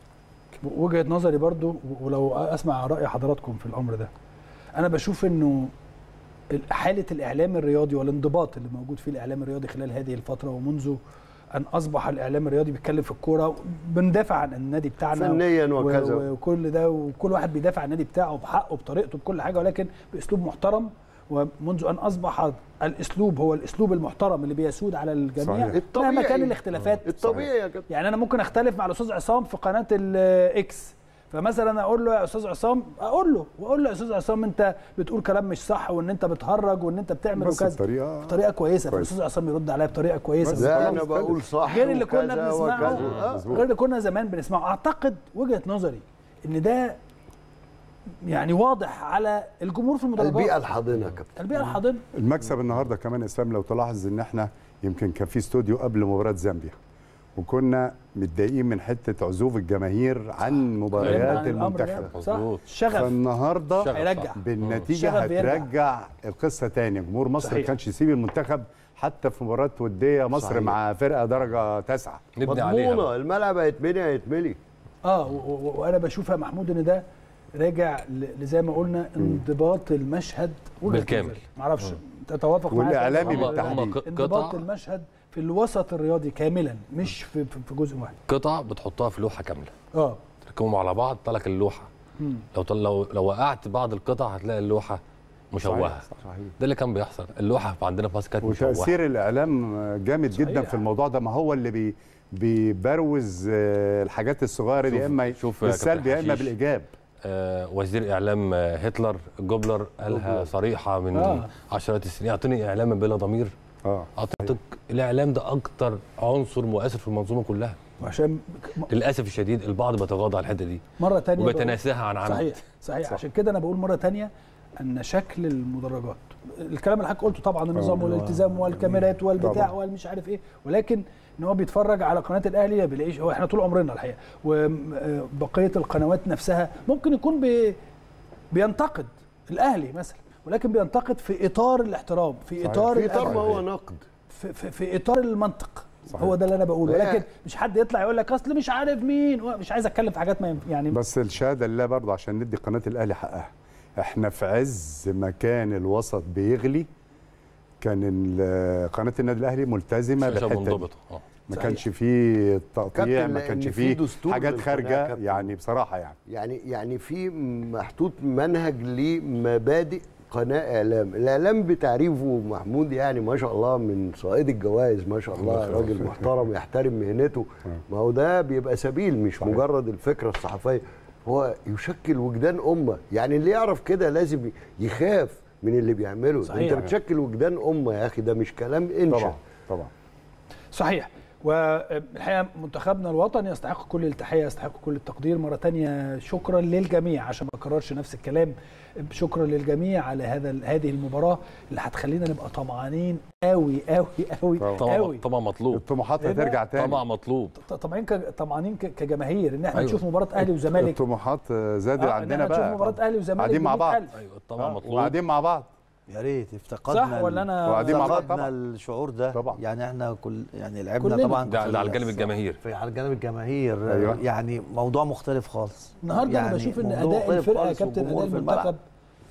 A: وجهه نظري برضو ولو اسمع راي حضراتكم في الامر ده انا بشوف انه حاله الاعلام الرياضي والانضباط اللي موجود في الاعلام الرياضي خلال هذه الفتره ومنذ ان اصبح الاعلام الرياضي بيتكلم في الكوره بندافع عن النادي بتاعنا
F: فنياً
A: و-
F: وكذا.
A: و- وكل ده وكل واحد بيدافع عن النادي بتاعه بحقه بطريقته بكل حاجه ولكن باسلوب محترم ومنذ ان اصبح الاسلوب هو الاسلوب المحترم اللي بيسود على الجميع
E: صحيح.
A: مهما كان
F: الطبيعي.
A: الاختلافات
F: الطبيعي يا كابتن
A: يعني انا ممكن اختلف مع الاستاذ عصام في قناه الاكس فمثلا اقول له يا استاذ عصام اقول له واقول له يا استاذ عصام انت بتقول كلام مش صح وان انت بتهرج وان انت بتعمل
E: بس
A: وكذا
E: بطريقه
A: بطريقه كويسه
E: كويس.
A: فالاستاذ عصام يرد عليا بطريقه كويسه
E: بس
F: لا
E: خلاص
F: انا
E: كده.
F: بقول صح
A: غير اللي كنا
F: وكذا
A: بنسمعه
F: وكذا. آه.
E: مظبوط.
A: غير اللي كنا زمان بنسمعه اعتقد وجهه نظري ان ده يعني واضح على الجمهور في المدرجات
F: البيئه الحاضنه يا كابتن
A: البيئه الحاضنه
E: المكسب النهارده كمان اسلام لو تلاحظ ان احنا يمكن كان في استوديو قبل مباراه زامبيا وكنا متضايقين من حته عزوف الجماهير عن مباريات
A: عن الأمر
E: المنتخب
A: ده. صح
I: مظبوط.
A: شغف
E: فالنهارده
I: شغف.
A: هيرجع
E: بالنتيجه
A: الشغف بيرجع.
E: هترجع القصه تاني جمهور مصر ما
A: صحيح.
E: كانش يسيب المنتخب حتى في مباراه وديه مصر
F: صحيح.
E: مع فرقه درجه تسعه
I: نبني عليها
F: مضمونه
I: بقى.
F: الملعب هيتملي هيتملي
A: اه و- و- وانا بشوف يا محمود ان ده راجع ل- لزي ما قلنا انضباط المشهد وجهة
I: بالكامل.
A: نظري. معرفش تتوافق معايا
E: والإعلامي
A: في
I: هم-
A: الأمر ده؟
E: بالتحديد.
I: هم ق-
A: انضباط
I: قطع
A: المشهد في الوسط الرياضي كاملا مش في في في جزء واحد
I: قطع بتحطها في لوحه كامله
A: اه
I: تركبهم على بعض طلع لك اللوحه
A: مم.
I: لو طل... لو لو وقعت بعض القطع هتلاقي اللوحه مشوهه
E: صحيح
I: ده اللي كان بيحصل اللوحه عندنا في مصر كانت مشوهه
E: وتاثير الاعلام جامد جدا
A: صحيح.
E: في الموضوع ده ما هو اللي بي بيبروز آه، الحاجات الصغيره دي
I: شوف-
E: يا اما
I: شوف يا
E: بالسلب
I: كابتن
E: يا اما
I: حشيش.
E: بالايجاب
I: آه وزير اعلام آه، هتلر جوبلر قالها صريحه من
A: آه.
I: عشرات السنين اعطيني اعلاما بلا ضمير
E: اه
I: اعطيك الاعلام ده اكتر عنصر مؤثر في المنظومه كلها
A: وعشان
I: للاسف الشديد البعض بيتغاضى على الحته دي
A: مره تانية بقول-
I: وبيتناساها عن عمد
A: صحيح صحيح عشان كده انا بقول مره تانية ان شكل المدرجات الكلام اللي حضرتك قلته طبعا النظام والالتزام والكاميرات والبتاع
E: طبعاً.
A: والمش عارف ايه ولكن ان هو بيتفرج على قناه الاهلي ما بيلاقيش هو احنا طول عمرنا الحقيقه وبقيه القنوات نفسها ممكن يكون بي بينتقد الاهلي مثلا ولكن بينتقد في اطار الاحترام في
E: صحيح.
A: اطار
F: في طرف
A: الأدب.
F: هو نقد
A: في, في, في اطار المنطق
E: صحيح.
A: هو ده اللي انا بقوله
F: لا.
A: ولكن مش حد يطلع يقول لك اصل مش عارف مين مش عايز اتكلم في حاجات ما ينف- يعني
E: بس الشهاده لله برضه عشان ندي قناه الاهلي حقها احنا في عز ما كان الوسط بيغلي كان ال- قناه النادي الاهلي ملتزمه
I: شاشه
E: بالحته دي
I: منضبطه اه
E: ما
A: صحيح.
E: كانش فيه تقطيع
F: كابتن،
E: ما
F: لأن
E: كانش
F: في
E: فيه
F: دستور
E: حاجات
F: للقناة يا
E: خارجه
F: كابتن.
E: يعني بصراحه يعني
F: يعني يعني في محطوط منهج لمبادئ قناه اعلام الاعلام بتعريفه محمود يعني ما شاء الله من صائد الجوائز ما شاء الله راجل محترم يحترم مهنته ما هو ده بيبقى سبيل مش مجرد الفكره الصحفيه هو يشكل وجدان امه يعني اللي يعرف كده لازم يخاف من اللي بيعمله
A: صحيح.
F: انت بتشكل وجدان امه يا اخي ده مش كلام انشا
E: طبعا طبعا
A: صحيح والحقيقه منتخبنا الوطني يستحق كل التحيه يستحق كل التقدير مره تانية شكرا للجميع عشان ما اكررش نفس الكلام شكرا للجميع على هذا هذه المباراه اللي هتخلينا نبقى طمعانين قوي قوي قوي
I: طبعا
A: قوي
I: طبعا مطلوب
E: الطموحات
A: إيه ده؟
E: هترجع تاني
I: طبعا مطلوب
A: طمعانين ك- طمعانين ك- كجماهير ان احنا
I: أيوة.
A: نشوف مباراه اهلي وزمالك
E: الطموحات زادت
A: آه، إن
E: عندنا
A: إحنا نشوف
E: بقى
A: مباراه اهلي وزمالك
E: قاعدين مع
A: بمئة
E: بعض
A: ألف.
I: ايوه طبعا
E: آه،
I: مطلوب
E: وقاعدين مع بعض
G: يا ريت افتقدنا
A: صح ولا انا
E: وقاعدين مع بعض
G: افتقدنا
E: طبعا.
G: الشعور ده
E: طبعا.
G: يعني احنا كل يعني لعبنا
A: كلنا.
G: طبعا
I: ده, ده على الجانب الجماهير
G: في على الجانب الجماهير
E: أيوة.
G: يعني موضوع مختلف خالص
A: النهارده
G: يعني
A: انا بشوف ان
G: موضوع
A: اداء
G: مختلف
A: الفرقه يا
G: خالص
A: كابتن اداء
G: والجمهور في الملعب.
A: المنتخب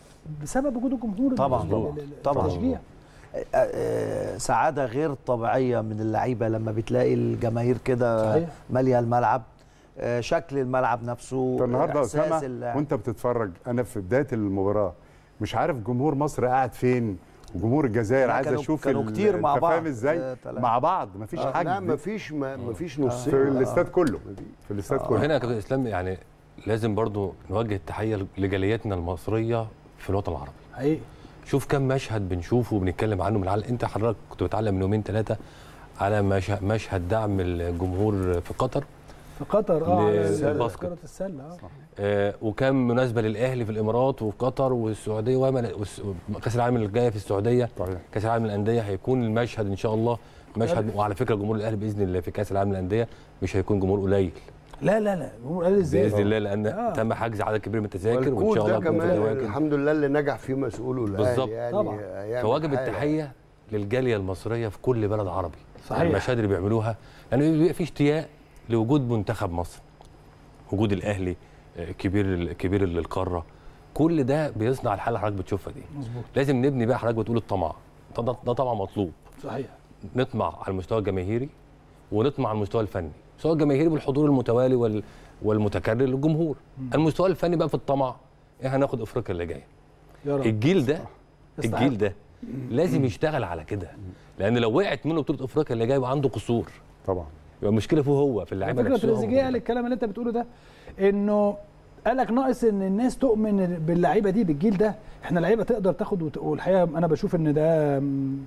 A: بسبب وجود الجمهور
G: طبعاً.
A: ال-
G: طبعاً.
A: ال- ال-
G: طبعاً.
A: التشجيع
G: آه، آه، سعاده غير طبيعيه من اللعيبه لما بتلاقي الجماهير كده
A: صحيح.
G: ماليه الملعب آه، شكل الملعب نفسه
E: انت النهارده يا
G: إحساس
E: اسامه
G: اللاعب.
E: وانت بتتفرج انا في بدايه المباراه مش عارف جمهور مصر قاعد فين وجمهور الجزائر
G: لا،
E: عايز
G: كانوا-
E: اشوف
G: كانوا
E: ال-
G: كتير مع
E: أنت
G: بعض.
E: فاهم ازاي
G: آه، تلاتة.
E: مع بعض مفيش
F: لا
E: حاجه
F: مفيش ما مفيش نصين
E: في الاستاد كله في الاستاد كله
I: وهنا يا كابتن اسلام يعني لازم برضو نوجه التحيه لجالياتنا المصريه في الوطن العربي
A: حقيقي
I: شوف كم مشهد بنشوفه وبنتكلم عنه من العالم انت حضرتك كنت بتعلم من يومين ثلاثه على مشهد, مشهد دعم الجمهور في قطر
A: في قطر اه على
I: للباسكت.
A: كره السله اه
I: آه وكان مناسبه للاهلي في الامارات وفي قطر والسعوديه وما- والس- كاس العالم اللي جايه في السعوديه
E: صحيح
I: كاس العالم للانديه هيكون المشهد ان شاء الله مشهد وعلى فكره جمهور الاهلي باذن الله في كاس العالم للانديه مش هيكون جمهور قليل
A: لا لا لا الجمهور قال ازاي
I: باذن الله لان
A: آه.
I: تم حجز عدد كبير من التذاكر وان
F: والكود
I: شاء
F: ده
I: الله يكون في
F: كمان
I: تواجد
F: الحمد لله اللي نجح فيه مسؤوله الاهلي
I: بالظبط.
F: يعني
A: طبعا.
F: هيعمل
I: فواجب
F: حاجة.
I: التحيه للجاليه المصريه في كل بلد عربي
A: صحيح.
I: المشاهد اللي بيعملوها لان يعني بيبقى في اشتياق لوجود منتخب مصر وجود الاهلي آه، كبير كبير للقاره كل ده بيصنع الحاله اللي حضرتك بتشوفها دي
A: مظبوط
I: لازم نبني بقى حضرتك بتقول الطمع ده, ده, ده طبعا مطلوب
A: صحيح
I: نطمع على المستوى الجماهيري ونطمع على المستوى الفني المستوى الجماهيري بالحضور المتوالي وال والمتكرر للجمهور المستوى الفني بقى في الطمع احنا هناخد افريقيا اللي جايه
A: يا رب
I: الجيل ده
A: يستحق.
I: الجيل ده لازم يشتغل على كده لان لو وقعت منه بطوله افريقيا اللي جايه يبقى عنده قصور
E: طبعا
I: يبقى المشكله فيه هو في
A: على
I: اللعيبه
A: فكره
I: نفسهم
A: تريزيجيه قال الكلام اللي انت بتقوله ده انه قال لك ناقص ان الناس تؤمن باللعيبه دي بالجيل ده احنا لعيبه تقدر تاخد وت- والحقيقه انا بشوف ان ده م-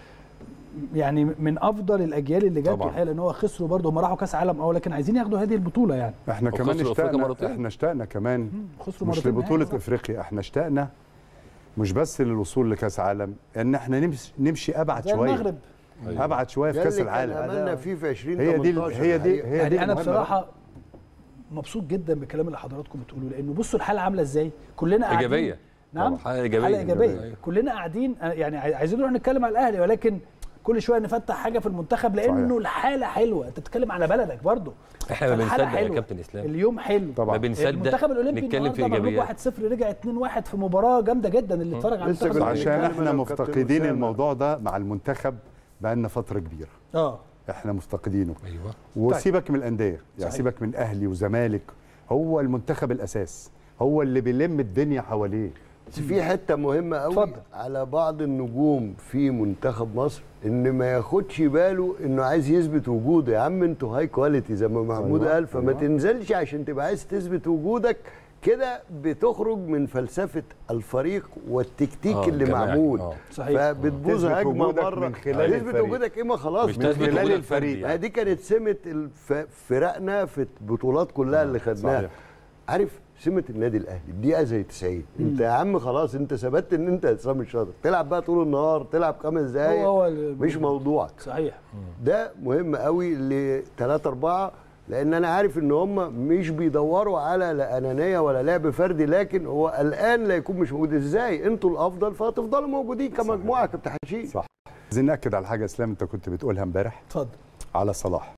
A: يعني من افضل الاجيال اللي جت
I: طبعاً.
A: الحقيقه لان هو خسروا برضه هم راحوا كاس عالم اه لكن عايزين ياخدوا هذه البطوله يعني
E: احنا
I: وخسروا
E: كمان
I: أفريقيا
E: اشتقنا
I: مرتين.
E: احنا اشتقنا كمان
A: خسروا
E: مش
A: مرتين
E: لبطوله
A: نهائي.
E: افريقيا احنا اشتقنا مش بس للوصول لكاس عالم ان احنا نمشي نمشي ابعد
A: زي
E: شويه
A: المغرب
E: ابعد شويه في
F: ده
E: كاس
F: اللي كان
E: العالم
F: املنا فيه في 20
E: هي دي
F: 18
E: هي دي
F: الحقيقة.
E: هي دي
A: يعني انا
E: المهمة
A: بصراحه مبسوط جدا بالكلام اللي حضراتكم بتقولوه لانه بصوا الحاله عامله ازاي كلنا قاعدين
I: ايجابيه
A: نعم
I: طبعاً، حالة إيجابية.
A: حاله ايجابيه
I: أيوة.
A: كلنا قاعدين آه، يعني عاي- عايزين نروح نتكلم على الاهلي ولكن كل شويه نفتح حاجه في المنتخب لانه
E: صحيح.
A: الحاله حلوه انت بتتكلم على بلدك برضه
I: احنا ما
A: فالحالة
I: بنصدق يا
A: حلوة.
I: كابتن اسلام
A: اليوم حلو
E: طبعا.
I: ما بنصدق
A: المنتخب الاولمبي
I: نتكلم في
A: النهارده مغلوب
I: ايجابيات
A: 1-0 رجع 2-1 في مباراه جامده جدا اللي اتفرج على
F: لسه
A: المنتخب
F: كنا
E: عشان
F: بنتكلم
E: احنا
F: أنا وكابتن
E: مفتقدين
F: أسامة.
E: الموضوع ده مع المنتخب بقالنا فتره كبيره
A: اه
E: احنا مفتقدينه
I: ايوه
E: وسيبك من الانديه يعني
A: صحيح.
E: سيبك من اهلي وزمالك هو المنتخب الاساس هو اللي بيلم الدنيا حواليه
F: بس في حته مهمه قوي
A: اتفضل.
F: على بعض النجوم في منتخب مصر ان ما ياخدش باله انه عايز يثبت وجوده يا عم انتوا هاي كواليتي زي ما محمود
E: أيوة،
F: قال فما
E: أيوة.
F: تنزلش عشان تبقى عايز تثبت وجودك كده بتخرج من فلسفه الفريق والتكتيك
I: آه،
F: اللي
I: الجماعي.
F: معمول
I: آه.
A: صحيح.
F: فبتبوظ
E: تثبت
F: هجمه
E: وجودك
F: بره
E: من خلال
F: تثبت
E: الفريق.
F: وجودك ايه ما خلاص
I: مش
F: من
I: تثبت
F: خلال
I: وجودك
F: الفريق
I: فردي.
F: ما دي كانت سمه الف- فرقنا في البطولات كلها اللي خدناها
E: صحيح.
F: عارف سمه النادي الاهلي الدقيقه زي 90 انت يا عم خلاص انت ثبتت ان انت اسلام الشاطر تلعب بقى طول النهار تلعب خمس دقايق
A: هو ال-
F: مش موضوعك
A: صحيح
F: ده مهم قوي ل 3 4 لان انا عارف ان هم مش بيدوروا على لا انانيه ولا لعب فردي لكن هو الان لا يكون مش موجود ازاي انتوا الافضل فهتفضلوا موجودين كمجموعه يا كابتن حشيش
E: صح عايزين ناكد على حاجه اسلام انت كنت بتقولها امبارح
A: اتفضل
E: على صلاح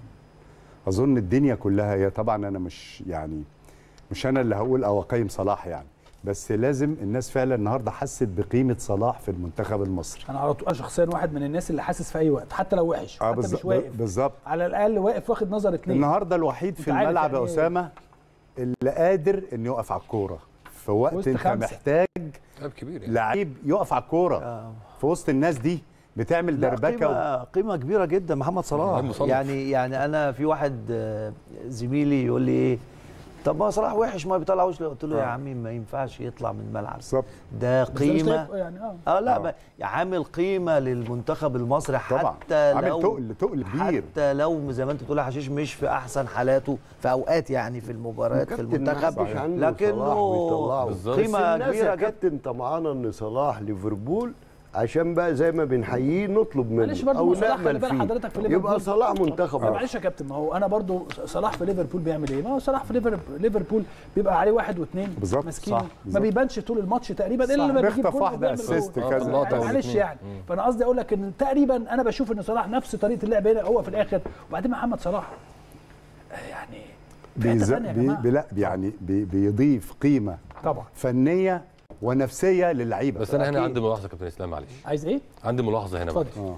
E: اظن الدنيا كلها هي طبعا انا مش يعني مش انا اللي هقول او اقيم صلاح يعني بس لازم الناس فعلا النهارده حست بقيمه صلاح في المنتخب المصري
A: انا على طول أنا شخصيا واحد من الناس اللي حاسس في اي وقت حتى لو وحش
E: اه
A: حتى مش
E: بالظبط
A: واقف
E: بالظبط
A: على الاقل واقف واخد نظر اتنين
E: النهارده الوحيد في
A: أنت عارف
E: الملعب يا
A: يعني إيه؟
E: اسامه اللي قادر انه يقف على الكوره في وقت
A: وسط
E: انت
A: خمسة.
E: محتاج
I: لاعب كبير يعني
E: لعيب يقف على الكوره
G: آه.
E: في وسط الناس دي بتعمل
G: لا
E: دربكه و...
G: قيمة, قيمة كبيرة جدا محمد
I: لعيب
G: صلاح
I: مصنف.
G: يعني يعني أنا في واحد آه، زميلي يقول لي إيه طب ما صلاح وحش ما بيطلعوش ليه؟ قلت له يا عمي ما ينفعش يطلع من الملعب
E: بالظبط
G: ده
A: بس ده مش
G: قيمة
A: طيب يعني اه
G: اه لا
E: آه.
G: ما- عامل قيمة للمنتخب المصري
E: طبعا
G: حتى
E: عامل
G: لو
E: تقل تقل كبير
G: حتى لو زي ما انت بتقول يا حشيش مش في احسن حالاته في اوقات يعني في المباريات في
F: كابتن
G: المنتخب
F: محدش عنده صلاح
G: لكنه
F: ويطلعه.
I: بالظبط.
G: قيمة
F: بس الناس
G: كبيرة
F: يا
G: جدا
F: كابتن طمعانه ان صلاح ليفربول عشان بقى زي ما بنحييه نطلب منه
A: معلش برضه
F: او
A: ما صلاح
F: نامل
A: خلي بالك
F: فيه
A: حضرتك في
F: يبقى
A: ليفربول.
F: صلاح منتخب
A: طب معلش يا كابتن ما هو انا برضو صلاح في ليفربول بيعمل ايه؟ ما هو صلاح في ليفر- ليفربول بيبقى عليه واحد واثنين
E: بالظبط،
A: ماسكينه
E: صح،
A: ما
E: بالظبط.
A: بيبانش طول الماتش تقريبا الا
E: صح،
A: لما بيجيب
E: بيخطف
A: جول
E: واحده
A: وبيعمل
E: اسيست
A: جول.
E: كذا
I: اللقطة
A: يعني
I: ولا
A: معلش
I: اتنين.
A: يعني فانا قصدي اقول لك ان تقريبا انا بشوف ان صلاح نفس طريقه اللعب هنا هو في الاخر وبعدين محمد صلاح آه، يعني في حتة
E: بيز...
A: تانية يا
E: بي...
A: جماعة.
E: بي... لا يعني بي... بيضيف قيمه
A: طبعا
E: فنيه ونفسيه للعيبه
I: بس انا هنا
A: أكيد.
I: عندي ملاحظه يا كابتن اسلام معلش
A: عايز ايه؟
I: عندي ملاحظه هنا
A: اتفضل.
I: معلش.
E: اه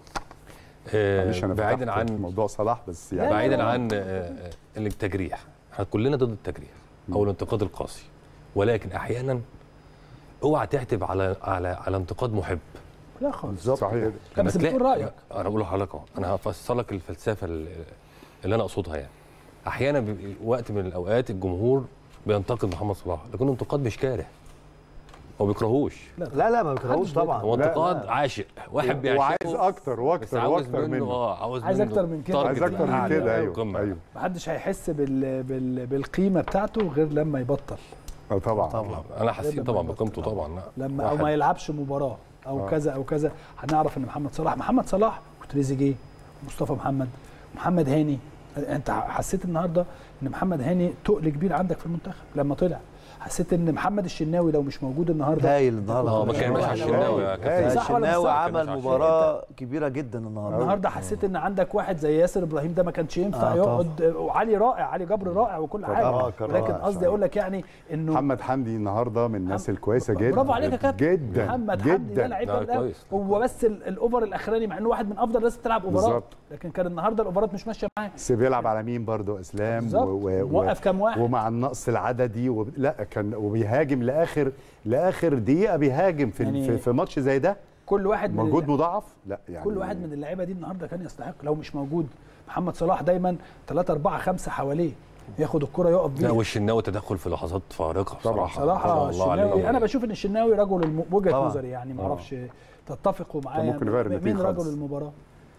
I: آه،
E: معلش انا
I: بعيدا
E: فتحت
I: عن
E: موضوع صلاح بس
A: لا،
E: يعني
A: لا،
I: بعيدا
A: لا.
I: عن آه، آه، التجريح احنا كلنا ضد التجريح او الانتقاد القاسي ولكن احيانا اوعى تعتب على على على انتقاد محب
A: لا خالص
F: بالظبط
E: صحيح.
F: كده.
A: لا، بس
I: لما تلاقي-
A: بتقول رايك
I: انا بقول لحضرتك اهو انا هفسر لك الفلسفه اللي اللي انا اقصدها يعني احيانا بيبقى وقت من الاوقات الجمهور بينتقد محمد صلاح لكن انتقاد مش كاره هو ما بيكرهوش
G: لا لا ما بيكرهوش
A: محدش
G: طبعا
I: هو
E: لا،
I: انتقاد عاشق واحد بيعشقه
E: وعايز اكتر
I: بس
E: واكتر
I: عاوز
E: واكتر
I: منه
E: منه
I: اه عاوز
A: عايز
I: منه
A: أكتر من كده.
I: target
E: عايز اكتر من
A: يعني
E: كده ايوه
I: القمة.
E: ايوه
A: محدش هيحس بال... بال... بالقيمه بتاعته غير لما يبطل
E: آه، طبعا
G: طبعا
I: انا حسيت طبعا بقيمته طبعا لا
A: لما او
I: واحد.
A: ما يلعبش مباراه او
E: آه.
A: كذا او كذا هنعرف ان محمد صلاح محمد صلاح وتريزيجيه ومصطفى محمد محمد هاني انت حسيت النهارده ان محمد هاني تقل كبير عندك في المنتخب لما طلع حسيت ان محمد الشناوي لو مش موجود النهارده
G: هايل النهارده
I: اه ما كانش على الشناوي يا كابتن
A: صح ولا مش
G: الشناوي
A: صح؟
G: عمل
I: كان
G: مباراه كبيره جدا النهارده
A: النهارده حسيت ان عندك واحد زي ياسر ابراهيم ده ما كانش ينفع
G: آه،
A: يقعد وعلي رائع علي جبر رائع وكل حاجه
F: آه، كان
A: ولكن
F: رائع،
A: قصدي
F: صحيح.
A: اقول لك يعني انه
E: محمد حمدي النهارده من الناس
A: محمد-
E: الكويسه جدا
A: برافو عليك يا كابتن
E: جدا
A: محمد حمدي ده
E: جدا
A: لعيب
I: لا،
A: جامد قوي
I: كويس.
A: هو بس ال- الاوفر الاخراني مع انه واحد من افضل الناس بتلعب اوفرات
E: بالظبط.
A: لكن كان النهارده الاوفرات مش ماشيه معاه
E: بس بيلعب على مين برضو اسلام
A: بالظبط. وقف كام واحد.
E: ومع النقص العددي و... لا كان وبيهاجم لاخر لاخر دقيقه بيهاجم في
A: يعني
E: في, في ماتش زي ده
A: كل واحد من
E: مجهود
A: ال-
E: مضاعف لا يعني
A: كل واحد من اللعيبه دي النهارده كان يستحق لو مش موجود محمد صلاح دايما 3 4 5 حواليه ياخد الكره يقف
I: لا
A: بيها
I: والشناوي تدخل في لحظات فارقه
E: طبعا.
I: بصراحه
A: صراحه
I: ما شاء الله
A: الشناوي
I: عليه.
A: انا بشوف ان الشناوي رجل الم... وجهه
G: طبعا.
A: نظري يعني ما اعرفش تتفقوا
E: كان
A: معايا
E: ممكن يغير
A: مين
E: النتيجة
A: رجل
E: خالص.
A: المباراه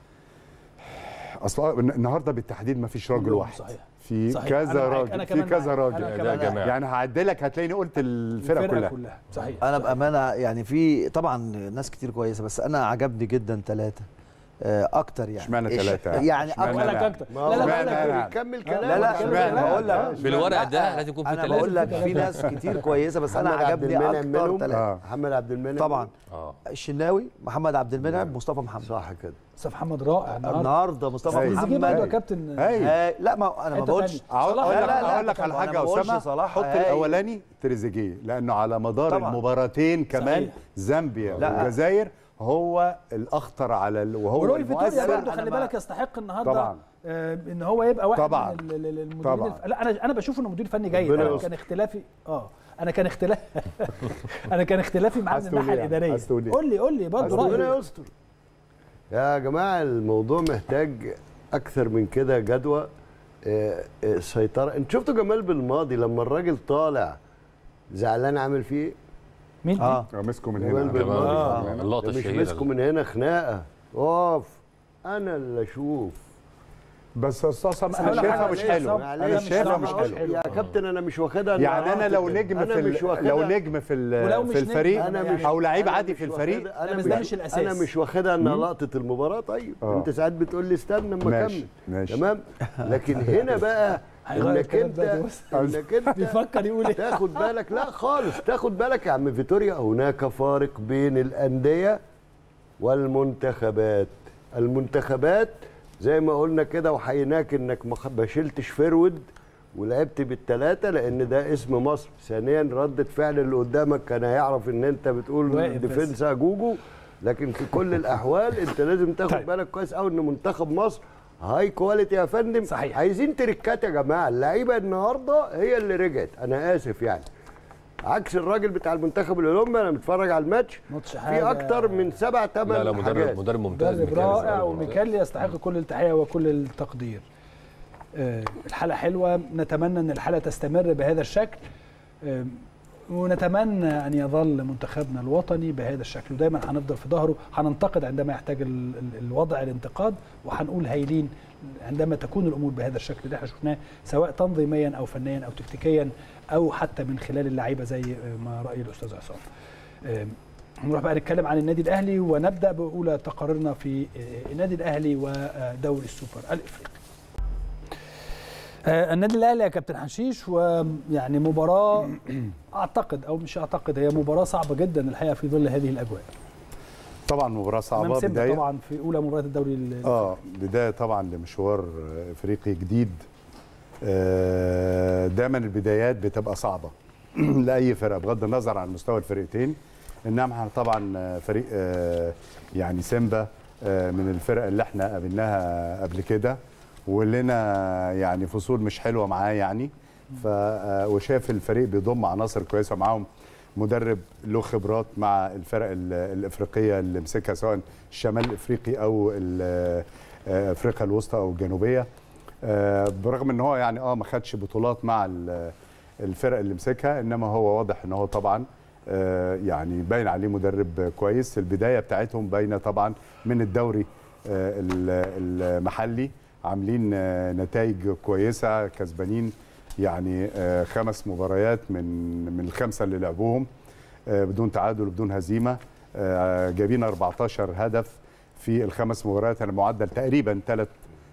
E: اصلا النهارده بالتحديد ما فيش راجل
A: كلهم
E: واحد
A: صحيح.
E: في
A: صحيح. أنا
E: كذا
A: معاك.
E: راجل
A: أنا
E: في
A: كمان
E: كذا
A: معاك.
E: راجل
A: أنا
I: ده
A: كمان
I: يا جماعه
E: يعني هعدلك هتلاقيني قلت الفرقه
A: الفرقه
E: كلها
A: كلها صحيح
G: انا بامانه يعني في طبعا ناس كتير كويسه بس انا عجبني جدا ثلاثه اكتر يعني
E: اشمعنى
G: إيش-
E: ثلاثة؟
G: يعني
E: اشمعنى
A: بقول لك
E: أنا؟
A: اكتر
F: ما
A: لا
F: هو
A: لا بقول
E: اشمعنى
A: لك
E: أنا؟
F: كمل كلام
G: لا لا
E: اشمعنى؟
G: بقول لك
I: بالورق ده لازم يكون في
G: انا
I: ثلاثه
G: بقول لك في ناس كتير كويسه بس انا
F: محمد عبد
G: عجبني
F: المنعم
G: اكتر
F: منهم.
G: ثلاثه
E: آه.
F: محمد عبد المنعم
G: طبعا
I: اه
G: الشناوي محمد عبد المنعم مصطفى محمد
F: صح كده
A: مستر محمد رائع النهارده
G: النهارده مصطفى
E: أيوة.
A: تريزيجيه
G: محمد
A: برضه يا كابتن
E: هاي
G: آه لا ما انا ما
A: حتة
G: بقولش
A: تانية.
E: اقول
A: صلاح-
E: أقول لك
G: لا، لا،
E: اقول لك على
G: طبعاً.
E: حاجه
G: أنا
E: يا
G: ما بقولش
E: اسامه
G: صلاح
E: حط
G: هاي.
E: الاولاني تريزيجيه لانه على مدار
G: طبعاً.
E: المباراتين كمان
A: صحيح.
E: زامبيا
G: لا.
E: والجزائر هو الاخطر على ال... وهو
A: وروي فيتوريا
E: المؤثر
A: برضه
G: أنا
A: خلي
G: ما-
A: بالك يستحق النهارده
E: طبعاً.
A: آه ان هو يبقى واحد
E: طبعاً.
A: من ال- ال- المديرين
E: طبعاً.
A: الف... لا انا انا بشوف انه مدير فني جيد
F: ربنا
A: انا
F: يستر.
A: كان اختلافي اه انا كان اختلاف انا كان اختلافي معاه من
E: عايز تقول
A: الناحيه
E: إيه يعني؟
A: الاداريه
E: عايز تقول إيه؟
A: قول لي قول لي برضه
F: ربنا
A: رايي
F: يستر يا جماعه الموضوع محتاج اكثر من كده جدوى آه، آه، سيطره انت شفتوا جمال بالماضي لما الراجل طالع زعلان عامل فيه إيه؟
A: مين دي؟
G: اه
E: مسكوا من
F: جمال
E: هنا
F: بالماضي
I: آه. اللقطه
F: ده مش
I: الشهيره
F: مسكوا من هنا خناقه اقف انا اللي اشوف
E: بس يا استاذ عصام
A: هقول
E: انا
A: لك
E: شايفها
A: حاجة
E: مش
A: زي
E: حلو
A: الصبح.
E: انا
F: معلش،
E: شايفها
F: أنا
E: مش
F: بقول-
E: حلو
F: يا كابتن انا مش واخدها
E: يعني انا لو
F: النهاردة.
E: نجم
F: أنا
E: في
F: مش
E: ال-
F: واخدها
E: لو نجم في ال-
A: ولو مش
E: في
A: نجم،
E: الفريق
F: انا مش
E: او لعيب
F: أنا
E: عادي
F: مش
E: في الفريق
F: واخدها- انا
A: بس
F: مش
A: ده مش الأساس.
F: انا مش واخدها انها لقطه المباراه طيب
E: آه.
F: انت ساعات بتقول لي استنى اما
E: ماشي،
F: اكمل
E: ماشي.
F: تمام لكن هنا بقى
A: هيغير
F: انك
A: الكلام
F: انت
A: ده بص.
F: انك انت
A: بيفكر يقول ايه
F: تاخد بالك لا خالص تاخد بالك يا عم فيتوريا هناك فارق بين الانديه والمنتخبات المنتخبات زي ما قلنا كده وحيناك انك ما خ- ما شلتش فرود ولعبت بالثلاثه لان ده اسم مصر ثانيا رده فعل اللي قدامك كان هيعرف ان انت
A: واقف
F: بتقول
A: بس.
F: ديفنس جوجو لكن في كل الاحوال انت لازم تاخد
A: طيب.
F: بالك كويس قوي ان منتخب مصر هاي كواليتي يا فندم
A: صحيح.
F: عايزين تريكات يا جماعه اللعيبه النهارده هي اللي رجعت انا اسف يعني عكس الراجل بتاع المنتخب الاولمبي انا متفرج على الماتش
A: ماتش
F: في
A: حاجة-
F: اكتر من سبع
I: لا
F: ثمان
I: لا مدرب
F: حاجات
I: مدرب ممتاز
A: مدرب
I: ميكالي
A: رائع
I: مدرب ممتاز.
A: وميكالي يستحق كل التحيه وكل التقدير آه، الحلقه حلوه نتمنى ان الحلقه تستمر بهذا الشكل آه، ونتمنى ان يظل منتخبنا الوطني بهذا الشكل ودايما هنفضل في ظهره هننتقد عندما يحتاج ال- ال- الوضع الانتقاد وهنقول هايلين عندما تكون الامور بهذا الشكل اللي احنا شفناه سواء تنظيميا او فنيا او تكتيكيا او حتى من خلال اللعيبه زي آه، ما راي الاستاذ عصام آه، نروح بقى نتكلم عن النادي الاهلي ونبدا باولى تقاريرنا في آه، النادي الاهلي ودوري السوبر الافريقي. آه، النادي الاهلي يا كابتن حشيش ويعني مباراه اعتقد او مش اعتقد هي مباراه صعبه جدا الحقيقه في ظل هذه الاجواء.
E: طبعا مباراه صعبه
A: امام سيمبا
E: بدايه
A: طبعا في اولى مباريات الدوري ال-
E: اه بدايه طبعا لمشوار افريقي جديد آه، دايما البدايات بتبقى صعبه لاي فرقه بغض النظر عن مستوى الفرقتين انما احنا طبعا فريق آه، يعني سيمبا آه، من الفرق اللي احنا قابلناها قبل كده ولنا يعني فصول مش حلوه معاه يعني ف آه، وشاف الفريق بيضم عناصر كويسه معاهم مدرب له خبرات مع الفرق ال- الافريقيه اللي مسكها سواء الشمال الافريقي او ال- آه، افريقيا الوسطى او الجنوبيه آه، برغم ان هو يعني اه ما خدش بطولات مع ال- الفرق اللي مسكها انما هو واضح ان هو طبعا آه، يعني باين عليه مدرب كويس البدايه بتاعتهم باينه طبعا من الدوري آه، ال- المحلي عاملين آه، نتائج كويسه كسبانين يعني آه، خمس مباريات من من الخمسه اللي لعبوهم آه، بدون تعادل وبدون هزيمه آه، جايبين 14 هدف في الخمس مباريات يعني معدل تقريبا ثلاث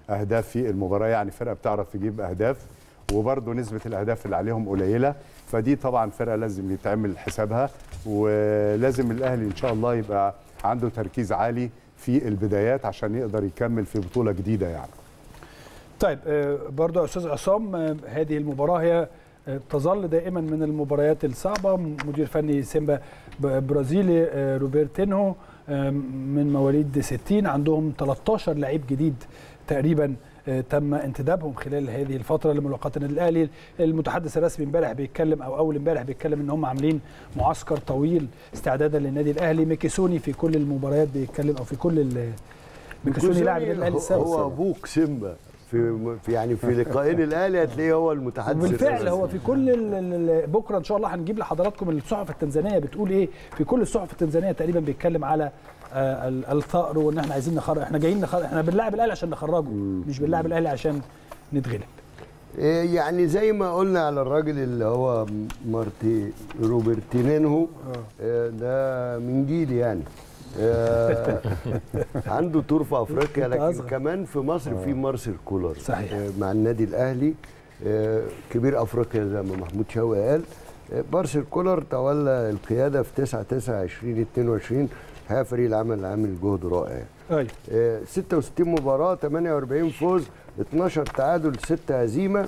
E: اهداف في المباراه يعني فرقه بتعرف تجيب اهداف وبرضه نسبه الاهداف اللي عليهم قليله فدي طبعا فرقه لازم يتعمل حسابها ولازم الاهلي ان شاء الله يبقى عنده تركيز عالي في البدايات عشان يقدر يكمل في بطوله جديده يعني
A: طيب آه، برضو يا استاذ عصام آه، هذه المباراه هي آه، تظل دائما من المباريات الصعبه مدير فني سيمبا ب- برازيلي آه، روبرتينهو آه، من مواليد 60 عندهم 13 لعيب جديد تقريبا آه، تم انتدابهم خلال هذه الفتره لملاقاه النادي الاهلي المتحدث الرسمي امبارح بيتكلم او اول امبارح بيتكلم ان هم عاملين معسكر طويل استعدادا للنادي الاهلي ميكيسوني في كل المباريات بيتكلم او في كل ال- ميكيسوني لاعب النادي الاهلي
F: هو-
A: السابق
F: هو ابوك سيمبا في في يعني في لقائين الاهلي هتلاقيه هو المتحدث
A: بالفعل
F: الرسمي.
A: هو في كل ال- ال- ال- بكره ان شاء الله هنجيب لحضراتكم الصحف التنزانيه بتقول ايه في كل الصحف التنزانيه تقريبا بيتكلم على آه، ال- الثأر وان احنا عايزين نخرج احنا جايين نخرج احنا بنلاعب الاهلي عشان نخرجه مش بنلاعب الاهلي عشان نتغلب
F: إيه يعني زي ما قلنا على الراجل اللي هو مارتي روبرتينينهو إيه ده من جيلي يعني إيه عنده تور في افريقيا
A: أنت
F: لكن
A: أصغر.
F: كمان في مصر في مارسيل كولر
A: صحيح.
F: إيه مع النادي الاهلي إيه كبير افريقيا زي ما محمود شوقي قال إيه مارسيل كولر تولى القياده في 9 9 2022 الحقيقه فريق العمل عامل جهد رائع
A: ايوه
F: آه، 66 مباراة 48 فوز 12 تعادل 6 هزيمة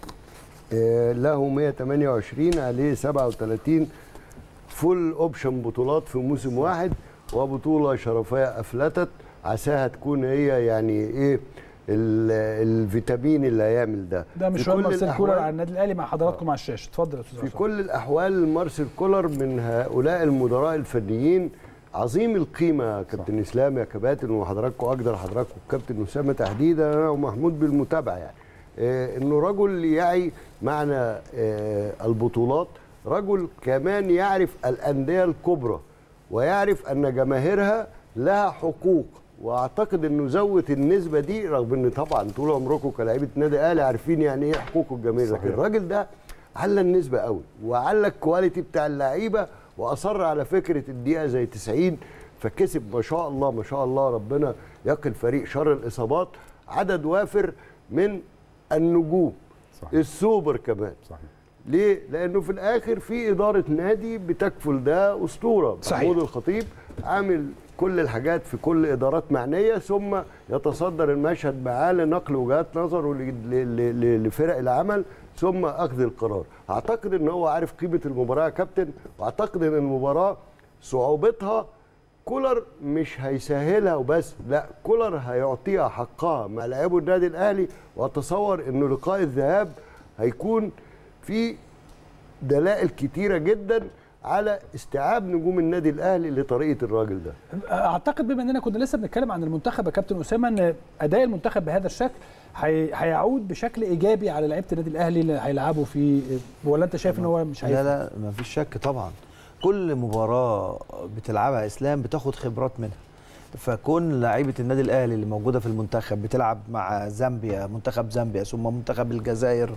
F: آه، له 128 عليه 37 فول اوبشن بطولات في موسم واحد وبطولة شرفية أفلتت عساها تكون هي يعني إيه ال- الفيتامين اللي هيعمل ده
A: ده
F: في
A: مشوار
F: كل
A: مارسيل
F: الأحوال-
A: كولر على النادي الاهلي مع حضراتكم على الشاشه اتفضل يا استاذ
F: في
A: عصام.
F: كل الاحوال مارسيل كولر من هؤلاء المدراء الفنيين عظيم القيمه يا كابتن اسلام يا كباتن وحضراتكم اقدر حضراتكم الكابتن اسامه تحديدا انا ومحمود بالمتابعه يعني آه انه رجل يعي معنى آه البطولات رجل كمان يعرف الانديه الكبرى ويعرف ان جماهيرها لها حقوق واعتقد انه زود النسبه دي رغم ان طبعا طول عمركم كلاعيبه نادي اهلي عارفين يعني ايه حقوق الجماهير لكن الراجل ده على النسبه قوي وعلى الكواليتي بتاع اللعيبه واصر على فكره الدقيقه زي 90 فكسب ما شاء الله ما شاء الله ربنا يقي الفريق شر الاصابات عدد وافر من النجوم
E: صحيح.
F: السوبر كمان
E: صحيح
F: ليه؟ لأنه في الآخر في إدارة نادي بتكفل ده أسطورة
A: صحيح.
F: محمود الخطيب عامل كل الحاجات في كل إدارات معنية ثم يتصدر المشهد معاه لنقل وجهات نظره ل- ل- ل- لفرق العمل ثم أخذ القرار أعتقد أن هو عارف قيمة المباراة يا كابتن وأعتقد أن المباراة صعوبتها كولر مش هيسهلها وبس لا كولر هيعطيها حقها مع لاعبو النادي الاهلي واتصور انه لقاء الذهاب هيكون في دلائل كتيره جدا على استيعاب نجوم النادي الاهلي لطريقه الراجل ده
A: اعتقد بما اننا كنا لسه بنتكلم عن المنتخب يا كابتن اسامه ان اداء المنتخب بهذا الشكل هي- هيعود بشكل ايجابي على لعيبه النادي الاهلي اللي هيلعبوا في ولا انت شايف ان هو مش
G: لا
A: هيفرق؟
G: لا ما فيش شك طبعا كل مباراه بتلعبها اسلام بتاخد خبرات منها فكون لعيبه النادي الاهلي اللي موجوده في المنتخب بتلعب مع زامبيا منتخب زامبيا ثم منتخب الجزائر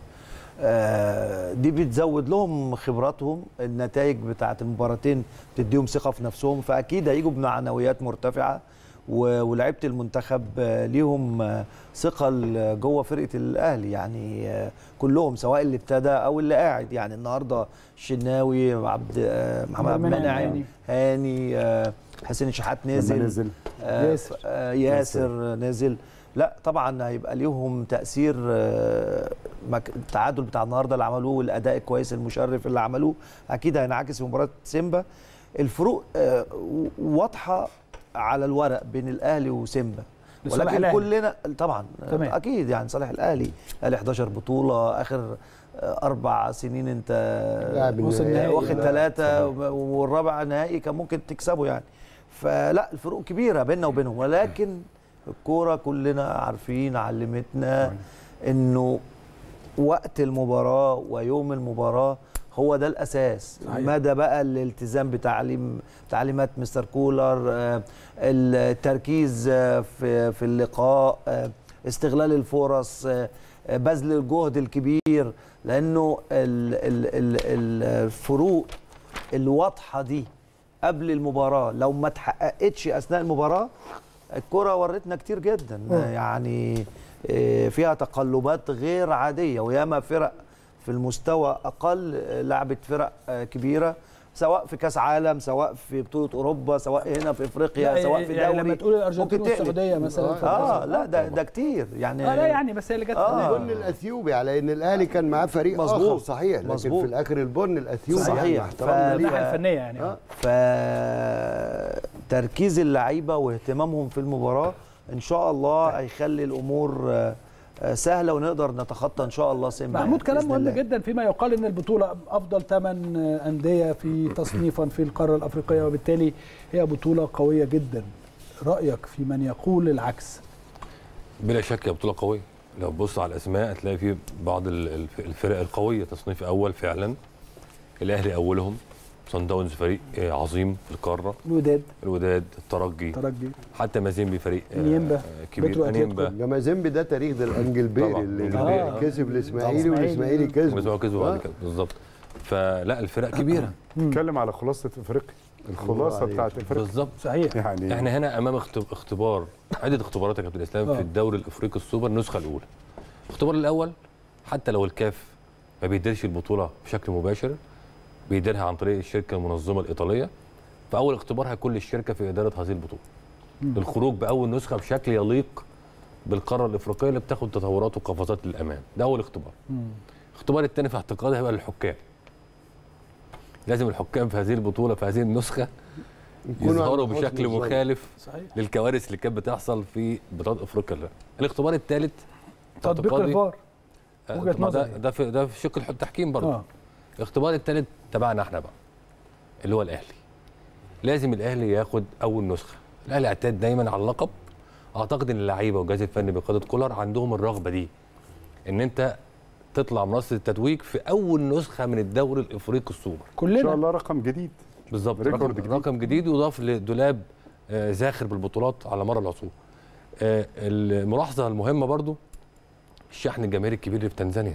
G: آه، دي بتزود لهم خبراتهم النتائج بتاعه المباراتين بتديهم ثقه في نفسهم فاكيد هيجوا بمعنويات مرتفعه و- ولاعيبه المنتخب آه، ليهم آه، ثقه ل- جوه فرقه الاهلي يعني آه، كلهم سواء اللي ابتدى او اللي قاعد يعني النهارده الشناوي عبد آه، محمد عبد
A: المنعم،
G: المنعم
A: هاني.
G: هاني آه، حسين الشحات
E: لما
G: نزل
E: نزل
G: آه،
A: ياسر.
G: آه، ياسر نزل لا طبعا هيبقى ليهم تاثير آه، مك- التعادل بتاع النهارده اللي عملوه والاداء الكويس المشرف اللي عملوه اكيد هينعكس في مباراه سيمبا الفروق آه، واضحه على الورق بين الاهلي وسيمبا
A: لصالح
G: ولكن
A: الأهلي.
G: كلنا طبعا
A: تمام.
G: تمام. اكيد يعني صالح الاهلي الاهلي 11 بطوله اخر آه، اربع سنين انت
F: لاعب
A: وصل
F: النهائي.
A: نهائي.
G: واخد
A: لا،
G: ثلاثه والرابع نهائي كان ممكن تكسبه يعني فلا الفروق كبيره بيننا وبينهم ولكن الكوره كلنا عارفين علمتنا انه وقت المباراه ويوم المباراه هو ده الاساس
A: صحيح.
G: مدى بقى الالتزام بتعليم تعليمات مستر كولر آه، التركيز آه، في في اللقاء آه، استغلال الفرص آه، آه، بذل الجهد الكبير لانه ال- ال- ال- الفروق الواضحه دي قبل المباراه لو ما اتحققتش اثناء المباراه الكره ورتنا كتير جدا
A: آه.
G: يعني آه، فيها تقلبات غير عاديه وياما فرق في المستوى اقل آه، لعبت فرق آه، كبيره سواء في كاس عالم سواء في بطوله اوروبا سواء هنا في افريقيا
A: لا،
G: سواء في
A: يعني
G: دوري
A: لما تقول الارجنتين
G: ممكن تقلب.
A: والسعوديه مثلا في
G: اه
A: الكاس.
G: لا ده ده كتير يعني
A: آه لا يعني بس هي اللي جت
G: آه.
F: البن الاثيوبي على ان الاهلي كان معاه فريق
G: مظبوط.
F: اخر صحيح لكن
G: مظبوط.
F: في الاخر البن الاثيوبي
G: صحيح.
F: يعني مع احترامنا
G: ف-
F: ليه.
A: الناحيه الفنيه يعني
F: آه.
G: فتركيز اللعيبه واهتمامهم في المباراه ان شاء الله هيخلي الامور آه، آه، سهله ونقدر نتخطى ان شاء الله سيمبا
A: محمود كلام
G: بإذن
A: مهم
G: الله.
A: جدا فيما يقال ان البطوله افضل ثمان انديه في تصنيفا في القاره الافريقيه وبالتالي هي بطوله قويه جدا رايك في من يقول العكس
I: بلا شك هي بطوله قويه لو تبص على الاسماء هتلاقي في بعض ال- الف- الفرق القويه تصنيف اول فعلا الاهلي اولهم صن داونز فريق آه، عظيم في القاره
A: الوداد
I: الوداد الترجي
A: ترجي
I: حتى مازيمبي فريق آه،
A: نيمبا،
I: آه،
A: بترو
I: كبير
A: أتلتيكو.
I: انيمبا
F: لما زيمبي ده تاريخ ده الانجلبيري
I: طبعاً.
F: اللي
A: آه.
F: كسب الاسماعيلي
A: طبعاً.
F: والاسماعيلي كسب
I: بس هو كسبوا بعد
F: آه.
I: كده بالظبط فلا الفرق كبيره
E: نتكلم على خلاصه افريقيا الخلاصه
F: عليك.
E: بتاعت افريقيا
I: بالظبط
A: صحيح
E: يعني
I: احنا هنا امام اخت- اختبار عده اختبارات يا كابتن اسلام
A: آه.
I: في الدوري الافريقي السوبر النسخه الاولى الاختبار الاول حتى لو الكاف ما بيديرش البطوله بشكل مباشر بيديرها عن طريق الشركه المنظمه الايطاليه فاول اختبار هيكون للشركه في اداره هذه البطوله للخروج باول نسخه بشكل يليق بالقاره الافريقيه اللي بتاخد تطورات وقفزات للامام ده اول اختبار الاختبار الثاني في اعتقادي هيبقى للحكام لازم الحكام في هذه البطوله في هذه النسخه
F: يكونوا
I: يظهروا
F: عند حسن
I: بشكل
F: الظن.
I: مخالف
A: صحيح
I: للكوارث اللي كانت بتحصل في بطولات افريقيا لا. الاختبار الثالث
A: تطبيق الفار وجهة
I: ده
A: نظري.
I: ده في ده في شق الح- التحكيم برضه
A: اه
I: الاختبار الثالث تبعنا احنا بقى اللي هو الاهلي لازم الاهلي ياخد اول نسخه الاهلي اعتاد دايما على اللقب اعتقد ان اللعيبه والجهاز الفني بقياده كولر عندهم الرغبه دي ان انت تطلع منصه التتويج في اول نسخه من الدوري الافريقي السوبر
E: ان شاء
A: كلنا
E: الله رقم جديد
I: بالظبط
E: ريكورد
I: رقم,
E: جديد.
I: رقم جديد يضاف لدولاب آه، زاخر بالبطولات على مر العصور آه، الملاحظه المهمه برضو الشحن الجماهيري الكبير اللي في تنزانيا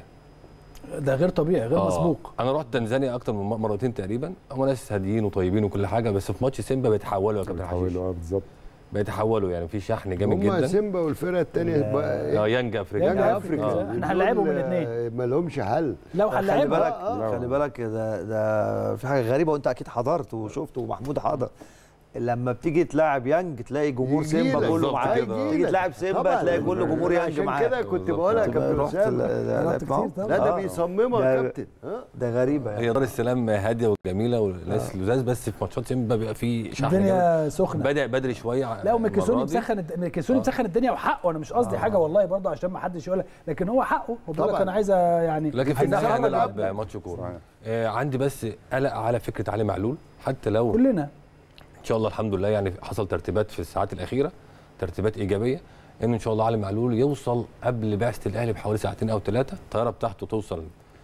A: ده غير طبيعي غير
I: آه،
A: مسبوق
I: انا رحت تنزانيا اكتر من مرتين تقريبا هم ناس هاديين وطيبين وكل حاجه بس في ماتش سيمبا بيتحولوا يا كابتن حشيش
E: بيحاولوا اه بالظبط
I: بيتحولوا يعني في شحن جامد
F: هم
I: جدا
F: سيمبا والفرقه الثانيه
I: اه يانج افريقيا
A: يانج
F: يانج
A: أفريقيا.
F: افريقيا
A: احنا هنلاعبهم
F: دول،
A: الاثنين.
F: آه، ما لهمش حل
A: لو
G: خلي
A: هنلاعبها
G: بالك
F: آه،
G: خلي بالك ده ده في حاجه غريبه وانت اكيد حضرت وشفت ومحمود حضر لما بتيجي تلاعب يانج تلاقي جمهور
F: يجيلك.
G: سيمبا كله
I: بالظبط
G: معاك
I: كده.
G: تيجي تلاعب سيمبا
F: طبعاً.
G: تلاقي كل جمهور يانج
F: عشان
G: معاك
F: كده كنت
I: بالظبط.
F: بقولها يا
G: تبقى
F: كابتن
G: رحت
F: اسامه
G: ال- ده-
A: رحت
G: ده- معاهم.
A: كتير
F: لا ده
G: آه.
F: بيصممها
G: ده-
F: يا كابتن ها
G: ده غريبه يعني
I: هي دار السلام هاديه وجميله وناس لذاذ بس في ماتشات سيمبا بيبقى في شحن جامد.
A: الدنيا سخنه
I: بدا بدري شويه
A: لا وميكيسوني
I: المرة دي.
A: مسخن الد- ميكيسوني
I: آه.
A: مسخن الدنيا وحقه انا مش قصدي حاجه والله برضه عشان ما حدش يقولها لكن هو حقه هو بيقول لك
F: طبعاً.
A: انا عايز يعني
I: لكن في
A: عايز
I: النهايه
A: أخرج
I: هنلعب
A: الأب.
I: ماتش كوره
E: صحيح.
I: آه عندي بس قلق على فكره علي معلول حتى لو
A: كلنا
I: ان شاء الله الحمد لله يعني حصل ترتيبات في الساعات الاخيره ترتيبات ايجابيه ان ان شاء الله علي معلول يوصل قبل بعثه الاهلي بحوالي ساعتين او ثلاثه الطياره بتاعته توصل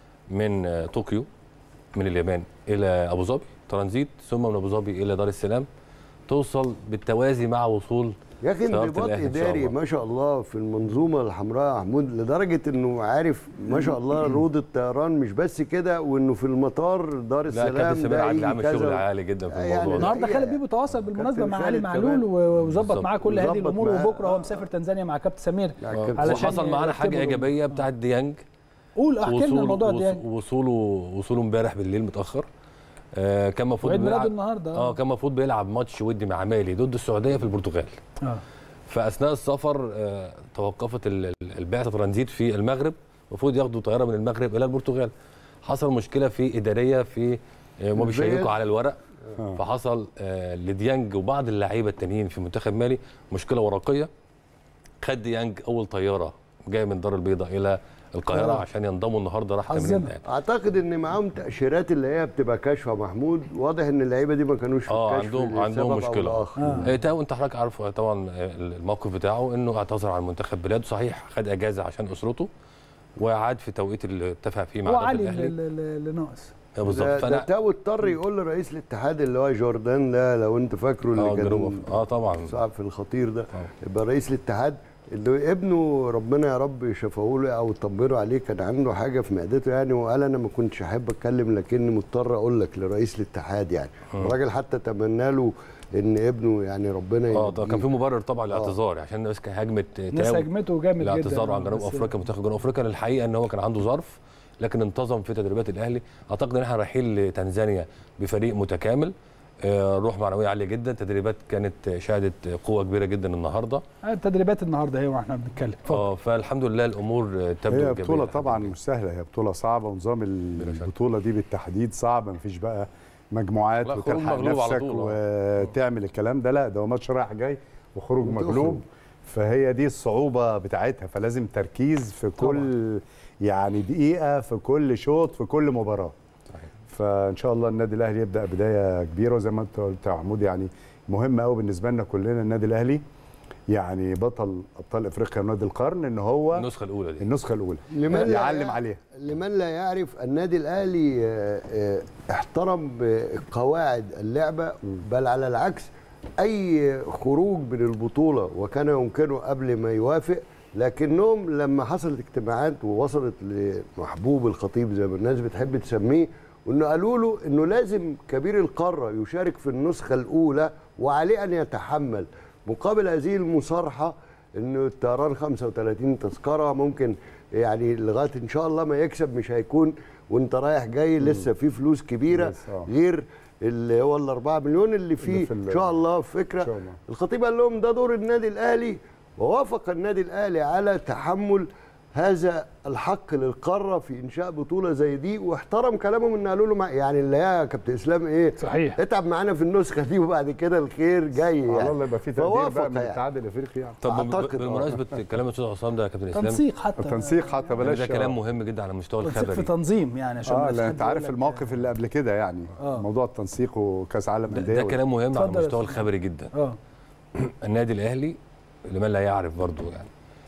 I: من آه، طوكيو من اليابان الى ابو ظبي ترانزيت ثم من ابو ظبي الى دار السلام توصل بالتوازي مع وصول
F: يا اخي
I: طيارة
F: انضباط
I: الأهلي إن شاء
F: اداري
I: الله.
F: ما شاء الله في المنظومه الحمراء يا محمود لدرجه انه عارف ما شاء الله روض الطيران مش بس كده وانه في المطار دار
I: لا
F: السلام
I: كابتن سمير
F: ده
I: عادل
F: يجي
I: عامل شغل
F: كذا
I: عالي جدا في
F: يعني
I: الموضوع ده
A: النهارده
F: الحقيقة
A: خالد بيبو تواصل بالمناسبه
F: كابتن
A: مع علي
F: خالد
A: معلول
F: كمان.
A: وظبط
I: بالظبط.
A: معاه كل هذه
F: وظبط
A: الامور
F: معاه.
A: وبكره هو
F: آه.
A: مسافر تنزانيا مع كابتن سمير
F: يعني
I: آه.
F: كابتن
A: علشان
I: وحصل معانا حاجه
A: يرتبوا-
I: ايجابيه بتاعت ديانج
A: قول احكي لنا الموضوع ده يعني
I: وصوله وصوله امبارح بالليل متاخر آه كان المفروض
A: وعيد ميلاده
I: بيلعب-
A: النهارده
I: اه كان المفروض بيلعب ماتش ودي مع مالي ضد السعوديه في البرتغال
A: اه
I: فاثناء السفر آه توقفت ال- ال- البعثه ترانزيت في المغرب المفروض ياخدوا طياره من المغرب الى البرتغال حصل مشكله في اداريه في آه، هم
F: البيان.
I: بيشيكوا على الورق
E: آه.
I: فحصل آه لديانج وبعض اللعيبه التانيين في منتخب مالي مشكله ورقيه خد ديانج اول طياره جايه من دار البيضاء الى القاهره
A: آه.
I: عشان ينضموا النهارده راح تمرين
A: حظنا.
I: الأهلي.
F: اعتقد ان معاهم تاشيرات اللي هي بتبقى كاشفه محمود واضح ان اللعيبه دي ما كانوش في
I: اه
F: الكشف
I: عندهم
F: لسبب
I: عندهم
F: أو
I: مشكله
F: لآخر.
A: آه.
I: آه. تو انت حضرتك عارف طبعا آه، الموقف بتاعه انه اعتذر عن منتخب بلاده صحيح خد اجازه عشان اسرته وعاد في توقيت اللي اتفق فيه مع
A: هو
I: إدارة
A: علي
I: الاهلي
A: اللي- اللي اللي ناقص
I: آه،
F: ده,
I: بالظبط
F: ده
I: فانا
F: تاو اضطر يقول لرئيس الاتحاد اللي هو جوردان ده لو انت فاكره اللي
I: اه جنوب
F: كان
I: أف- اه طبعا
F: صعب في الخطير ده
I: آه.
F: يبقى رئيس الاتحاد اللي ابنه ربنا يا رب شفاه له او طمنه عليه كان عنده حاجه في معدته يعني وقال انا ما كنتش احب اتكلم لكني مضطر اقول لك لرئيس الاتحاد يعني الراجل حتى تمنى له ان ابنه يعني ربنا
I: اه ده كان في
F: يهديه.
I: مبرر طبعا للاعتذار عشان الناس كانت هجمت
A: الناس
I: تاو
A: هجمته جامد جدا
I: الاعتذار عن جنوب
A: بس-
I: افريقيا منتخب جنوب افريقيا الحقيقه ان هو كان عنده ظرف لكن انتظم في تدريبات الاهلي اعتقد ان احنا رايحين لتنزانيا بفريق متكامل آه، روح معنويه عاليه جدا تدريبات كانت شهدت قوه كبيره جدا النهارده
A: آه، التدريبات النهارده هي واحنا بنتكلم اتفضل.
I: اه فالحمد لله الامور آه، تبدو
E: هي
I: إيجابية
E: بطولة
I: الحمد
E: طبعا
I: لله.
E: مش سهلة هي بطولة صعبة ونظام
I: بلا شك.
E: البطولة دي بالتحديد صعب مفيش بقى مجموعات
I: لا، خروج
E: وتلحق
I: مغلوب على
E: نفسك
I: طول، آه.
E: وتعمل الكلام ده لا ده هو ماتش رايح جاي وخروج
F: وتخرج.
E: مغلوب فهي دي الصعوبة بتاعتها فلازم تركيز في كل يعني دقيقة في كل شوط في كل مباراة
I: صحيح.
E: فان شاء الله النادي الاهلي يبدا بدايه كبيره وزي ما انت قلت يا محمود يعني مهم قوي بالنسبه لنا كلنا النادي الاهلي يعني بطل ابطال افريقيا ونادي القرن ان هو
I: النسخه الاولى دي
E: النسخه الاولى
F: لمن لا
E: يعلم
F: يع-
E: عليها
F: لمن لا يعرف النادي الاهلي آه، آه، احترم قواعد اللعبه بل على العكس اي خروج من البطوله وكان يمكنه قبل ما يوافق لكنهم لما حصلت اجتماعات ووصلت لمحبوب الخطيب زي ما الناس بتحب تسميه وانه قالوا له انه لازم كبير القاره يشارك في النسخه الاولى وعليه ان يتحمل مقابل هذه المصارحه انه الطيران 35 تذكره ممكن يعني لغايه ان شاء الله ما يكسب مش هيكون وانت رايح جاي لسه في فلوس كبيره
E: بس، آه.
F: غير اللي هو ال 4 مليون اللي فيه
E: في ال-
F: ان شاء الله فكره
E: إن شاء الله.
F: الخطيب قال لهم ده دور النادي الاهلي ووافق النادي الاهلي على تحمل هذا الحق للقاره في انشاء بطوله زي دي واحترم كلامهم ان قالوا له مع- يعني اللي يا كابتن اسلام ايه
A: صحيح.
F: اتعب معانا في النسخه دي وبعد كده الخير جاي يعني
E: على الله يبقى في تقدير
F: فوافق
E: بقى من
F: يعني.
E: الاتحاد الافريقي يعني
I: طب
F: أعتقد، آه.
I: بالمناسبه كلام الاستاذ عصام ده يا كابتن اسلام
A: تنسيق حتى
E: التنسيق حتى
I: يعني
E: بلاش
I: ده كلام مهم جدا على المستوى
A: تنسيق في
I: الخبري
A: تنظيم يعني عشان
E: اه
A: بس
E: لا
A: حد
E: انت
A: يقول
E: عارف
A: لك-
E: المواقف اللي قبل كده يعني
A: آه.
E: موضوع التنسيق وكاس عالم
I: ده,
E: انديه
I: ده كلام مهم على
A: اتفضل يا
I: المستوى
A: أستاذ.
I: الخبري جدا
A: اه
I: النادي الاهلي لمن لا يعرف برضو يعني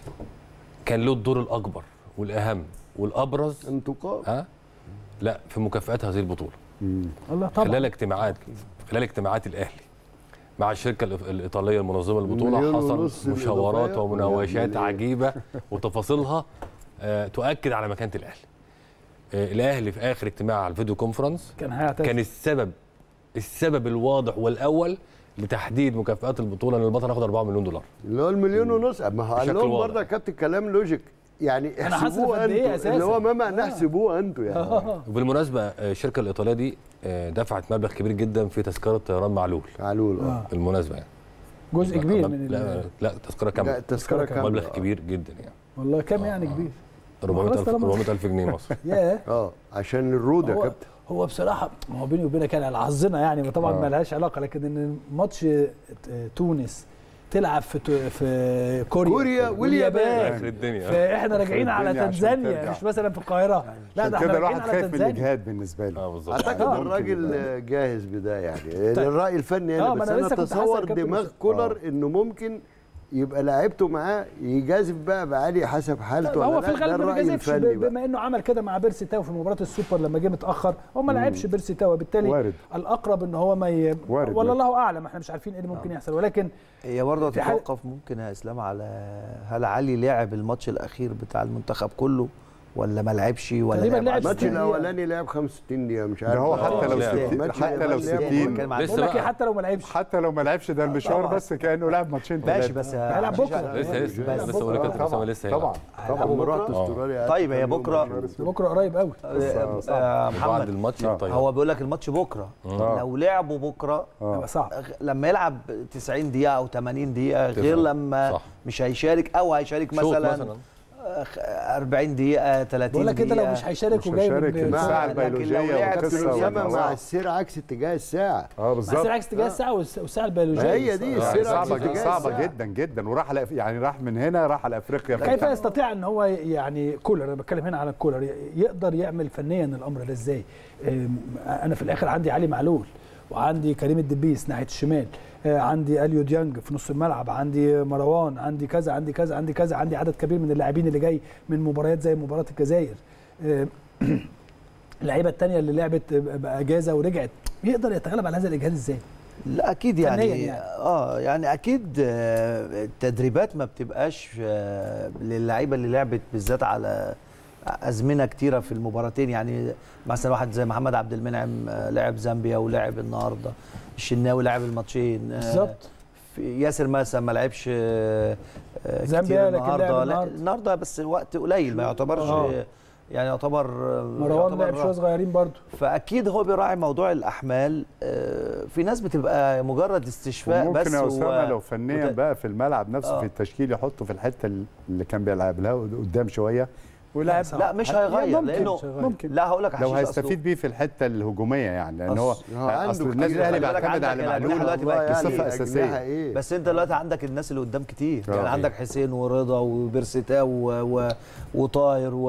I: كان له الدور الاكبر والاهم والابرز
F: انتقام
I: ها لا في مكافئات هذه البطوله
A: الله طبعا
I: خلال اجتماعات خلال اجتماعات الاهلي مع الشركه الإيط- الايطاليه المنظمه للبطوله
F: مليون
I: حصل
F: ونص
I: مشاورات
F: بالإضافية.
I: ومناوشات
F: مليون.
I: عجيبه وتفاصيلها آه، تؤكد على مكانه الاهلي آه، الاهلي في اخر اجتماع على الفيديو كونفرنس
A: كان هيعتذر
I: كان السبب السبب الواضح والاول لتحديد مكافئات البطوله ان البطل ياخد 4 مليون دولار
F: اللي هو المليون ونص ما هو قال
I: بشكل
F: لهم
I: واضح.
F: برضه يا كابتن كلام لوجيك يعني
A: أنا حاسس
F: احسبوه
A: قد إيه
F: انتوا
A: أساساً.
F: اللي هو ما معناه
A: آه.
F: احسبوه انتوا يعني
A: آه.
I: وبالمناسبه آه، الشركه الايطاليه دي آه، دفعت مبلغ كبير جدا في تذكره طيران معلول
F: تعالوا له
A: آه.
I: بالمناسبه يعني
A: جزء كبير من
I: لا
A: ال-
I: لا تذكره
F: لا
I: كامله
F: التذكره كامله
I: مبلغ كبير جدا يعني
A: والله كام يعني كبير
I: 400 الف
A: طالما-
I: 400 الف جنيه مصري
A: ياه
F: اه عشان الرود يا
A: هو
F: كابتن
A: هو بصراحه ما هو بيني وبينك يعني على حظنا يعني طبعا
E: آه.
A: ما لهاش علاقه لكن ان ماتش تونس تلعب في تو- في كوريا
F: كوريا واليابان.
I: اخر الدنيا
A: فاحنا راجعين على
E: الدنيا عشان
A: تنزانيا
E: ترجع.
A: مش مثلا في القاهره لا ده
E: عشان
A: احنا
E: كده
A: راجعين
E: الواحد
A: على
E: خايف من
A: تنزانيا
E: الاجهاد بالنسبه له
I: اه بالظبط
F: اعتقد
A: آه.
F: الراجل جاهز بده يعني الراي الفني
A: آه،
F: انا
A: ما
F: بس
A: أنا
F: انا
A: لسه كنت حاسس
F: اتصور
A: الكابتن
F: دماغ
A: مصطفى.
F: كولر انه ممكن يبقى لعيبته معاه يجازف بقى بعلي حسب حالته
A: هو
F: ولا
A: في
F: لا ده
A: الغالب ما
F: الراي
A: بيجازفش
F: الفني
A: ب-
F: بقى
A: بما انه عمل كده مع بيرسي تاو في مباراه السوبر لما جه متاخر هو ما لعبش بيرسي تاو وبالتالي
E: وارد.
A: الاقرب ان هو ما ي...
E: وارد.
A: ولا الله اعلم احنا مش عارفين ايه اللي ممكن يحصل ولكن
G: هي برضه
A: في حال-
G: هتتوقف ممكن يا اسلام على هل علي لعب الماتش الاخير بتاع المنتخب كله ولا ما لعبش ولا
A: تقريبا
G: لعب
A: لعب
F: الماتش
A: 60 دقيقة.
F: الاولاني لعب 65 دقيقه مش عارف
E: ده هو
I: آه،
E: حتى لو
I: لا.
E: 60
F: ماتش
E: حتى لو
F: اليابان لعب
E: 60
G: كان مع
I: لسه
A: بقول لك إيه،
I: بقى.
A: حتى لو ما لعبش
E: حتى لو ما لعبش ده المشوار
G: طبعا.
E: بس كانه لعب ماتشين
G: ماشي
E: ثلاثة.
G: بس
A: هيلعب بكرة.
I: لسه لسه
G: بس
I: لسه بقول لك
E: آه،
I: كابتن اسامه لسه هيلعب.
E: طبعا
F: طبعا
E: طبعا
F: مباراه
I: آه.
F: استراليا
G: طيب، هي بكرة.
A: بكره قريب قوي
G: آه،
E: صعب.
G: آه،
I: بعد
G: محمد
I: الماتش
E: آه.
I: الطيب
G: هو بيقول لك الماتش بكره
E: آه.
G: لو لعبوا بكره
A: هيبقى صعب
G: أغ- لما يلعب 90 دقيقه او 80 دقيقه غير
I: تفرق.
G: لما
I: صح.
G: مش هيشارك او هيشارك
I: شوط
G: مثلا,
I: مثلا
G: أخ- 40 دقيقه 30
A: بقول لك
G: دقيقه
A: كده لو مش هيشارك
E: مش
A: وجاي
E: هيشارك
A: من
E: الساعة
G: لكن لو
E: البيولوجية
G: لعب
E: والقصة
G: في
F: انما
E: والموضوع.
F: مع السير عكس اتجاه الساعه
E: اه
A: بس
E: بالظبط
A: العكس اتجاه الساعه والس- والساعه البيولوجيه
F: ما هي دي
E: يعني
F: السير عكس
E: صعبة
F: اتجاه
E: صعبة
F: الساعة.
E: جدا جدا وراح على يعني راح من هنا راح على افريقيا
A: كيف يستطيع ان هو يعني كولر انا بتكلم هنا على كولر ي- يقدر يعمل فنيا الامر ده ازاي؟ أم، انا في الاخر عندي علي معلول وعندي كريم الدبيس ناحيه الشمال آه، عندي اليو ديانج في نص الملعب عندي مروان عندي كذا عندي كذا عندي كذا عندي عدد كبير من اللاعبين اللي جاي من مباريات زي مباراه الجزائر آه، اللعيبه الثانيه اللي لعبت باجازه ورجعت يقدر يتغلب على هذا الاجهاد ازاي؟
G: لا اكيد
A: فنياً
G: يعني,
A: يعني.
G: يعني اه يعني اكيد آه، التدريبات ما بتبقاش آه، للعيبه اللي لعبت بالذات على ازمنه كتيره في المباراتين يعني مثلا واحد زي محمد عبد المنعم آه، لعب زامبيا ولعب النهارده الشناوي لعب الماتشين آه،
A: بالظبط
G: في- ياسر مثلا ما لعبش آه، آه،
A: زامبيا
G: كتير
A: لكن لعب
G: النهارده لا،
A: النهاردة.
G: النهارده بس وقت قليل ما يعتبرش
A: آه.
G: يعني يعتبر
A: مروان
G: يعتبر
A: لعب شويه صغيرين برضو
G: فاكيد هو بيراعي موضوع الاحمال آه، في ناس بتبقى مجرد استشفاء
E: وممكن
G: بس
E: يا اسامه
G: و-
E: لو فنيا
G: وت-
E: بقى في الملعب نفسه
G: آه.
E: في التشكيل يحطه في الحته اللي كان بيلعب لها قدام شويه ويلعب
G: لا مش
E: يعني
G: هيغير
E: ممكن
G: لانه
E: ممكن
G: لا هقول لك يا
E: لو
G: حشيش أصله-
E: هيستفيد بيه في الحته الهجوميه يعني لان هو
G: أصل- هو عنده
E: اصل النادي
G: كتير.
E: الاهلي
G: خلي بالك
E: بيعتمد
G: عندك
E: على
G: الأجنحة
E: معلول
G: دلوقتي بقت
E: بصفه
G: كتير.
E: اساسيه
F: ايه
G: بس انت دلوقتي عندك الناس اللي قدام كتير
E: آه.
G: يعني عندك حسين ورضا وبرسيتا و... و... وطاهر و...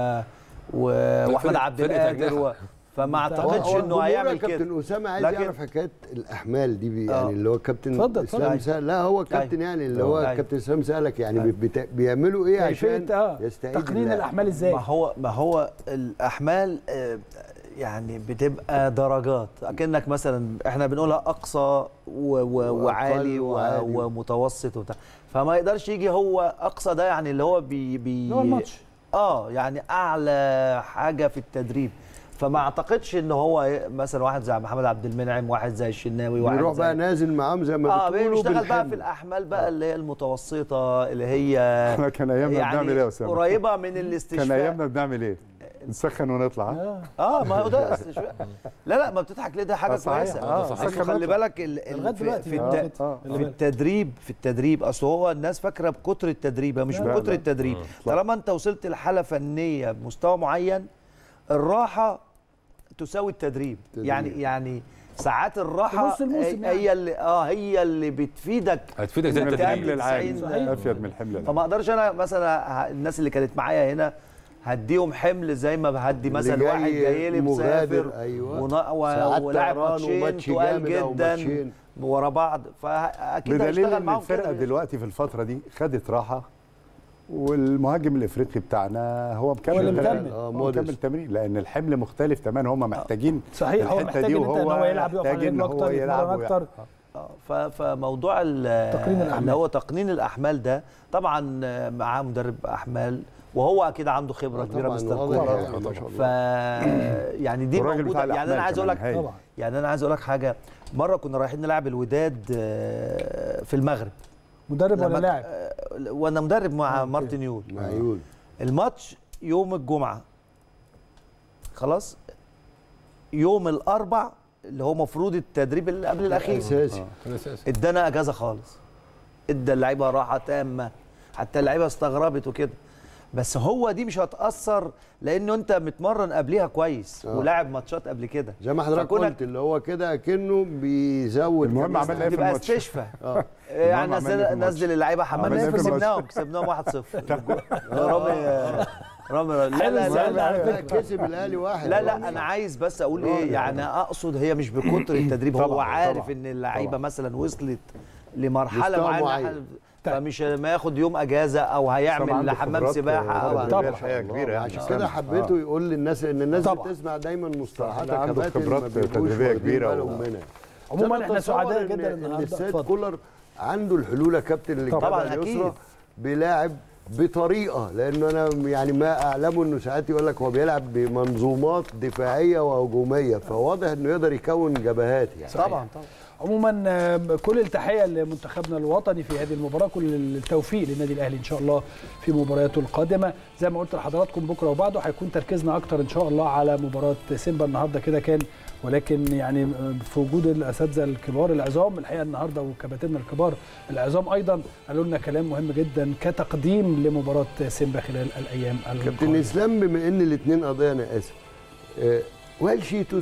G: و... واحمد
I: فرقة-
G: عبد
I: فرقة
G: القادر و...
I: أجنحة.
G: فما
F: هو-
G: اعتقدش
F: هو
G: انه
F: الجمهور
G: هيعمل
F: يا كابتن
G: كده
F: اسامه عايز
G: لكن-
F: يعرف حكايه الاحمال دي بي
G: آه.
F: يعني اللي هو كابتن
A: اتفضل، اتفضل.
F: اسلام سأل لا هو كابتن
G: أيوة.
F: يعني اللي هو
G: أيوة.
F: كابتن اسلام سالك يعني بي- بتا- بيعملوا ايه عشان
A: كيفيه اه
F: يستعيد
A: تقنين
F: اللاعب؟
A: الاحمال ازاي
G: ما هو ما هو الاحمال آه، يعني بتبقى درجات اكنك مثلا احنا بنقولها اقصى و و وعالي و
F: وعالي.
G: ومتوسط وبتاع فما يقدرش يجي هو اقصى ده يعني اللي هو بي بي
A: اللي هو الماتش.
G: اه يعني اعلى حاجه في التدريب فما اعتقدش ان هو ي- مثلا واحد زي محمد عبد المنعم واحد زي الشناوي واحد
F: بيروح
G: زي
F: بقى نازل معاهم زي ما
G: اه
F: بتقولوا
G: بيشتغل بقى
F: بالحلم.
G: في الاحمال بقى اللي هي المتوسطه اللي هي
E: احنا كان ايامنا بنعمل ايه يا اسامه؟
G: قريبه من
E: كان
G: الاستشفاء
E: ايامنا بنعمل ايه؟ نسخن ونطلع ها؟
G: اه ما هو ده استشفاء لا لا ما بتضحك ليه ده حاجه
E: آه، صحيح.
G: كويسه
E: آه،
G: أصل
E: صحيح.
G: خلي بالك ال- ال-
A: لغاية
G: في,
A: دلوقتي
G: في,
A: آه،
G: الت...
E: آه.
G: في التدريب في التدريب اصل هو الناس فاكره بكتر التدريب هي مش
E: لا،
G: بكتر
E: لا.
G: التدريب طالما انت وصلت لحاله فنيه بمستوى معين الراحه تساوي التدريب
F: تدريب.
G: يعني يعني ساعات
A: في
G: الراحه
A: نص الموسم
G: هي, هي اللي اه هي اللي بتفيدك
I: هتفيدك زي
E: من
G: إنك
E: الحمل
I: التدريب
G: تعمل
E: العام
G: 90
E: افيد من الحمل العام
G: فما اقدرش انا مثلا ه- الناس اللي كانت معايا هنا هديهم حمل زي ما بهدي
F: اللي
G: مثلا
F: جاي
G: واحد جاي لي
F: مغادر،
G: مسافر
F: أيوة.
G: ونا- و-
F: ساعات
G: ولاعب
F: طيران
G: ماتشين
F: وماتش
G: تقال
F: جامد أو
G: جدا
F: ماتشين.
G: ورا بعض فاكيد
E: بدليل
G: هيشتغل
E: ان
G: معاهم
E: الفرقه
G: كده.
E: دلوقتي في الفتره دي خدت راحه والمهاجم الافريقي بتاعنا هو مكمل
A: هو اللي
E: تمرين.
A: مكمل.
F: آه،
E: هو
F: موديس.
E: مكمل تمرين لان الحمل مختلف تماما هم محتاجين
A: صحيح هو
E: الحتة
A: محتاج
E: دي
A: ان انت ان
E: وهو
A: هو يلعب يقف
E: محتاج
A: على
E: إن
A: رجله
E: هو
A: اكتر
E: يلعب
A: يتمرن
E: ويع-
A: اكتر
G: آه، ف- فموضوع ال-
A: تقنين الأحمال.
G: اللي هو تقنين الاحمال ده طبعا آه، معاه مدرب احمال وهو اكيد عنده خبره
F: آه،
G: كبيره
F: طبعاً
G: مستر
F: واضح
G: كولر
F: يعني ما شاء
G: ف
F: الله.
G: يعني دي
E: والراجل
G: موجوده
E: بتاع
G: يعني انا
E: الأحمال
G: عايز اقول لك
E: كمان هايل.
A: طبعا
G: يعني انا عايز اقول لك حاجه مره كنا رايحين نلعب الوداد آه، في المغرب
A: مدرب ولا
G: لما-
A: لاعب
G: آه، وانا مدرب مع
A: أوكي.
G: مارتن يول
F: معيول
G: الماتش يوم الجمعه خلاص يوم الاربع اللي هو مفروض التدريب اللي قبل الاخير
F: اساسي
I: الاساسي
G: ادانا اجازه خالص ادى اللعيبه راحه تامه حتى اللعيبه استغربت وكده بس هو دي مش هتاثر لانه انت متمرن قبليها كويس
F: آه.
G: ولاعب ماتشات قبل كده
F: زي ما حضرتك
G: فكونك-
F: قلت اللي هو كده كأنه بيزود
E: المهم
F: كمان
E: عملنا ايه في
G: تبقى
E: الماتش؟
G: استشفى
F: اه
G: يعني
E: عملنا إيه في
G: نزل
E: الماتش؟
G: نزل اللعيبه حمام
E: عملنا إيه في الماتش؟
G: كسبناهم كسبناهم 1-0 رامي رامي لا
A: حلو
G: لا
A: السؤال
G: لا,
A: ده على
G: لا,
A: فكرة.
F: كسب الاهلي واحد
G: لا لا انا عايز بس اقول ايه يعني اقصد هي مش بكتر التدريب هو
E: طبعاً،
G: عارف
E: طبعاً،
G: ان اللعيبه
E: طبعاً.
G: مثلا وصلت لمرحله
F: مستوى
G: معينه
F: معين.
G: فمش ما ياخد يوم اجازه او
E: طبعاً
G: هيعمل
E: عنده
G: حمام
E: خبرات،
G: سباحه
E: آه،
G: او
E: طبعاً.
A: طبعاً.
E: الحقيقه كبيره يعني
F: عشان
E: أسامة.
F: كده حبيته يقول للناس ان الناس
A: طبعاً.
F: بتسمع دايما مصطلحات
E: عنده
F: كباتن
E: خبرات
F: ما بيبقوش
E: تدريبية
F: واخدين
E: كبيرة
F: بالهم
E: و-
F: منها
A: عموما
F: أنا
A: احنا
F: بتصور
A: سعداء
F: إن-
A: جدا
F: ان
A: النهارده
F: السيد
A: اتفضل.
F: كولر عنده الحلول يا كابتن اللي
G: طبعاً
F: جابها
G: أكيد.
F: اليسرى بيلاعب بطريقه لانه انا يعني ما اعلمه انه ساعات يقول لك هو بيلعب بمنظومات دفاعيه وهجوميه فواضح انه يقدر يكون جبهات يعني
G: طبعا طبعا
A: عموما آه، كل التحيه لمنتخبنا الوطني في هذه المباراه كل التوفيق للنادي الاهلي ان شاء الله في مبارياته القادمه زي ما قلت لحضراتكم بكره وبعده هيكون تركيزنا اكتر ان شاء الله على مباراه سيمبا النهارده كده كان ولكن يعني آه، في وجود الاساتذه الكبار العظام الحقيقه النهارده وكباتننا الكبار العظام ايضا قالوا لنا كلام مهم جدا كتقديم لمباراه سيمبا خلال الايام
F: كابتن
A: القادمه
F: اسلام بما ان الاثنين قضيه انا اسف آه، وائل شيتوس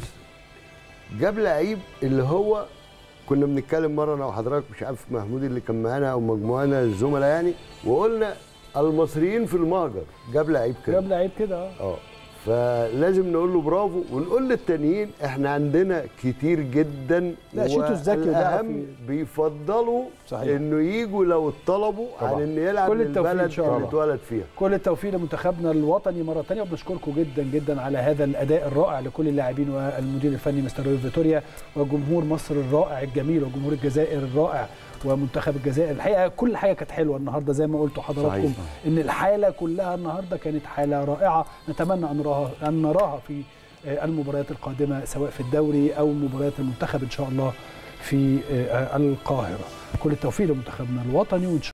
F: جاب لعيب اللي هو كنا بنتكلم مره انا وحضرتك مش عارف محمود اللي كان معانا او مجموعنا الزملاء يعني وقلنا المصريين في المهجر جاب لعيب كده
A: جاب لعيب كده اه
F: اه فلازم نقول له برافو ونقول للتانيين احنا عندنا كتير جدا
A: لا، شيتوس ذكي وبيعرف
F: والأهم
A: ي-
F: بيفضلوا
A: صحيح.
F: انه يجوا لو اتطلبوا
E: طبعا.
F: عن ان يلعب
A: كل التوفيق إن
F: للبلد
A: شاء الله.
F: اللي اتولد فيها
A: كل التوفيق لمنتخبنا الوطني مره ثانيه وبنشكركم جدا جدا على هذا الاداء الرائع لكل اللاعبين والمدير الفني مستر روي فيتوريا وجمهور مصر الرائع الجميل وجمهور الجزائر الرائع ومنتخب الجزائر الحقيقه كل حاجه كانت حلوه النهارده زي ما قلتوا حضراتكم
F: صحيح.
A: ان الحاله كلها النهارده كانت حاله رائعه نتمنى ان نراها ان نراها في آه، المباريات القادمه سواء في الدوري او مباريات المنتخب ان شاء الله في آه، القاهره كل التوفيق لمنتخبنا الوطني وان شاء